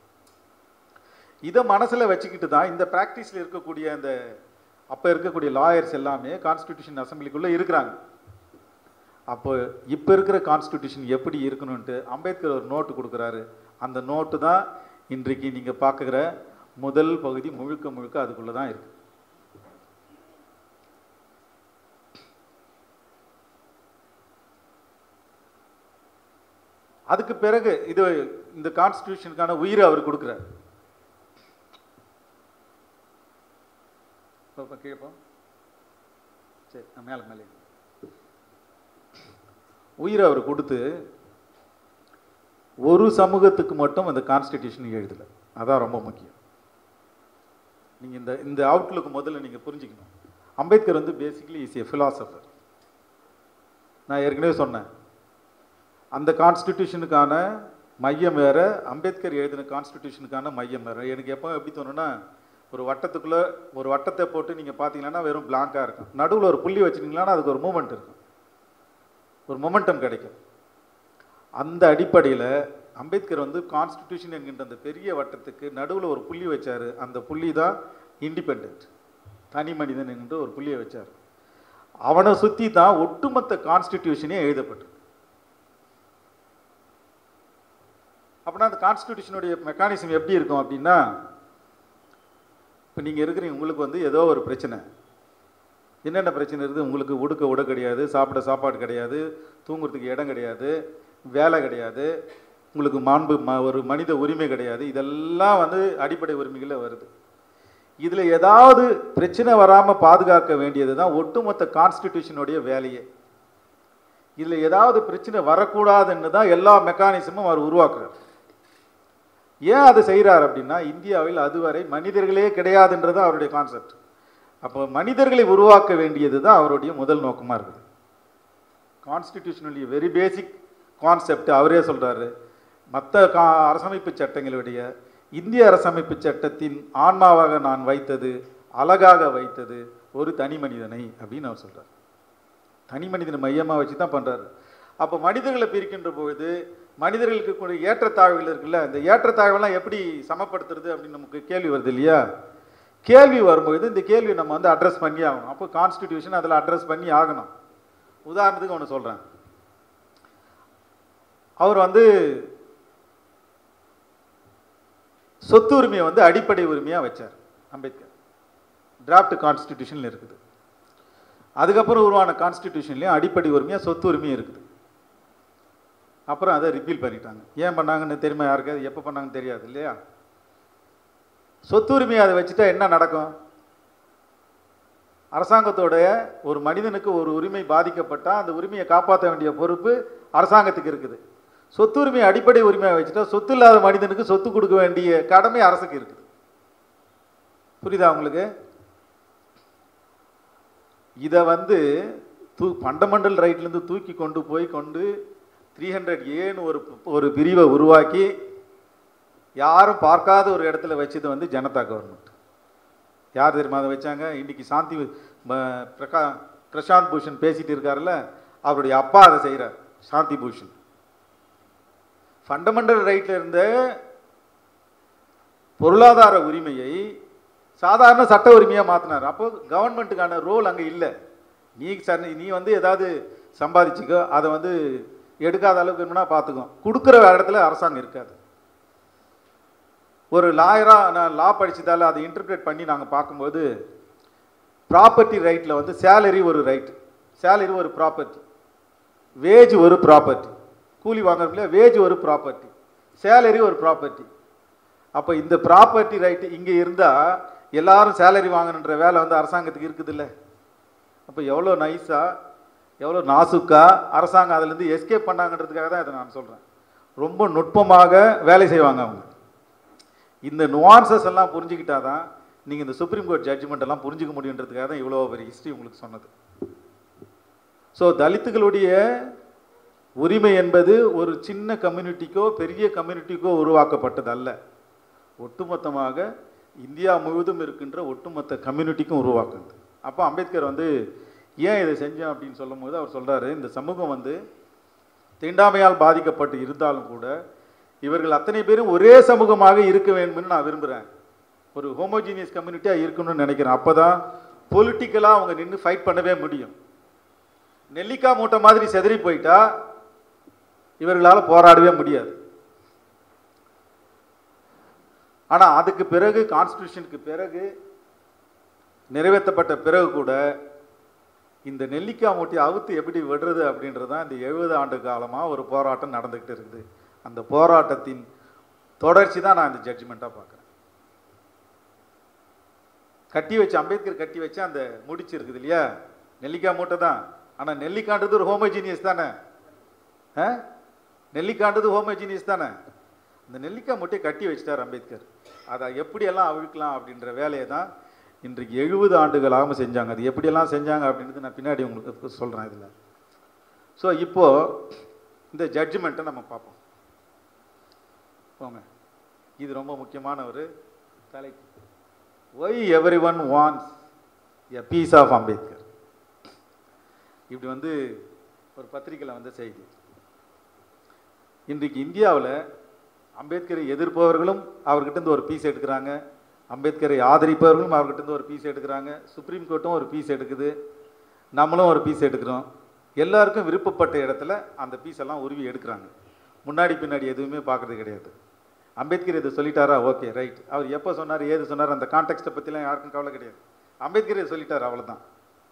இதை மனசில் வச்சுக்கிட்டு தான் இந்த ப்ராக்டிஸில் இருக்கக்கூடிய அந்த அப்போ இருக்கக்கூடிய லாயர்ஸ் எல்லாமே கான்ஸ்டிடியூஷன் அசம்பிளிக்குள்ளே இருக்கிறாங்க அப்போ இப்போ இருக்கிற கான்ஸ்டிடியூஷன் எப்படி இருக்கணும்ன்ட்டு அம்பேத்கர் ஒரு நோட்டு கொடுக்குறாரு அந்த நோட்டு தான் இன்றைக்கு நீங்கள் பார்க்குற முதல் பகுதி முழுக்க முழுக்க அதுக்குள்ளே தான் இருக்கு அதுக்கு பிறகு இது இந்த கான்ஸ்டிடியூஷனுக்கான உயிரை அவர் கொடுக்குறாரு இப்போ கேட்போம் சரி நான் மேலே மேலே உயிரை அவர் கொடுத்து ஒரு சமூகத்துக்கு மட்டும் அந்த கான்ஸ்டிடியூஷன் எழுதலை அதான் ரொம்ப முக்கியம் நீங்கள் இந்த இந்த அவுட்லுக் முதல்ல நீங்கள் புரிஞ்சுக்கணும் அம்பேத்கர் வந்து பேசிக்கலி இஸ் ஏ ஃபிலாசபர் நான் ஏற்கனவே சொன்னேன் அந்த கான்ஸ்டிடியூஷனுக்கான மையம் வேற அம்பேத்கர் எழுதின கான்ஸ்டிடியூஷனுக்கான மையம் வேற எனக்கு எப்போ எப்படி தோணுன்னா ஒரு வட்டத்துக்குள்ளே ஒரு வட்டத்தை போட்டு நீங்கள் பார்த்தீங்கன்னா வெறும் பிளாங்காக இருக்கும் நடுவில் ஒரு புள்ளி வச்சுட்டீங்கன்னா அதுக்கு ஒரு மூமெண்ட் இருக்கும் ஒரு மொமெண்டம் கிடைக்கும் அந்த அடிப்படையில் அம்பேத்கர் வந்து கான்ஸ்டிடியூஷன் என்கின்ற அந்த பெரிய வட்டத்துக்கு நடுவில் ஒரு புள்ளி வச்சார் அந்த புள்ளி தான் இண்டிபெண்ட் தனி மனிதன் என்கின்ற ஒரு புள்ளியை வச்சார் அவனை சுற்றி தான் ஒட்டுமொத்த கான்ஸ்டிடியூஷனே எழுதப்பட்டிருக்கு அப்படின்னா அந்த கான்ஸ்டிடியூஷனுடைய மெக்கானிசம் எப்படி இருக்கும் அப்படின்னா இப்போ நீங்கள் இருக்கிறீங்க உங்களுக்கு வந்து ஏதோ ஒரு பிரச்சனை என்னென்ன பிரச்சனை இருக்குது உங்களுக்கு உடுக்க உட கிடையாது சாப்பிட சாப்பாடு கிடையாது தூங்குறதுக்கு இடம் கிடையாது வேலை கிடையாது உங்களுக்கு மாண்பு ம ஒரு மனித உரிமை கிடையாது இதெல்லாம் வந்து அடிப்படை உரிமைகளில் வருது இதில் ஏதாவது பிரச்சனை வராமல் பாதுகாக்க வேண்டியது தான் ஒட்டுமொத்த கான்ஸ்டிடியூஷனுடைய வேலையே இதில் ஏதாவது பிரச்சனை வரக்கூடாதுன்னு தான் எல்லா மெக்கானிசமும் அவர் உருவாக்குறார் ஏன் அதை செய்கிறார் அப்படின்னா இந்தியாவில் அதுவரை மனிதர்களே கிடையாதுன்றது அவருடைய கான்செப்ட் அப்போ மனிதர்களை உருவாக்க வேண்டியது தான் அவருடைய முதல் நோக்கமாக இருக்குது கான்ஸ்டிடியூஷனலி வெரி பேசிக் கான்செப்ட் அவரே சொல்கிறாரு மற்ற கா அரசமைப்பு சட்டங்களுடைய இந்திய அரசமைப்பு சட்டத்தின் ஆன்மாவாக நான் வைத்தது அழகாக வைத்தது ஒரு தனி மனிதனை அப்படின்னு அவர் சொல்கிறார் தனி மனிதனை மையமாக வச்சு தான் பண்ணுறாரு அப்போ மனிதர்களை பிரிக்கின்ற பொழுது மனிதர்களுக்கு கூட ஏற்றத்தாழ்வுகள் இருக்குல்ல இந்த ஏற்றத்தாழ்வெல்லாம் எப்படி சமப்படுத்துறது அப்படின்னு நமக்கு கேள்வி வருது இல்லையா கேள்வி வரும்பொழுது இந்த கேள்வி நம்ம வந்து அட்ரஸ் பண்ணி ஆகணும் அப்போ கான்ஸ்டிடியூஷன் அதில் அட்ரஸ் பண்ணி ஆகணும் உதாரணத்துக்கு ஒன்று சொல்கிறேன் அவர் வந்து சொத்து உரிமையை வந்து அடிப்படை உரிமையாக வச்சார் அம்பேத்கர் டிராஃப்ட் கான்ஸ்டிடியூஷனில் இருக்குது அதுக்கப்புறம் உருவான கான்ஸ்டிடியூஷன்லேயும் அடிப்படை உரிமையாக சொத்து உரிமையும் இருக்குது அப்புறம் அதை ரிப்பீல் பண்ணிட்டாங்க ஏன் பண்ணாங்கன்னு தெரியுமா யாருக்காவது எப்போ பண்ணாங்கன்னு தெரியாது இல்லையா சொத்து உரிமையை அதை வச்சுட்டா என்ன நடக்கும் அரசாங்கத்தோடைய ஒரு மனிதனுக்கு ஒரு உரிமை பாதிக்கப்பட்டால் அந்த உரிமையை காப்பாற்ற வேண்டிய பொறுப்பு அரசாங்கத்துக்கு இருக்குது சொத்து உரிமையை அடிப்படை உரிமையை வச்சுட்டா சொத்து இல்லாத மனிதனுக்கு சொத்து கொடுக்க வேண்டிய கடமை அரசுக்கு இருக்குது புரியுதா உங்களுக்கு இதை வந்து தூ ஃபண்டமெண்டல் ரைட்லேருந்து தூக்கி கொண்டு போய் கொண்டு த்ரீ ஹண்ட்ரட் ஏன்னு ஒரு ஒரு பிரிவை உருவாக்கி யாரும் பார்க்காத ஒரு இடத்துல வச்சது வந்து ஜனதா கவர்மெண்ட் யார் தெரியுமா அதை வச்சாங்க இன்னைக்கு சாந்தி ம- பிரகா பிரசாந்த் பூஷன் பேசிட்டு இருக்காருல்ல அவருடைய அப்பா அதை செய்கிறார் சாந்தி பூஷன் ஃபண்டமெண்டல் ரைட்டில் இருந்த பொருளாதார உரிமையை சாதாரண சட்ட உரிமையாக மாற்றினார் அப்போ கவர்மெண்ட்டுக்கான ரோல் அங்கே இல்லை நீ சன் நீ வந்து ஏதாவது சம்பாதிச்சுக்கோ அதை வந்து எடுக்காத அளவுக்கு வேணும்னா பார்த்துக்கோ கொடுக்குற இடத்துல அரசாங்கம் இருக்காது ஒரு லாயராக நான் லா படிச்சதால அதை இன்டர்பிரேட் பண்ணி நாங்கள் பார்க்கும்போது ப்ராப்பர்ட்டி ரைட்டில் வந்து சேலரி ஒரு ரைட் சேலரி ஒரு ப்ராப்பர்ட்டி வேஜ் ஒரு ப்ராப்பர்ட்டி கூலி வாங்குறோம் இல்லையா வேஜ் ஒரு ப்ராப்பர்ட்டி சேலரி ஒரு ப்ராப்பர்ட்டி அப்போ இந்த ப்ராப்பர்ட்டி ரைட்டு இங்கே இருந்தால் எல்லாரும் சேலரி வாங்கணுன்ற வேலை வந்து அரசாங்கத்துக்கு இருக்குதுல்ல அப்போ எவ்வளோ நைஸாக எவ்வளோ நாசுக்கா அரசாங்கம் அதுலேருந்து எஸ்கேப் பண்ணாங்கன்றதுக்காக தான் இதை நான் சொல்கிறேன் ரொம்ப நுட்பமாக வேலை செய்வாங்க அவங்க இந்த நுவான்சஸ் எல்லாம் புரிஞ்சுக்கிட்டா தான் நீங்கள் இந்த சுப்ரீம் கோர்ட் ஜட்ஜ்மெண்ட் எல்லாம் புரிஞ்சுக்க முடியுன்றதுக்காக தான் இவ்வளோ பெரிய ஹிஸ்ட்ரி உங்களுக்கு சொன்னது ஸோ தலித்துகளுடைய உரிமை என்பது ஒரு சின்ன கம்யூனிட்டிக்கோ பெரிய கம்யூனிட்டிக்கோ உருவாக்கப்பட்டது அல்ல ஒட்டுமொத்தமாக இந்தியா முழுவதும் இருக்கின்ற ஒட்டுமொத்த கம்யூனிட்டிக்கும் உருவாக்குது அப்போ அம்பேத்கர் வந்து ஏன் இதை செஞ்சேன் அப்படின்னு சொல்லும்போது அவர் சொல்றாரு இந்த சமூகம் வந்து தீண்டாமையால் பாதிக்கப்பட்டு இருந்தாலும் கூட இவர்கள் அத்தனை பேரும் ஒரே சமூகமாக இருக்க வேண்டும்னு நான் விரும்புகிறேன் ஒரு ஹோமோஜீனியஸ் கம்யூனிட்டியாக இருக்கணும்னு நினைக்கிறேன் அப்போ தான் பொலிட்டிக்கலாக அவங்க நின்று ஃபைட் பண்ணவே முடியும் நெல்லிக்காய் மூட்டை மாதிரி செதறி போயிட்டா இவர்களால் போராடவே முடியாது ஆனால் அதுக்கு பிறகு கான்ஸ்டியூஷனுக்கு பிறகு நிறைவேற்றப்பட்ட பிறகு கூட இந்த நெல்லிக்காய் மூட்டையை அவுத்து எப்படி விடுறது அப்படின்றது தான் இந்த எழுபது ஆண்டு காலமாக ஒரு போராட்டம் நடந்துக்கிட்டு இருக்குது அந்த போராட்டத்தின் தொடர்ச்சி தான் நான் இந்த ஜட்ஜ்மெண்ட்டாக பார்க்குறேன் கட்டி வச்சு அம்பேத்கர் கட்டி வச்சு அந்த முடிச்சு இருக்குது இல்லையா நெல்லிக்காய் மூட்டை தான் ஆனால் நெல்லிக்கான்றது ஒரு ஹோமோஜீனியஸ் தானே ஆ நெல்லிக்கான்றது ஹோமோஜீனியஸ் தானே இந்த நெல்லிக்காய் மூட்டையை கட்டி வச்சிட்டார் அம்பேத்கர் அதை எப்படியெல்லாம் அவிழ்க்கலாம் அப்படின்ற வேலையை தான் இன்றைக்கு எழுபது ஆண்டுகளாக செஞ்சாங்க அது எப்படியெல்லாம் செஞ்சாங்க அப்படின்றது நான் பின்னாடி உங்களுக்கு சொல்கிறேன் இதில் ஸோ இப்போது இந்த ஜட்ஜ்மெண்ட்டை நம்ம பார்ப்போம் போங்க இது ரொம்ப முக்கியமான ஒரு தலைப்பு why everyone wants a piece of Ambedkar இப்படி வந்து ஒரு பத்திரிக்கையில் வந்த செய்தி இன்றைக்கு இந்தியாவில் அம்பேத்கரை எதிர்ப்பவர்களும் அவர்கிட்ட இருந்து ஒரு பீஸ் எடுக்கிறாங்க அம்பேத்கரை ஆதரிப்பவர்களும் அவர்கிட்ட இருந்து ஒரு பீஸ் எடுக்கிறாங்க சுப்ரீம் கோர்ட்டும் ஒரு பீஸ் எடுக்குது நம்மளும் ஒரு பீஸ் எடுக்கிறோம் எல்லாருக்கும் விருப்பப்பட்ட இடத்துல அந்த பீஸ் எல்லாம் உருவி எடுக்கிறாங்க முன்னாடி பின்னாடி எதுவுமே பார்க்கறது கிடையாது அம்பேத்கர் இதை சொல்லிட்டாரா ஓகே ரைட் அவர் எப்போ சொன்னார் ஏது சொன்னார் அந்த கான்டெக்ட்டை பற்றிலாம் யாருக்கும் கவலை கிடையாது அம்பேத்கர் இதை சொல்லிட்டார் அவ்வளோதான்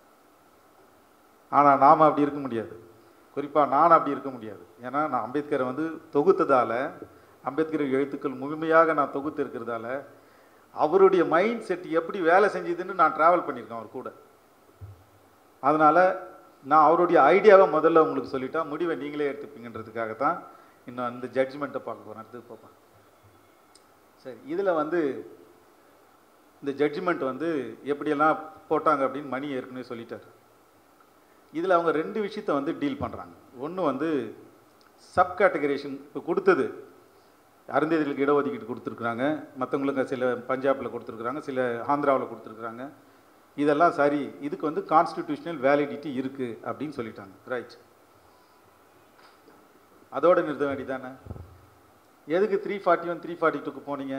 ஆனால் நாம் அப்படி இருக்க முடியாது குறிப்பாக நான் அப்படி இருக்க முடியாது ஏன்னா நான் அம்பேத்கரை வந்து தொகுத்ததால் அம்பேத்கர் எழுத்துக்கள் முழுமையாக நான் தொகுத்து இருக்கிறதால அவருடைய மைண்ட் செட் எப்படி வேலை செஞ்சதுன்னு நான் ட்ராவல் பண்ணியிருக்கேன் அவர் கூட அதனால் நான் அவருடைய ஐடியாவை முதல்ல உங்களுக்கு சொல்லிட்டா முடிவை நீங்களே எடுத்துப்பீங்கன்றதுக்காக தான் இன்னும் அந்த ஜட்ஜ்மெண்ட்டை பார்க்க போகிறேன் அடுத்தது பார்ப்பேன் சரி இதில் வந்து இந்த ஜட்ஜ்மெண்ட் வந்து எப்படியெல்லாம் போட்டாங்க அப்படின்னு மணி ஏற்கனவே சொல்லிட்டார் இதில் அவங்க ரெண்டு விஷயத்தை வந்து டீல் பண்ணுறாங்க ஒன்று வந்து சப் கேட்டகரேஷன் இப்போ கொடுத்தது அருந்ததிகளுக்கு இடஒதுக்கீடு கொடுத்துருக்குறாங்க மற்றவங்களுக்கு சில பஞ்சாபில் கொடுத்துருக்குறாங்க சில ஆந்திராவில் கொடுத்துருக்குறாங்க இதெல்லாம் சரி இதுக்கு வந்து கான்ஸ்டிடியூஷனல் வேலிடிட்டி இருக்குது அப்படின்னு சொல்லிட்டாங்க ரைட் அதோட நிறுத்த வேண்டியதானே எதுக்கு three forty one three forty டூக்கு போனீங்க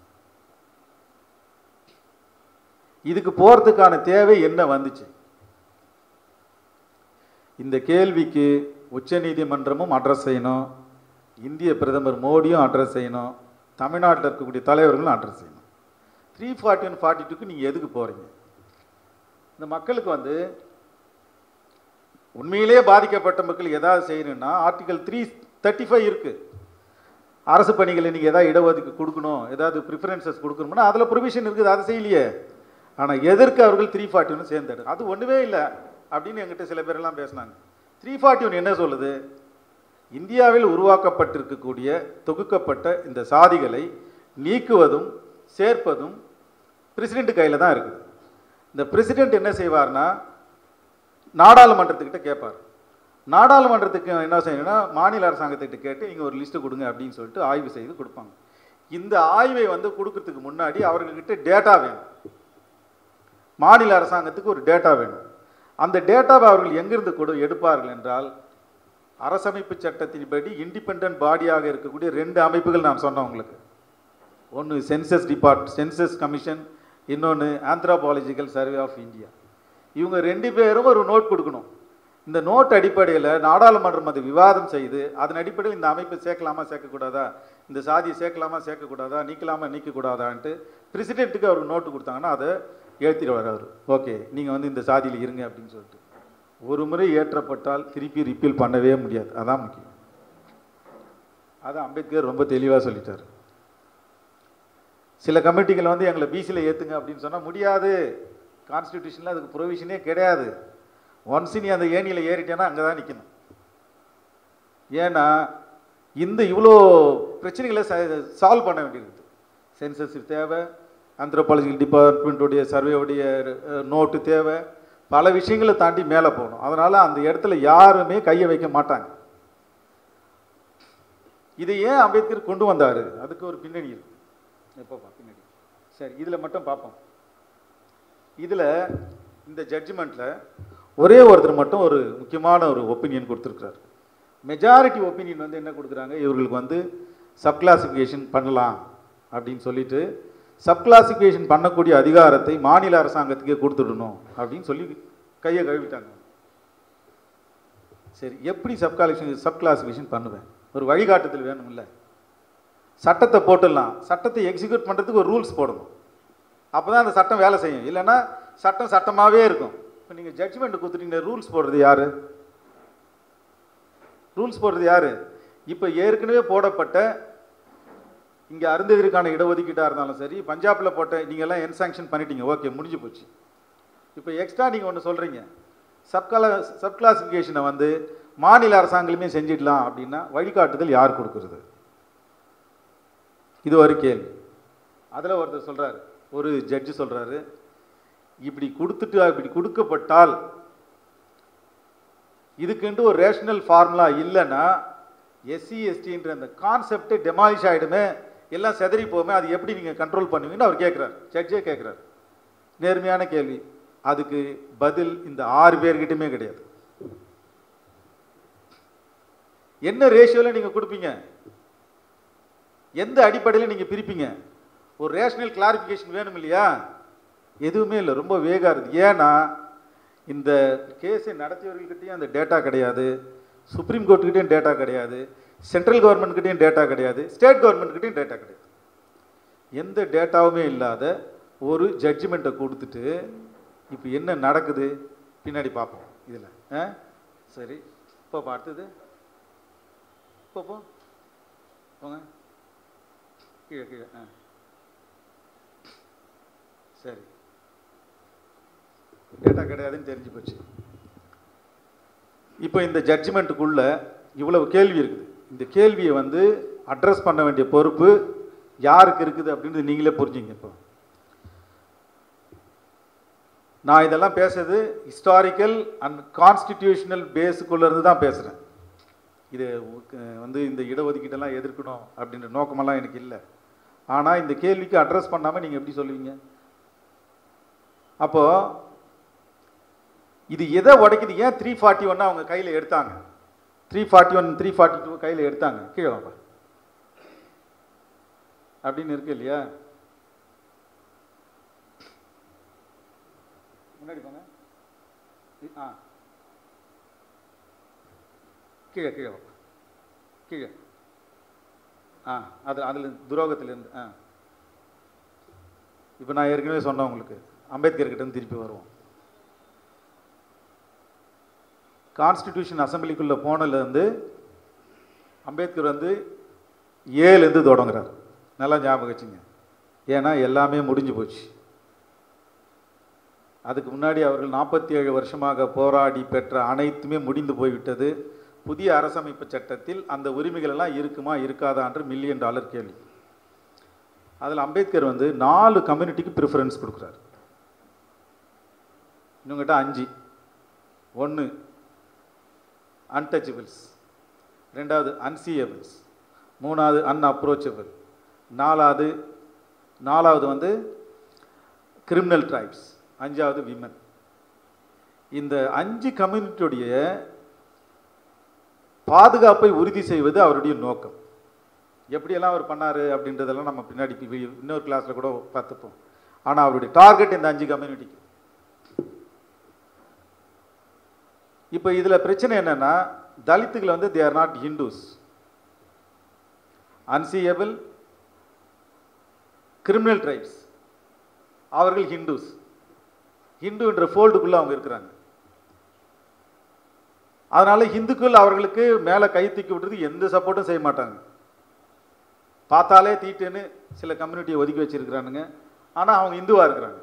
இதுக்கு போகிறதுக்கான தேவை என்ன வந்துச்சு இந்த கேள்விக்கு உச்சநீதிமன்றமும் அட்ரஸ் செய்யணும் இந்திய பிரதமர் மோடியும் அட்ரஸ் செய்யணும் தமிழ்நாட்டில் இருக்கக்கூடிய தலைவர்களும் அட்ரஸ் செய்யணும் த்ரீ ஃபார்ட்டி ஒன் ஃபார்ட்டி டூக்கு நீங்கள் எதுக்கு போகிறீங்க இந்த மக்களுக்கு வந்து உண்மையிலேயே பாதிக்கப்பட்ட மக்கள் ஏதாவது செய்யணும்னா ஆர்டிகல் த்ரீ தேர்ட்டி ஃபைவ் இருக்குது அரசு பணிகளை நீங்கள் ஏதாவது இடஒதுக்கீடு கொடுக்கணும் ஏதாவது ப்ரிஃபரன்சஸ் கொடுக்கணும்னா அதில் ப்ரொவிஷன் இருக்குது அதை செய்யலையே ஆனால் எதற்கு அவர்கள் த்ரீ ஃபார்ட்டி ஒன்று சேர்ந்தாரு அது ஒன்றுமே இல்லை அப்படின்னு என்கிட்ட சில பேரெல்லாம் பேசினாங்க த்ரீ ஃபார்ட்டி ஒன் என்ன சொல்லுது இந்தியாவில் உருவாக்கப்பட்டிருக்கக்கூடிய தொகுக்கப்பட்ட இந்த சாதிகளை நீக்குவதும் சேர்ப்பதும் பிரசிடென்ட் கையில் தான் இருக்குது இந்த பிரசிடென்ட் என்ன செய்வார்னா நாடாளுமன்றத்துக்கிட்ட கேட்பார் நாடாளுமன்றத்துக்கு என்ன செய்யணும்னா மாநில அரசாங்கத்திட்ட கேட்டு நீங்கள் ஒரு லிஸ்ட்டு கொடுங்க அப்படின்னு சொல்லிட்டு ஆய்வு செய்து கொடுப்பாங்க இந்த ஆய்வை வந்து கொடுக்கறதுக்கு முன்னாடி அவர்கள்கிட்ட டேட்டா வேணும் மாநில அரசாங்கத்துக்கு ஒரு டேட்டா வேணும் அந்த டேட்டாவை அவர்கள் எங்கிருந்து கொடு எடுப்பார்கள் என்றால் அரசமைப்பு சட்டத்தின்படி இண்டிபெண்ட் பாடியாக இருக்கக்கூடிய ரெண்டு அமைப்புகள் நான் சொன்னேன் உங்களுக்கு ஒன்று சென்சஸ் டிபார்ட் சென்சஸ் கமிஷன் இன்னொன்று ஆந்த்ரோபாலஜிக்கல் சர்வே ஆஃப் இந்தியா இவங்க ரெண்டு பேரும் ஒரு நோட் கொடுக்கணும் இந்த நோட் அடிப்படையில் நாடாளுமன்றம் அது விவாதம் செய்து அதன் அடிப்படையில் இந்த அமைப்பை சேர்க்கலாமா சேர்க்கக்கூடாதா இந்த சாதியை சேர்க்கலாமா சேர்க்கக்கூடாதா நீக்கலாமா நீக்கக்கூடாதான்ட்டு பிரசிடென்ட்டுக்கு அவருக்கு நோட்டு கொடுத்தாங்கன்னா அதை ஏற்றிட்டு வர்றாரு ஓகே நீங்கள் வந்து இந்த சாதியில் இருங்க அப்படின்னு சொல்லிட்டு ஒரு முறை ஏற்றப்பட்டால் திருப்பி ரிப்பீல் பண்ணவே முடியாது அதான் முக்கியம் அதை அம்பேத்கர் ரொம்ப தெளிவாக சொல்லிட்டார் சில கமிட்டிகள் வந்து எங்களை பிசியில் ஏற்றுங்க அப்படின்னு சொன்னால் முடியாது கான்ஸ்டிடியூஷனில் அதுக்கு ப்ரொவிஷனே கிடையாது ஒன்ஸ் நீ அந்த ஏணியில் ஏறிட்டேன்னா அங்கே தான் நிற்கணும் ஏன்னா இந்த இவ்வளோ பிரச்சனைகளை சால்வ் பண்ண வேண்டியிருக்குது சென்சஸ் தேவை ஆந்த்ரோபாலஜிக்கல் டிபார்ட்மெண்ட்டுடைய சர்வேவுடைய நோட்டு தேவை பல விஷயங்களை தாண்டி மேலே போகணும் அதனால் அந்த இடத்துல யாருமே கையை வைக்க மாட்டாங்க இதை ஏன் அம்பேத்கர் கொண்டு வந்தார் அதுக்கு ஒரு பின்னணி இருக்கு எப்போப்பா பின்னணி சரி இதில் மட்டும் பார்ப்போம் இதில் இந்த ஜட்ஜ்மெண்ட்டில் ஒரே ஒருத்தர் மட்டும் ஒரு முக்கியமான ஒரு ஒப்பீனியன் கொடுத்துருக்குறாரு மெஜாரிட்டி ஒப்பீனியன் வந்து என்ன கொடுக்குறாங்க இவர்களுக்கு வந்து சப் கிளாசிஃபிகேஷன் பண்ணலாம் அப்படின்னு சொல்லிட்டு சப் கிளாசிஃபிகேஷன் பண்ணக்கூடிய அதிகாரத்தை மாநில அரசாங்கத்துக்கே கொடுத்துடணும் அப்படின்னு சொல்லி கையை கழுவிட்டாங்க சரி எப்படி சப் கிளாசிஃபிகேஷன் சப் கிளாசிஃபிகேஷன் பண்ணுவேன் ஒரு வழிகாட்டுதல் வேணும்ல சட்டத்தை போட்டுடலாம் சட்டத்தை எக்ஸிக்யூட் பண்ணுறதுக்கு ஒரு ரூல்ஸ் போடணும் அப்போ தான் அந்த சட்டம் வேலை செய்யும் இல்லைன்னா சட்டம் சட்டமாகவே இருக்கும் இப்போ நீங்கள் ஜட்ஜ்மெண்ட் கொடுத்துட்டீங்க ரூல்ஸ் போடுறது யார் ரூல்ஸ் போடுறது யார் இப்போ ஏற்கனவே போடப்பட்ட இங்கே அருந்ததிற்கான இடஒதுக்கீட்டாக இருந்தாலும் சரி பஞ்சாபில் போட்ட நீங்கள் எல்லாம் என்சாங்ஷன் பண்ணிட்டீங்க ஓகே முடிஞ்சு போச்சு இப்போ எக்ஸ்ட்ரா நீங்கள் ஒன்று சொல்கிறீங்க சப்கலா சப் கிளாசிஃபிகேஷனை வந்து மாநில அரசாங்கங்களுமே செஞ்சிடலாம் அப்படின்னா வழிகாட்டுதல் யார் கொடுக்குறது இது ஒரு கேள்வி அதில் ஒருத்தர் சொல்கிறாரு ஒரு ஜட்ஜு சொல்கிறாரு இப்படி கொடுத்துட்டு இப்படி கொடுக்கப்பட்டால் இதுக்குன்ட்டு ஒரு ரேஷனல் ஃபார்முலா இல்லைன்னா எஸ்சி எஸ்டின்ற அந்த கான்செப்டே டெமாலிஷ் ஆகிடுமே எல்லாம் செதறி போமே அது எப்படி நீங்கள் கண்ட்ரோல் பண்ணுவீங்கன்னு அவர் கேட்குறாரு ஜட்ஜே கேட்குறாரு நேர்மையான கேள்வி அதுக்கு பதில் இந்த ஆறு பேர்கிட்டயுமே கிடையாது என்ன ரேஷியோவில் நீங்கள் கொடுப்பீங்க எந்த அடிப்படையில் நீங்கள் பிரிப்பீங்க ஒரு ரேஷனல் கிளாரிஃபிகேஷன் வேணும் இல்லையா எதுவுமே இல்லை ரொம்ப வேகா இருக்குது ஏன்னா இந்த கேஸை நடத்தியவர்கள்கிட்டையும் அந்த டேட்டா கிடையாது சுப்ரீம் கோர்ட்டுக்கிட்டையும் டேட்டா கிடையாது சென்ட்ரல் கவர்மெண்ட்கிட்டையும் டேட்டா கிடையாது ஸ்டேட் கவர்மெண்ட்கிட்டையும் டேட்டா கிடையாது எந்த டேட்டாவுமே இல்லாத ஒரு ஜட்ஜ்மெண்ட்டை கொடுத்துட்டு இப்போ என்ன நடக்குது பின்னாடி பார்ப்போம் இதில் ஆ சரி இப்போ அடுத்தது இப்போ போ போங்க கீழே கீழே ஆ சரி டேட்டா கிடையாதுன்னு தெரிஞ்சு போச்சு இப்போ இந்த ஜட்ஜ்மெண்ட்டுக்குள்ள இவ்வளவு கேள்வி இருக்குது இந்த கேள்வியை வந்து அட்ரஸ் பண்ண வேண்டிய பொறுப்பு யாருக்கு இருக்குது அப்படின்றது நீங்களே புரிஞ்சுங்க இப்போ நான் இதெல்லாம் பேசுறது ஹிஸ்டாரிக்கல் அண்ட் கான்ஸ்டிடியூஷனல் பேஸுக்குள்ள இருந்து தான் பேசுகிறேன் இது அஹ், வந்து இந்த இடஒதுக்கீட்டெல்லாம் எதிர்க்கணும் அப்படின்ற நோக்கமெல்லாம் எனக்கு இல்லை ஆனால் இந்த கேள்விக்கு அட்ரஸ் பண்ணாமல் நீங்கள் எப்படி சொல்லுவீங்க அப்போ இது எதை உடைக்குது ஏன் த்ரீ ஃபார்ட்டி ஒன்று அவங்க கையில் எடுத்தாங்க three forty one three forty two கையில் எடுத்தாங்க கீழே வாப்பா அப்படின்னு இருக்கு இல்லையா முன்னாடி போங்க இ- ஆ கீழே கீழே வாப்பா கீழே ஆ அது அதில் துரோகத்திலேருந்து ஆ இப்போ நான் ஏற்கனவே சொன்னேன் உங்களுக்கு அம்பேத்கர் கிட்ட இருந்து திருப்பி வருவோம் கான்ஸ்டிடியூஷன் அசம்பிளிக்குள்ளே போனதுலேருந்து அம்பேத்கர் வந்து ஏழுலேருந்து தொடங்குறார் நல்லா ஞாபகம் வச்சுங்க ஏன்னா எல்லாமே முடிஞ்சு போச்சு அதுக்கு முன்னாடி அவர்கள் நாற்பத்தி ஏழு வருஷமாக போராடி பெற்ற அனைத்துமே முடிந்து போய்விட்டது புதிய அரசமைப்பு சட்டத்தில் அந்த உரிமைகள் எல்லாம் இருக்குமா இருக்காதான்ற மில்லியன் டாலர் கேள்வி அதில் அம்பேத்கர் வந்து நாலு கம்யூனிட்டிக்கு ப்ரிஃபரன்ஸ் கொடுக்குறாரு இன்னுங்கிட்ட அஞ்சு ஒன்று அன்டச்சபிள்ஸ் ரெண்டாவது அன்சியபிள்ஸ் மூணாவது அன்அப்ரோச்சபிள் நாலாவது நாலாவது வந்து கிரிமினல் ட்ரைப்ஸ் அஞ்சாவது விமன் இந்த அஞ்சு கம்யூனிட்டியுடைய பாதுகாப்பை உறுதி செய்வது அவருடைய நோக்கம் எப்படியெல்லாம் அவர் பண்ணாரு அப்படின்றதெல்லாம் நம்ம பின்னாடி வி- இன்னொரு கிளாஸில் கூட பார்த்துப்போம் ஆனால் அவருடைய டார்கெட் இந்த அஞ்சு கம்யூனிட்டிக்கு இப்போ இதில் பிரச்சனை என்னன்னா தலித்துகள் வந்து தே ஆர் நாட் ஹிந்துஸ் அன்சியபிள் கிரிமினல் ட்ரைப்ஸ் அவர்கள் ஹிந்துஸ் ஹிந்து என்ற ஃபோல்டுக்குள்ளே அவங்க இருக்கிறாங்க அதனால இந்துக்கள் அவர்களுக்கு மேலே கை தூக்கி விட்டுறது எந்த சப்போர்ட்டும் செய்ய மாட்டாங்க பார்த்தாலே தீட்டுன்னு சில கம்யூனிட்டியை ஒதுக்கி வச்சிருக்கிறானுங்க ஆனால் அவங்க இந்துவாக இருக்கிறாங்க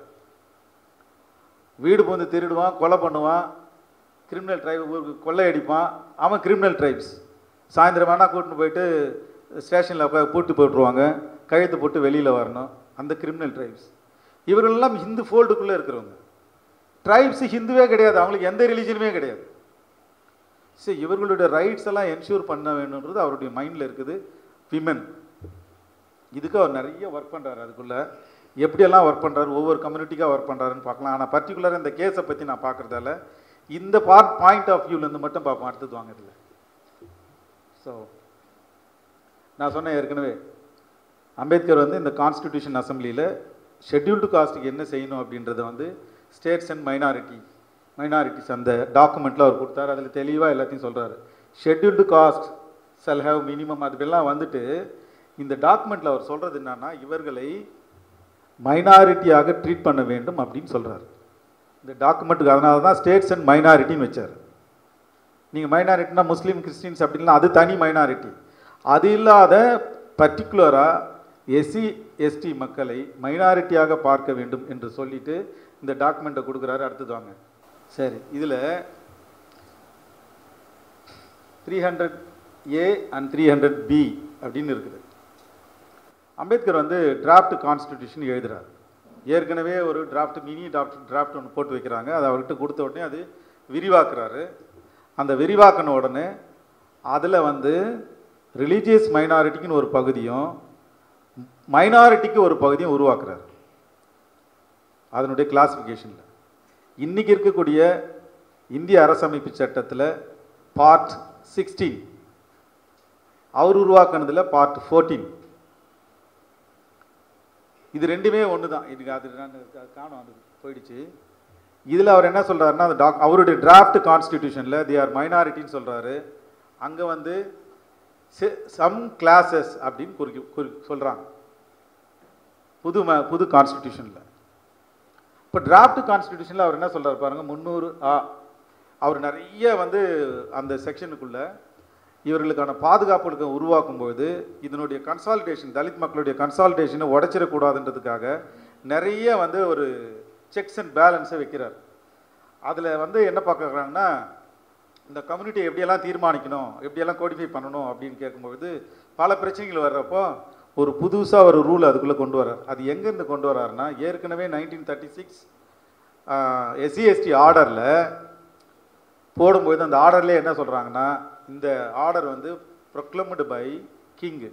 வீடு பூந்து திருடுவான் கொலை பண்ணுவான் கிரிமினல் ட்ரைப் ஊருக்கு கொள்ளையடிப்பான் அவன் கிரிமினல் ட்ரைப்ஸ் சாயந்தரம் வேணா கூட்டின்னு போயிட்டு ஸ்டேஷனில் பூட்டு போட்டுருவாங்க கழுத்து போட்டு வெளியில் வரணும் அந்த கிரிமினல் ட்ரைப்ஸ் இவர்களெல்லாம் ஹிந்து ஃபோல்டுக்குள்ளே இருக்கிறவங்க ட்ரைப்ஸ் ஹிந்துவே கிடையாது அவங்களுக்கு எந்த ரிலீஜனுமே கிடையாது சரி இவர்களுடைய ரைட்ஸ் எல்லாம் என்ஷூர் பண்ண வேணுன்றது அவருடைய மைண்டில் இருக்குது விமன் இதுக்கு அவர் நிறைய ஒர்க் பண்ணுறாரு அதுக்குள்ளே எப்படியெல்லாம் ஒர்க் பண்ணுறாரு ஒவ்வொரு கம்யூனிட்டிக்காக ஒர்க் பண்ணுறாருன்னு பார்க்கலாம் ஆனால் பர்டிகுலராக இந்த கேஸை பற்றி நான் பார்க்குறதால இந்த பார்ட் பாயிண்ட் ஆஃப் வியூலேருந்து மட்டும் பார்ப்போம் அடுத்தது வாங்க இதில் ஸோ நான் சொன்னேன் ஏற்கனவே அம்பேத்கர் வந்து இந்த கான்ஸ்டிடியூஷன் அசம்பிளியில் ஷெட்யூல்டு காஸ்ட்டுக்கு என்ன செய்யணும் அப்படின்றத வந்து ஸ்டேட்ஸ் அண்ட் மைனாரிட்டி மைனாரிட்டிஸ் அந்த டாக்குமெண்ட்டில் அவர் கொடுத்தாரு அதில் தெளிவாக எல்லாத்தையும் சொல்கிறாரு scheduled caste shall have minimum அதுவெல்லாம் வந்துட்டு இந்த டாக்குமெண்ட்டில் அவர் சொல்கிறது என்னன்னா இவர்களை மைனாரிட்டியாக ட்ரீட் பண்ண வேண்டும் அப்படின்னு சொல்கிறார் இந்த டாக்குமெண்ட்டுக்கு அதனால தான் ஸ்டேட்ஸ் அண்ட் மைனாரிட்டின்னு வச்சார் நீங்கள் மைனாரிட்டினா முஸ்லீம் கிறிஸ்டின்ஸ் அப்படின்னா அது தனி மைனாரிட்டி அது இல்லாத பர்டிகுலராக எஸ்சி எஸ்டி மக்களை மைனாரிட்டியாக பார்க்க வேண்டும் என்று சொல்லிட்டு இந்த டாக்குமெண்ட்டை கொடுக்குறாரு அடுத்தது வாங்க சரி இதில் three hundred A and three hundred B அப்படின்னு இருக்குது அம்பேத்கர் வந்து டிராஃப்ட் கான்ஸ்டிடியூஷன் எழுதுறாரு ஏற்கனவே ஒரு டிராஃப்ட் மினி டிராஃப்ட் டிராஃப்ட் ஒன்று போட்டு வைக்கிறாங்க அதை அவர்கிட்ட கொடுத்த உடனே அது விரிவாக்குறாரு அந்த விரிவாக்கின உடனே அதில் வந்து ரிலீஜியஸ் மைனாரிட்டிக்குன்னு ஒரு பகுதியும் மைனாரிட்டிக்கு ஒரு பகுதியும் உருவாக்குறாரு அதனுடைய கிளாசிஃபிகேஷனில் இன்னைக்கு இருக்கக்கூடிய இந்திய அரசமைப்பு சட்டத்தில் பார்ட் சிக்ஸ்டீன் அவர் உருவாக்குனதுல பார்ட் ஃபோர்டீன் இது ரெண்டுமே ஒன்று தான் இதுக்கு அது நான் அது காணும் அது போயிடுச்சு இதில் அவர் என்ன சொல்றாருன்னா அந்த டாக் அவருடைய டிராஃப்ட் கான்ஸ்டிடியூஷனில் தி ஆர் மைனாரிட்டின்னு சொல்கிறாரு அங்கே வந்து சம் கிளாஸஸ் அப்படின்னு குறிக்கி குறி சொல்கிறாங்க புது ம புது கான்ஸ்டிடியூஷனில் இப்போ டிராஃப்ட் கான்ஸ்டிடியூஷனில் அவர் என்ன சொல்றாரு பாருங்க முந்நூறு ஆ அவர் நிறைய வந்து அந்த செக்ஷனுக்குள்ள இவர்களுக்கான பாதுகாப்புகளுக்கு உருவாக்கும் பொழுது இதனுடைய கன்சால்டேஷன் தலித் மக்களுடைய கன்சால்டேஷனை உடைச்சிடக்கூடாதுன்றதுக்காக நிறைய வந்து ஒரு செக்ஸ் அண்ட் பேலன்ஸை வைக்கிறார் அதில் வந்து என்ன பார்க்குறாங்கன்னா இந்த கம்யூனிட்டியை எப்படியெல்லாம் தீர்மானிக்கணும் எப்படியெல்லாம் கோடிஃபை பண்ணணும் அப்படின்னு கேட்கும்பொழுது பல பிரச்சனைகள் வர்றப்போ ஒரு புதுசாக ஒரு ரூல் அதுக்குள்ளே கொண்டு வர்றார் அது எங்கேருந்து கொண்டு வர்றாருன்னா ஏற்கனவே nineteen thirty six SC ST ஆர்டரில் போடும்போது அந்த ஆர்டர்லேயே என்ன சொல்கிறாங்கன்னா இந்த ஆர்டர் வந்து ப்ரொக்ளம்டு பை கிங்கு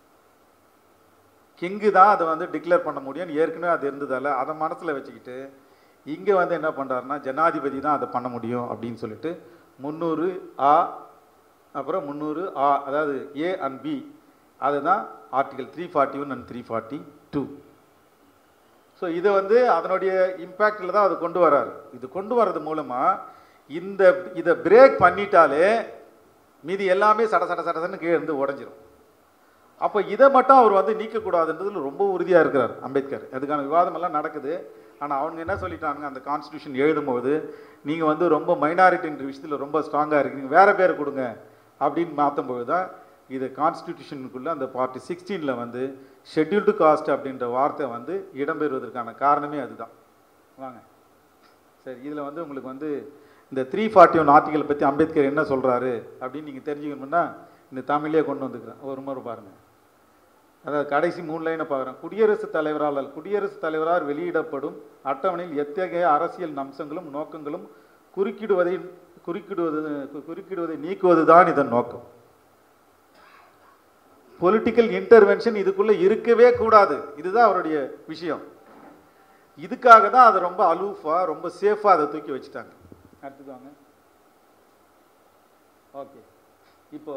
கிங்கு தான் அதை வந்து டிக்ளேர் பண்ண முடியும்னு ஏற்கனவே அது இருந்ததால் அதை மனசில் வச்சுக்கிட்டு இங்கே வந்து என்ன பண்ணுறாருன்னா ஜனாதிபதி தான் அதை பண்ண முடியும் அப்படின்னு சொல்லிட்டு முந்நூறு ஆ அப்புறம் முந்நூறு ஆ அதாவது ஏ அண்ட் பி அதுதான் article three forty one and three forty two so இதை வந்து அதனுடைய இம்பேக்டில் தான் அது கொண்டு வராரு இது கொண்டு வர்றது மூலமாக இந்த இதை பிரேக் பண்ணிட்டாலே மீதி எல்லாமே சட சட சடன்னு கீழே இருந்து உடஞ்சிரும் அப்போ இதை மட்டும் அவர் வந்து நீக்கக்கூடாதுன்றதுல ரொம்ப உறுதியாக இருக்கிறார் அம்பேத்கர் அதுக்கான விவாதம் எல்லாம் நடக்குது ஆனால் அவங்க என்ன சொல்லிட்டாங்க அந்த கான்ஸ்டியூஷன் எழுதும்போது நீங்கள் வந்து ரொம்ப மைனாரிட்டின்ற விஷயத்தில் ரொம்ப ஸ்ட்ராங்காக இருக்கீங்க வேற பேர் கொடுங்க அப்படின்னு மாற்றும்போது தான் இது கான்ஸ்டியூஷனுக்குள்ளே அந்த பார்ட்டி சிக்ஸ்டீனில் வந்து ஷெட்யூல்டு காஸ்ட் அப்படின்ற வார்த்தை வந்து இடம்பெறுவதற்கான காரணமே அதுதான் வாங்க சரி இதில் வந்து உங்களுக்கு வந்து இந்த த்ரீ ஃபார்ட்டி ஒன் ஆர்டிகல் பற்றி அம்பேத்கர் என்ன சொல்கிறாரு அப்படின்னு நீங்கள் தெரிஞ்சுக்கணும்னா இந்த தமிழ்லேயே கொண்டு வந்துக்கிறேன் ஒரு முறை பாருங்கள் அதாவது கடைசி மூணு லைனை பார்க்குறேன் குடியரசுத் தலைவரால் குடியரசுத் தலைவரால் வெளியிடப்படும் அட்டவணையில் எத்தகைய அரசியல் அம்சங்களும் நோக்கங்களும் குறுக்கிடுவதை குறுக்கிடுவது குறுக்கிடுவதை நீக்குவது தான் இதன் நோக்கம் பொலிட்டிக்கல் இன்டர்வென்ஷன் இதுக்குள்ள இருக்கவே கூடாது இதுதான் அவருடைய விஷயம் இதுக்காக தான் அதை ரொம்ப அலூஃபா ரொம்ப சேஃபா அதை தூக்கி வச்சுட்டாங்க அடுத்தது வாங்க ஓகே இப்போ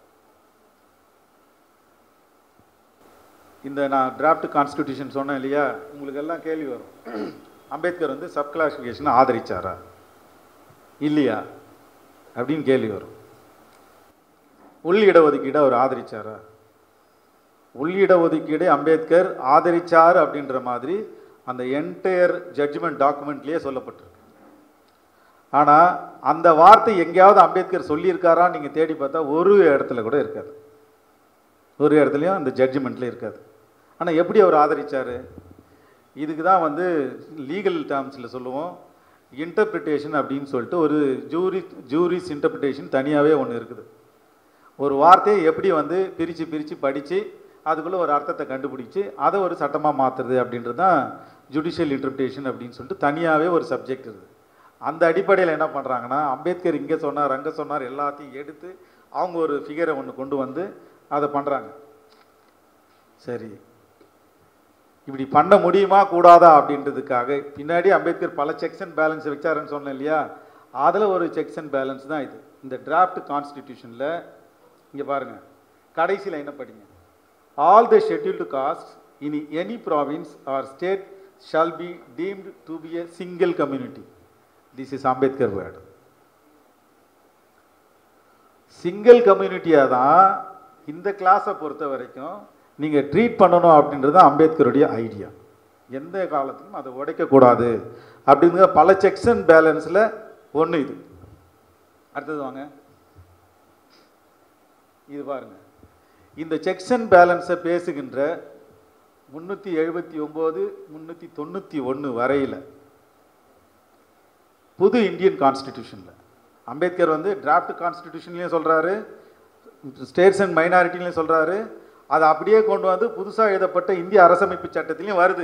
இந்த நான் டிராஃப்ட் கான்ஸ்டிடியூஷன் சொன்னேன் இல்லையா உங்களுக்கு எல்லாம் கேள்வி வரும் அம்பேத்கர் வந்து சப் கிளாசிஃபிகேஷனை ஆதரிச்சாரா இல்லையா அப்படின்னு கேள்வி வரும் உள் இடஒதுக்கீடு அவர் ஆதரிச்சாரா உள்ளிட ஒதுக்கீடை அம்பேத்கர் ஆதரிச்சார் அப்படின்ற மாதிரி அந்த என்டையர் ஜட்ஜ்மெண்ட் டாக்குமெண்ட்லேயே சொல்லப்பட்டிருக்கு ஆனால் அந்த வார்த்தை எங்கேயாவது அம்பேத்கர் சொல்லியிருக்காரான்னு நீங்கள் தேடி பார்த்தா ஒரு இடத்துல கூட இருக்காது ஒரு இடத்துலையும் அந்த ஜட்ஜ்மெண்ட்ல இருக்காது ஆனால் எப்படி அவர் ஆதரிச்சார் இதுக்கு தான் வந்து லீகல் டேர்ம்ஸில் சொல்லுவோம் இன்டர்பிரிட்டேஷன் அப்படின்னு சொல்லிட்டு ஒரு ஜூரி ஜூரிஸ் இன்டர்பிரிட்டேஷன் தனியாகவே ஒன்று இருக்குது ஒரு வார்த்தையை எப்படி வந்து பிரித்து பிரித்து படித்து அதுக்குள்ளே ஒரு அர்த்தத்தை கண்டுபிடிச்சு அதை ஒரு சட்டமாக மாற்றுறது அப்படின்றது தான் ஜுடிஷியல் இன்டர்பிரிட்டேஷன் அப்படின்னு சொல்லிட்டு தனியாகவே ஒரு சப்ஜெக்ட் இருக்குது அந்த அடிப்படையில் என்ன பண்ணுறாங்கன்னா அம்பேத்கர் இங்கே சொன்னார் அங்கே சொன்னார் எல்லாத்தையும் எடுத்து அவங்க ஒரு ஃபிகரை ஒன்று கொண்டு வந்து அதை பண்ணுறாங்க சரி இப்படி பண்ண முடியுமா கூடாதா அப்படின்றதுக்காக பின்னாடி அம்பேத்கர் பல செக்ஸ் அண்ட் பேலன்ஸ் வச்சாருன்னு சொன்னேன் இல்லையா அதில் ஒரு செக்ஸ் அண்ட் பேலன்ஸ் தான் இது இந்த டிராஃப்ட் கான்ஸ்டிடியூஷனில் இங்கே பாருங்க கடைசியில் என்ன படிங்க all the scheduled caste in any province or state shall be deemed to be a single community this is Ambedkar word single கம்யூனிட்டியாக தான் இந்த கிளாஸை பொறுத்த வரைக்கும் நீங்கள் ட்ரீட் பண்ணணும் அப்படின்றது தான் அம்பேத்கருடைய ஐடியா எந்த காலத்திலும் அதை உடைக்கக்கூடாது அப்படிங்கிற பல செக்ஸ் அண்ட் பேலன்ஸில் ஒன்று இது அடுத்தது வாங்க இது பாருங்க இந்த செக்ஸ் அண்ட் பேலன்ஸை பேசுகின்ற முந்நூற்றி எழுபத்தி ஒம்பது முந்நூற்றி தொண்ணூற்றி ஒன்று வரையில் புது இந்தியன் கான்ஸ்டிடியூஷனில் அம்பேத்கர் வந்து டிராஃப்ட் கான்ஸ்டிடியூஷன்லேயும் சொல்கிறாரு ஸ்டேட்ஸ் அண்ட் மைனாரிட்டிலையும் சொல்கிறாரு அதை அப்படியே கொண்டு வந்து புதுசாக எழுதப்பட்ட இந்திய அரசமைப்பு சட்டத்திலையும் வருது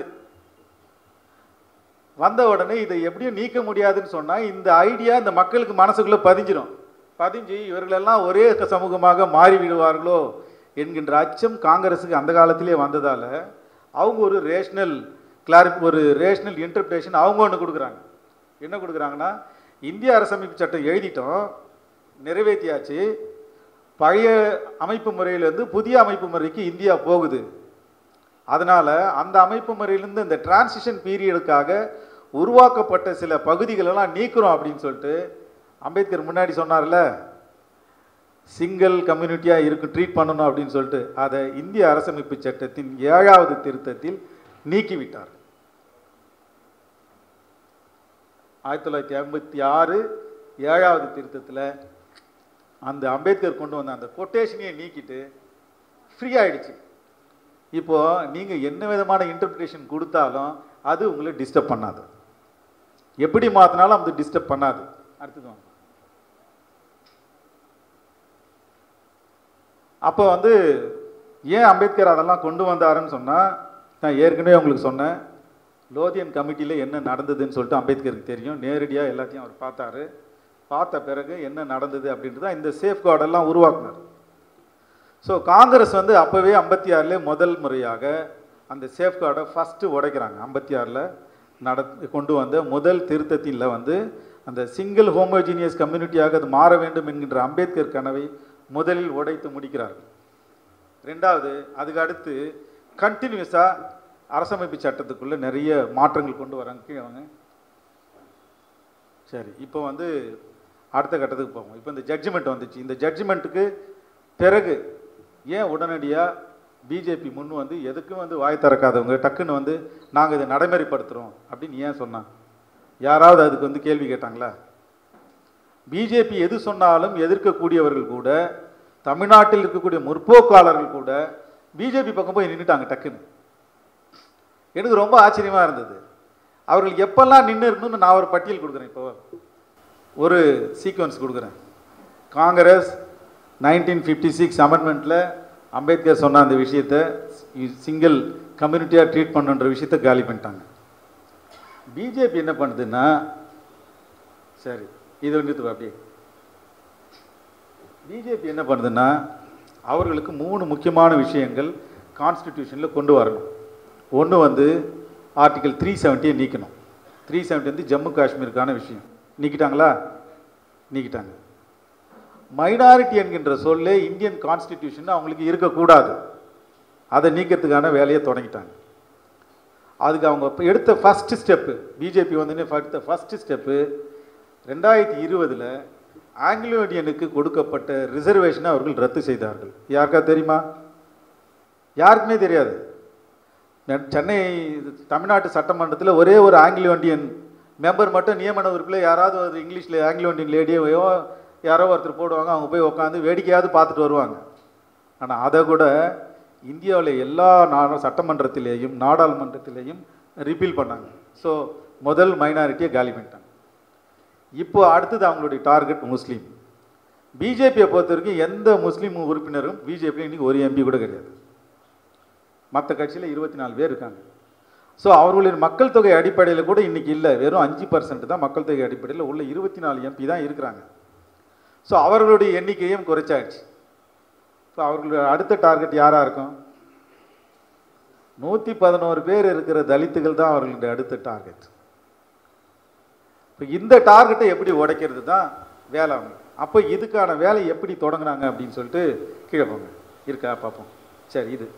வந்த உடனே இதை எப்படியும் நீக்க முடியாதுன்னு சொன்னால் இந்த ஐடியா இந்த மக்களுக்கு மனசுக்குள்ளே பதிஞ்சிடும் பதிஞ்சு இவர்களெல்லாம் ஒரே சமூகமாக மாறி விடுவார்களோ என்கின்ற அச்சம் காங்கிரஸுக்கு அந்த காலத்திலே வந்ததால் அவங்க ஒரு ரேஷனல் கிளாரி ஒரு ரேஷனல் இன்டர்பிரேஷன் அவங்க ஒன்று கொடுக்குறாங்க என்ன கொடுக்குறாங்கன்னா இந்திய அரசமைப்பு சட்டம் எழுதிட்டோம் நிறைவேற்றியாச்சு பழைய அமைப்பு முறையிலேருந்து புதிய அமைப்பு முறைக்கு இந்தியா போகுது அதனால் அந்த அமைப்பு முறையிலேருந்து இந்த டிரான்சிஷன் பீரியடுக்காக உருவாக்கப்பட்ட சில பகுதிகளெல்லாம் நீக்கிறோம் அப்படின்னு சொல்லிட்டு அம்பேத்கர் முன்னாடி சொன்னார்ல சிங்கிள் கம்யூனிட்டியாக இருக்கு ட்ரீட் பண்ணணும் அப்படின்னு சொல்லிட்டு அதை இந்திய அரசமைப்பு சட்டத்தின் ஏழாவது திருத்தத்தில் நீக்கிவிட்டார் ஆயிரத்தி தொள்ளாயிரத்தி ஐம்பத்தி ஆறு ஏழாவது திருத்தத்தில் அந்த அம்பேத்கர் கொண்டு வந்த அந்த கொட்டேஷனையே நீக்கிட்டு ஃப்ரீ ஆயிடுச்சு இப்போ நீங்கள் என்ன விதமான இன்டர்பிரிட்டேஷன் கொடுத்தாலும் அது உங்களை டிஸ்டர்ப் பண்ணாது எப்படி மாற்றினாலும் அது டிஸ்டர்ப் பண்ணாது அடுத்தது வாங்க அப்போ வந்து ஏன் அம்பேத்கர் அதெல்லாம் கொண்டு வந்தாருன்னு சொன்னால் நான் ஏற்கனவே உங்களுக்கு சொன்னேன் லோதியன் கமிட்டியில் என்ன நடந்ததுன்னு சொல்லிட்டு அம்பேத்கருக்கு தெரியும் நேரடியாக எல்லாத்தையும் அவர் பார்த்தாரு பார்த்த பிறகு என்ன நடந்தது அப்படின்றது தான் இந்த சேஃப் கார்டெல்லாம் உருவாக்குனார் ஸோ காங்கிரஸ் வந்து அப்போவே ஐம்பத்தி ஆறில் முதல் முறையாக அந்த சேஃப் கார்டை ஃபஸ்ட்டு உடைக்கிறாங்க ஐம்பத்தி ஆறில் நட கொண்டு வந்த முதல் திருத்தத்தில் வந்து அந்த சிங்கிள் ஹோமோஜீனியஸ் கம்யூனிட்டியாக அது மாற வேண்டும் என்கின்ற அம்பேத்கர் கனவை முதலில் உடைத்து முடிக்கிறார்கள் ரெண்டாவது அதுக்கு அடுத்து கண்டினியூஸாக அரசமைப்பு சட்டத்துக்குள்ளே நிறைய மாற்றங்கள் கொண்டு வராங்க கீழே வாங்க சரி இப்போ வந்து அடுத்த கட்டத்துக்கு போவோம் இப்போ இந்த ஜட்ஜ்மெண்ட் வந்துச்சு இந்த ஜட்ஜ்மெண்ட்டுக்கு பிறகு ஏன் உடனடியாக பிஜேபி முன் வந்து எதுக்கும் வந்து வாய் திறக்காதவங்க டக்குன்னு வந்து நாங்கள் இதை நடைமுறைப்படுத்துகிறோம் அப்படின்னு ஏன் சொன்னாங்க யாராவது அதுக்கு வந்து கேள்வி கேட்டாங்களா பிஜேபி எது சொன்னாலும் எதிர்க்கக்கூடியவர்கள் கூட தமிழ்நாட்டில் இருக்கக்கூடிய முற்போக்காளர்கள் கூட பிஜேபி பக்கம் போய் நின்றுட்டாங்க டக்குன்னு எனக்கு ரொம்ப ஆச்சரியமாக இருந்தது அவர்கள் எப்பெல்லாம் நின்று இருக்கணும்னு நான் ஒரு பட்டியல் கொடுக்குறேன் இப்போ ஒரு சீக்வன்ஸ் கொடுக்குறேன் காங்கிரஸ் நைன்டீன் ஃபிஃப்டி சிக்ஸ் அமெண்ட்மெண்ட்டில் அம்பேத்கர் சொன்ன அந்த விஷயத்தை சிங்கிள் கம்யூனிட்டியாக ட்ரீட் பண்ணுன்ற விஷயத்தை காலி பண்ணிட்டாங்க பிஜேபி என்ன பண்ணுதுன்னா சரி இது நிறுத்துவா அப்படியே பிஜேபி என்ன பண்ணுதுன்னா அவர்களுக்கு மூணு முக்கியமான விஷயங்கள் கான்ஸ்டிடியூஷனில் கொண்டு வரணும் ஒன்று வந்து ஆர்டிகல் த்ரீ செவன்ட்டியை நீக்கணும் த்ரீ செவன்ட்டி வந்து ஜம்மு காஷ்மீருக்கான விஷயம் நீக்கிட்டாங்களா நீக்கிட்டாங்க மைனாரிட்டி என்கின்ற சொல்லே இந்தியன் கான்ஸ்டிடியூஷன் அவங்களுக்கு இருக்கக்கூடாது அதை நீக்கிறதுக்கான வேலையை தொடங்கிட்டாங்க அதுக்கு அவங்க இப்ப எடுத்த ஃபஸ்ட்டு ஸ்டெப்பு பிஜேபி வந்து எடுத்த ஃபஸ்ட்டு ஸ்டெப்பு ரெண்டாயிரத்தி இருபதில் ஆங்கிலோ இந்தியனுக்கு கொடுக்கப்பட்ட ரிசர்வேஷனை அவர்கள் ரத்து செய்தார்கள் யாருக்கா தெரியுமா யாருக்குமே தெரியாது நெ- சென்னை தமிழ்நாட்டு சட்டமன்றத்தில் ஒரே ஒரு ஆங்கிலோ இண்டியன் மெம்பர் மட்டும் நியமன உறுப்பில் யாராவது ஒரு இங்கிலீஷில் ஆங்கிலோ இண்டியன் லேடியோ யாரோ ஒருத்தர் போடுவாங்க அவங்க போய் உட்காந்து வேடிக்கையாவது பார்த்துட்டு வருவாங்க ஆனால் அதை கூட இந்தியாவில் எல்லா நா- சட்டமன்றத்திலேயும் நாடாளுமன்றத்திலேயும் ரிப்பீல் பண்ணாங்க ஸோ முதல் மைனாரிட்டியை காலி பண்ணிட்டாங்க இப்போ அடுத்தது அவங்களுடைய டார்கெட் முஸ்லீம் பிஜேபியை பொறுத்த வரைக்கும் எந்த முஸ்லீம் உறுப்பினரும் பிஜேபியில் இன்னைக்கு ஒரு எம்பி கூட கிடையாது மற்ற கட்சியில் இருபத்தி நாலு பேர் இருக்காங்க ஸோ அவர்களுடைய மக்கள் தொகை அடிப்படையில் கூட இன்னைக்கு இல்லை வெறும் அஞ்சு பர்சன்ட் தான் மக்கள் தொகை அடிப்படையில் உள்ள இருபத்தி நாலு எம்பி தான் இருக்கிறாங்க ஸோ அவர்களுடைய எண்ணிக்கையும் குறைச்சாச்சு ஸோ அவர்களுடைய அடுத்த டார்கெட் யாராக இருக்கும் நூற்றி பதினோரு பேர் இருக்கிற தலித்துகள் தான் அவர்களுடைய அடுத்த டார்கெட் இப்போ இந்த டார்கெட்டை எப்படி உடைக்கிறது தான் வேலை அவங்க அப்போ இதுக்கான வேலை எப்படி தொடங்குனாங்க அப்படின்னு சொல்லிட்டு கீழே போங்க இருக்கா பார்ப்போம் சரி இது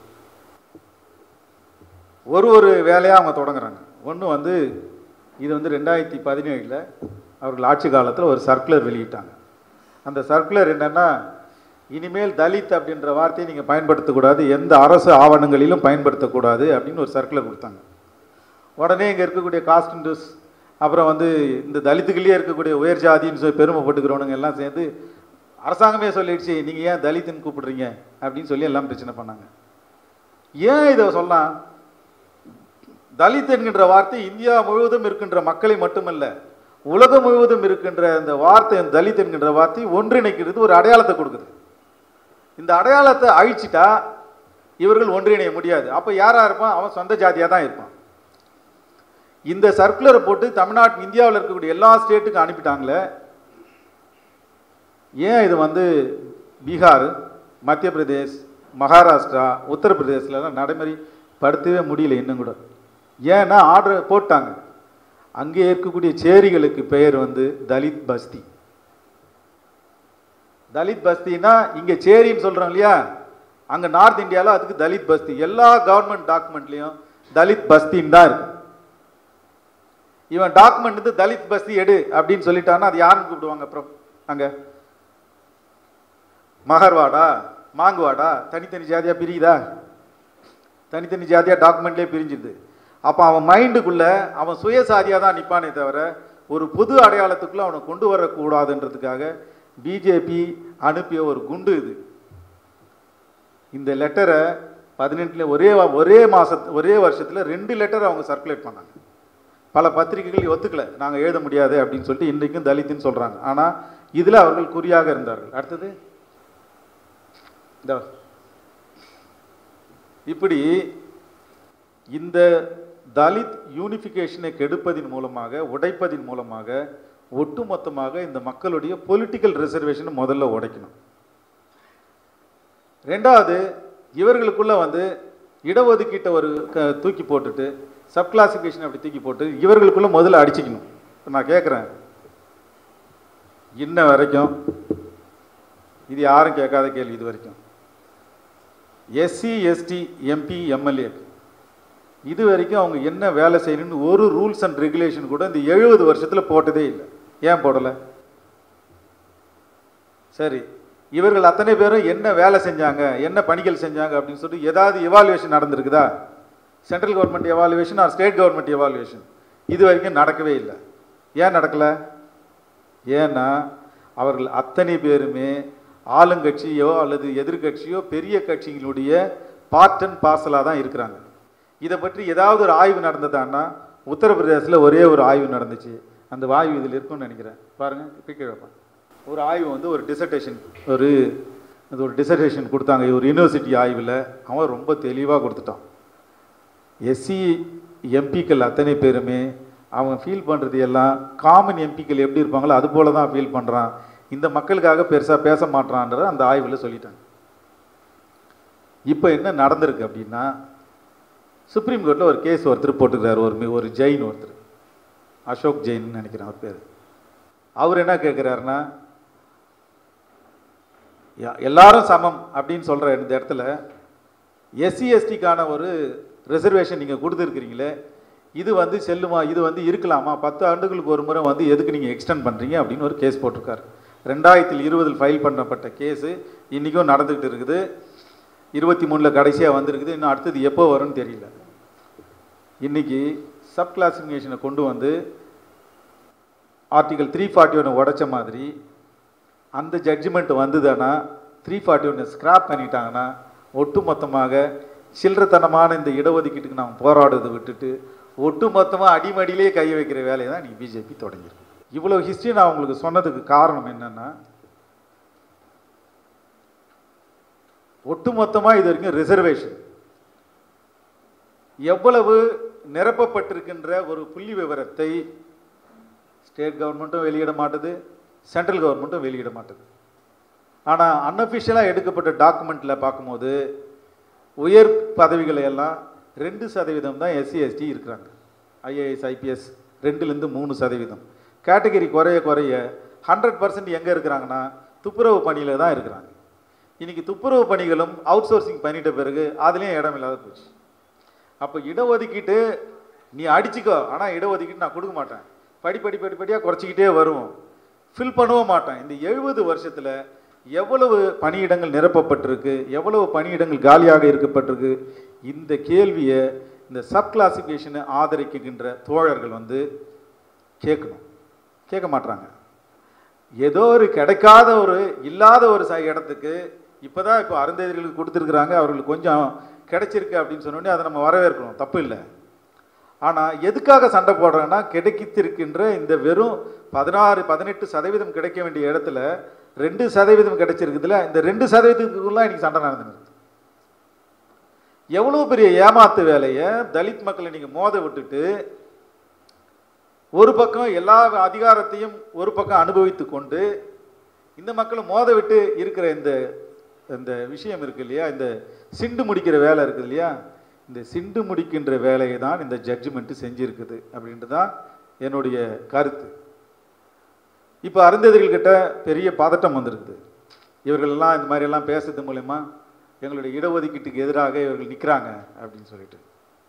ஒரு ஒரு வேலையாக அவங்க தொடங்குறாங்க ஒன்று வந்து இது வந்து ரெண்டாயிரத்தி பதினேழில் அவர்கள் ஆட்சி காலத்தில் ஒரு சர்க்குலர் வெளியிட்டாங்க அந்த சர்க்குலர் என்னென்னா இனிமேல் தலித் அப்படின்ற வார்த்தையை நீங்கள் பயன்படுத்தக்கூடாது எந்த அரசு ஆவணங்களிலும் பயன்படுத்தக்கூடாது அப்படின்னு ஒரு சர்க்குலர் கொடுத்தாங்க உடனே இங்கே இருக்கக்கூடிய காஸ்ட் இண்டஸ் அப்புறம் வந்து இந்த தலித்துக்குள்ளேயே இருக்கக்கூடிய உயர் ஜாதின்னு சொல்லி பெருமைப்பட்டுக்கிறவனுங்க எல்லாம் சேர்ந்து அரசாங்கமே சொல்லிடுச்சு நீங்கள் ஏன் தலித்துன்னு கூப்பிடுறீங்க அப்படின்னு சொல்லி எல்லாம் பிரச்சனை பண்ணாங்க ஏன் இதை சொல்லலாம் தலித் என்கின்ற வார்த்தை இந்தியா முழுவதும் இருக்கின்ற மக்களை மட்டுமல்ல உலகம் முழுவதும் இருக்கின்ற இந்த வார்த்தை தலித் என்கின்ற வார்த்தை ஒன்றிணைக்கிறது ஒரு அடையாளத்தை கொடுக்குது இந்த அடையாளத்தை அழிச்சிட்டா இவர்கள் ஒன்றிணைய முடியாது அப்போ யாரா இருப்பான் அவன் சொந்த ஜாதியாக தான் இருப்பான் இந்த சர்க்குலரை போட்டு தமிழ்நாட்டு இந்தியாவில் இருக்கக்கூடிய எல்லா ஸ்டேட்டுக்கும் அனுப்பிட்டாங்களே ஏன் இது வந்து பீகார் மத்திய பிரதேஷ் மகாராஷ்டிரா உத்தரப்பிரதேசிலலாம் நடைமுறைப்படுத்தவே முடியல இன்னும் கூட ஏன்னா ஆர்டர் போட்டாங்க அங்கே இருக்கக்கூடிய சேரிகளுக்கு பெயர் வந்து தலித் பஸ்தி தலித் பஸ்தினா இங்கே சேரின்னு சொல்கிறோம் இல்லையா அங்கே நார்த் இந்தியாவில் அதுக்கு தலித் பஸ்தி எல்லா கவர்மெண்ட் டாக்குமெண்ட்லேயும் தலித் பஸ்தின்னு தான் இருக்கு இவன் டாக்குமெண்ட் வந்து தலித் பஸ்தி எடு அப்படின்னு சொல்லிட்டான்னா அது யாருன்னு கூப்பிடுவாங்க அப்புறம் அங்கே மகர்வாடா மாங்குவாடா தனித்தனி ஜாதியா பிரியுதா தனித்தனி ஜாதியா டாக்குமெண்ட்லேயே பிரிஞ்சுது அப்போ அவன் மைண்டுக்குள்ள அவன் சுயசாதியாக தான் நிற்பானே தவிர ஒரு புது அடையாளத்துக்குள்ள அவனை கொண்டு வரக்கூடாதுன்றதுக்காக பிஜேபி அனுப்பிய ஒரு குண்டு இது இந்த லெட்டரை பதினெட்டுல ஒரே வா- ஒரே மாசத்து ஒரே வருஷத்துல ரெண்டு லெட்டர் அவங்க சர்க்குலேட் பண்ணாங்க பல பத்திரிகைகள் ஒத்துக்கல நாங்கள் எழுத முடியாது அப்படின்னு சொல்லிட்டு இன்றைக்கும் தலித்துன்னு சொல்றாங்க ஆனா இதுல அவர்கள் குறியாக இருந்தார்கள் அடுத்தது இதோ. இப்படி இந்த தலித் யூனிஃபிகேஷனை கெடுப்பதின் மூலமாக உடைப்பதின் மூலமாக ஒட்டுமொத்தமாக இந்த மக்களுடைய பொலிட்டிக்கல் ரிசர்வேஷனை முதல்ல உடைக்கணும் ரெண்டாவது இவர்களுக்குள்ள வந்து இடஒதுக்கீட்டை ஒரு க- தூக்கி போட்டுட்டு சப் கிளாசிஃபிகேஷன் அப்படி தூக்கி போட்டு இவர்களுக்குள்ள முதல்ல அடிச்சுக்கணும் இப்ப நான் கேட்குறேன் இன்ன வரைக்கும் இது யாரும் கேட்காத கேள்வி இது வரைக்கும் எஸ்சி எஸ்டி எம்பி எம்எல்ஏ இது வரைக்கும் அவங்க என்ன வேலை செய்யணும்னு ஒரு ரூல்ஸ் அண்ட் ரெகுலேஷன் கூட இந்த எழுபது வருஷத்துல போட்டதே இல்லை ஏன் போடலை சரி இவர்கள் அத்தனை பேரும் என்ன வேலை செஞ்சாங்க என்ன பணிகள் செஞ்சாங்க அப்படின்னு சொல்லிட்டு ஏதாவது எவாலுவேஷன் நடந்திருக்குதா central government evaluation or state government evaluation இது வரைக்கும் நடக்கவே இல்லை ஏன் நடக்கல ஏன்னா அவர்கள் அத்தனை பேருமே ஆளுங்கட்சியோ அல்லது எதிர்க்கட்சியோ பெரிய கட்சிகளுடைய பார்ட் அண்ட் பார்சலாக தான் இருக்கிறாங்க இதை பற்றி ஏதாவது ஒரு ஆய்வு நடந்ததான்னா உத்தரப்பிரதேசத்தில் ஒரே ஒரு ஆய்வு நடந்துச்சு அந்த ஆய்வு இதில் இருக்கும்னு நினைக்கிறேன் பாருங்கள் கீழே வைப்பேன் ஒரு ஆய்வு வந்து ஒரு டிசர்டேஷன் ஒரு அது ஒரு டிசர்டேஷன் கொடுத்தாங்க ஒரு யூனிவர்சிட்டி ஆய்வில் அவன் ரொம்ப தெளிவாக கொடுத்துட்டான் எஸ்சி எம்பிக்கள் அத்தனை பேருமே அவங்க ஃபீல் பண்ணுறது எல்லாம் காமன் எம்பிக்கள் எப்படி இருப்பாங்களோ அது போல தான் ஃபீல் பண்ணுறான் இந்த மக்களுக்காக பெருசாக பேச மாட்றான்ற அந்த ஆய்வில் சொல்லிட்டாங்க இப்போ என்ன நடந்திருக்கு அப்படின்னா சுப்ரீம் கோர்ட்டில் ஒரு கேஸ் ஒருத்தர் போட்டுக்கிறார் ஒரு மி- ஒரு ஜெயின் ஒருத்தர் அசோக் ஜெயின் நினைக்கிறேன் அவர் பேர் அவர் என்ன கேட்குறாருன்னா யா- எல்லாரும் சமம் அப்படின்னு சொல்கிற இந்த இடத்துல எஸ்சி எஸ்டிக்கான ஒரு ரிசர்வேஷன் நீங்கள் கொடுத்துருக்கிறீங்களே இது வந்து செல்லுமா இது வந்து இருக்கலாமா பத்து ஆண்டுகளுக்கு ஒரு முறை வந்து எதுக்கு நீங்கள் எக்ஸ்டெண்ட் பண்ணுறீங்க அப்படின்னு ஒரு கேஸ் போட்டிருக்காரு ரெண்டாயிரத்தில் இருபதில் ஃபைல் பண்ணப்பட்ட கேஸு இன்றைக்கும் நடந்துக்கிட்டு இருக்குது இருபத்தி மூணில் கடைசியாக வந்திருக்குது இன்னும் அடுத்தது எப்போ வரும்னு தெரியல இன்னைக்கு சப் கிளாசிஃபிகேஷனை கொண்டு வந்து ஆர்டிகல் த்ரீ ஃபார்ட்டி ஒன்று உடைச்ச மாதிரி அந்த ஜட்ஜ்மெண்ட் வந்ததுன்னா த்ரீ ஃபார்ட்டி ஒன்று ஸ்கிராப் பண்ணிட்டாங்கன்னா ஒட்டுமொத்தமாக சில்லறத்தனமான இந்த இடஒதுக்கீட்டுக்கு நாம் போராடுறதை விட்டுட்டு ஒட்டுமொத்தமாக அடிமடியிலே கை வைக்கிற வேலையை தான் இன்னைக்கு பிஜேபி தொடங்கியிருக்கு இவ்வளோ ஹிஸ்ட்ரி நான் உங்களுக்கு சொன்னதுக்கு காரணம் என்னன்னா ஒட்டுமொத்தமாக இது வரைக்கும் ரிசர்வேஷன் எவ்வளவு நிரப்பப்பட்டிருக்கின்ற ஒரு புள்ளி விவரத்தை ஸ்டேட் கவர்மெண்ட்டும் வெளியிட மாட்டுது சென்ட்ரல் கவர்மெண்ட்டும் வெளியிட மாட்டுது ஆனால் அன்அஃபிஷியலாக எடுக்கப்பட்ட டாக்குமெண்ட்டில் பார்க்கும்போது உயர் பதவிகளை எல்லாம் ரெண்டு சதவீதம் தான் எஸ்சி எஸ்டி இருக்கிறாங்க ஐஏஎஸ் ஐபிஎஸ் ரெண்டுலேருந்து மூணு சதவீதம் கேட்டகரி குறைய குறைய ஹண்ட்ரட் பர்சன்ட் எங்கே இருக்கிறாங்கன்னா துப்புரவு பணியில் தான் இருக்கிறாங்க இன்னைக்கு துப்புரவு பணிகளும் அவுட் சோர்சிங் பண்ணிட்ட பிறகு அதுலேயும் இடம் இல்லாத போச்சு அப்போ இடஒதுக்கீட்டு நீ அடிச்சுக்கோ ஆனால் இடஒதுக்கீட்டு நான் கொடுக்க மாட்டேன் படிப்படி படிப்படியாக குறைச்சிக்கிட்டே வருவோம் ஃபில் பண்ணவும் மாட்டேன் இந்த எழுபது வருஷத்தில் எவ்வளவு பணியிடங்கள் நிரப்பப்பட்டிருக்கு எவ்வளவு பணியிடங்கள் காலியாக இருக்கப்பட்டிருக்கு இந்த கேள்வியை இந்த சப் கிளாசிஃபிகேஷனை ஆதரிக்கின்ற தோழர்கள் வந்து கேட்கணும் கேட்க மாட்றாங்க ஏதோ ஒரு கிடைக்காத ஒரு இல்லாத ஒரு ச இடத்துக்கு இப்போதான் இப்போ அருந்ததிகளுக்கு கொடுத்துருக்குறாங்க அவர்களுக்கு கொஞ்சம் கிடைச்சிருக்கு அப்படின்னு சொன்னோடனே அதை நம்ம வரவேற்கணும் தப்பு இல்லை ஆனால் எதுக்காக சண்டை போடுறேன்னா கிடைத்திருக்கின்ற இந்த வெறும் பதினாறு பதினெட்டு சதவீதம் கிடைக்க வேண்டிய இடத்துல ரெண்டு சதவீதம் கிடைச்சிருக்குதுல இந்த ரெண்டு சதவீதத்துக்குள்ள இன்னைக்கு சண்டை நடந்துருக்கு எவ்வளோ பெரிய ஏமாத்து வேலையை தலித் மக்களை நீங்கள் மோத விட்டுட்டு ஒரு பக்கம் எல்லா அதிகாரத்தையும் ஒரு பக்கம் அனுபவித்து கொண்டு இந்த மக்களை மோத விட்டு இருக்கிற இந்த இந்த விஷயம் இருக்கு இல்லையா இந்த சிண்டு முடிக்கிற வேலை இருக்குது இல்லையா இந்த சிண்டு முடிக்கின்ற வேலையை தான் இந்த ஜட்ஜ்மெண்ட் செஞ்சிருக்குது அப்படின்ட்டு தான் என்னுடைய கருத்து இப்போ அருந்ததிகள்கிட்ட பெரிய பதட்டம் வந்திருக்குது இவர்கள் எல்லாம் இந்த மாதிரி எல்லாம் பேசுறது மூலயமா எங்களுடைய இடஒதுக்கீட்டுக்கு எதிராக இவர்கள் நிற்கிறாங்க அப்படின்னு சொல்லிட்டு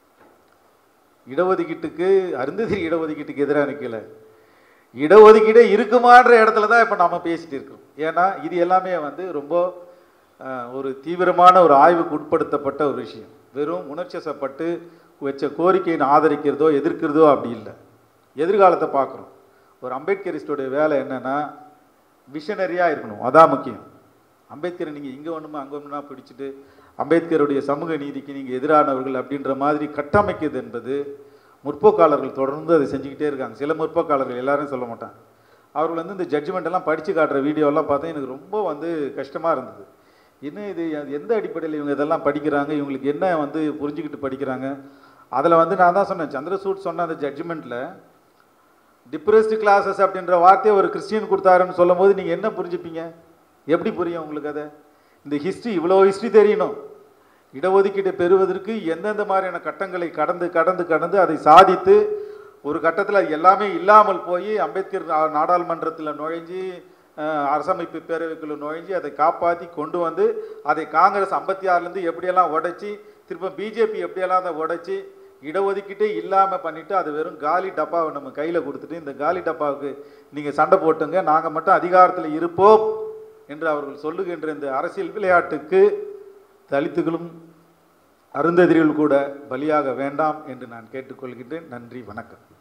இடஒதுக்கீட்டுக்கு அருந்ததிரி இடஒதுக்கீட்டுக்கு எதிராக நிற்கல இடஒதுக்கீடே இருக்குமான்ற இடத்துல தான் இப்போ நம்ம பேசிட்டு இருக்கோம் ஏன்னா இது எல்லாமே வந்து ரொம்ப அஹ், ஒரு தீவிரமான ஒரு ஆய்வுக்கு உட்படுத்தப்பட்ட ஒரு விஷயம் வெறும் உணர்ச்சிசப்பட்டு வச்ச கோரிக்கையை ஆதரிக்கிறதோ எதிர்க்கிறதோ அப்படி இல்லை எதிர்காலத்தை பார்க்குறோம் ஒரு அம்பேத்கரிஸ்டோடைய வேலை என்னன்னா விஷனரியாக இருக்கணும் அதான் முக்கியம் அம்பேத்கரை நீங்கள் இங்கே ஒன்றுமா அங்கே ஒன்றுனா பிடிச்சிட்டு அம்பேத்கருடைய சமூக நீதிக்கு நீங்கள் எதிரானவர்கள் அப்படின்ற மாதிரி கட்டமைக்கிறது என்பது முற்போக்காளர்கள் தொடர்ந்து அதை செஞ்சுக்கிட்டே இருக்காங்க சில முற்போக்காளர்கள் எல்லாரும் சொல்ல மாட்டாங்க அவர்கள் வந்து இந்த ஜட்ஜ்மெண்ட் எல்லாம் படித்து காட்டுற வீடியோலாம் பார்த்தா எனக்கு ரொம்ப வந்து கஷ்டமாக இருந்தது இன்னும் இது எந்த அடிப்படையில் இவங்க இதெல்லாம் படிக்கிறாங்க இவங்களுக்கு என்ன வந்து புரிஞ்சுக்கிட்டு படிக்கிறாங்க அதில் வந்து நான் தான் சொன்னேன் சந்திரசூட் சொன்ன அந்த ஜட்ஜ்மெண்ட்டில் டிப்ரெஸ்டு கிளாஸஸ் அப்படின்ற வார்த்தையை ஒரு கிறிஸ்டியன் கொடுத்தாருன்னு சொல்லும்போது நீங்கள் என்ன புரிஞ்சுப்பீங்க எப்படி புரியும் உங்களுக்கு அதை இந்த ஹிஸ்ட்ரி இவ்வளோ ஹிஸ்ட்ரி தெரியணும் இடஒதுக்கீட்டை பெறுவதற்கு எந்தெந்த மாதிரியான கட்டங்களை கடந்து கடந்து கடந்து அதை சாதித்து ஒரு கட்டத்தில் அது எல்லாமே இல்லாமல் போய் அம்பேத்கர் நா- நாடாளுமன்றத்தில் நுழைஞ்சு அஹ், அரசமைப்பு பேரவைக்குள்ள நுழைஞ்சு அதை காப்பாற்றி கொண்டு வந்து அதை காங்கிரஸ் ஐம்பத்தி ஆறுலேருந்து எப்படியெல்லாம் உடைச்சி திரும்ப பிஜேபி எப்படியெல்லாம் அதை உடைச்சி இடஒதுக்கீட்டே இல்லாமல் பண்ணிட்டு அது வெறும் காலி டப்பாவை நம்ம கையில் கொடுத்துட்டு இந்த காலி டப்பாவுக்கு நீங்கள் சண்டை போட்டுங்க நாங்கள் மட்டும் அதிகாரத்தில் இருப்போம் என்று அவர்கள் சொல்லுகின்ற இந்த அரசியல் விளையாட்டுக்கு தலித்துகளும் அருந்ததிரிகள் கூட பலியாக வேண்டாம் என்று நான் கேட்டுக்கொள்கின்றேன் நன்றி வணக்கம்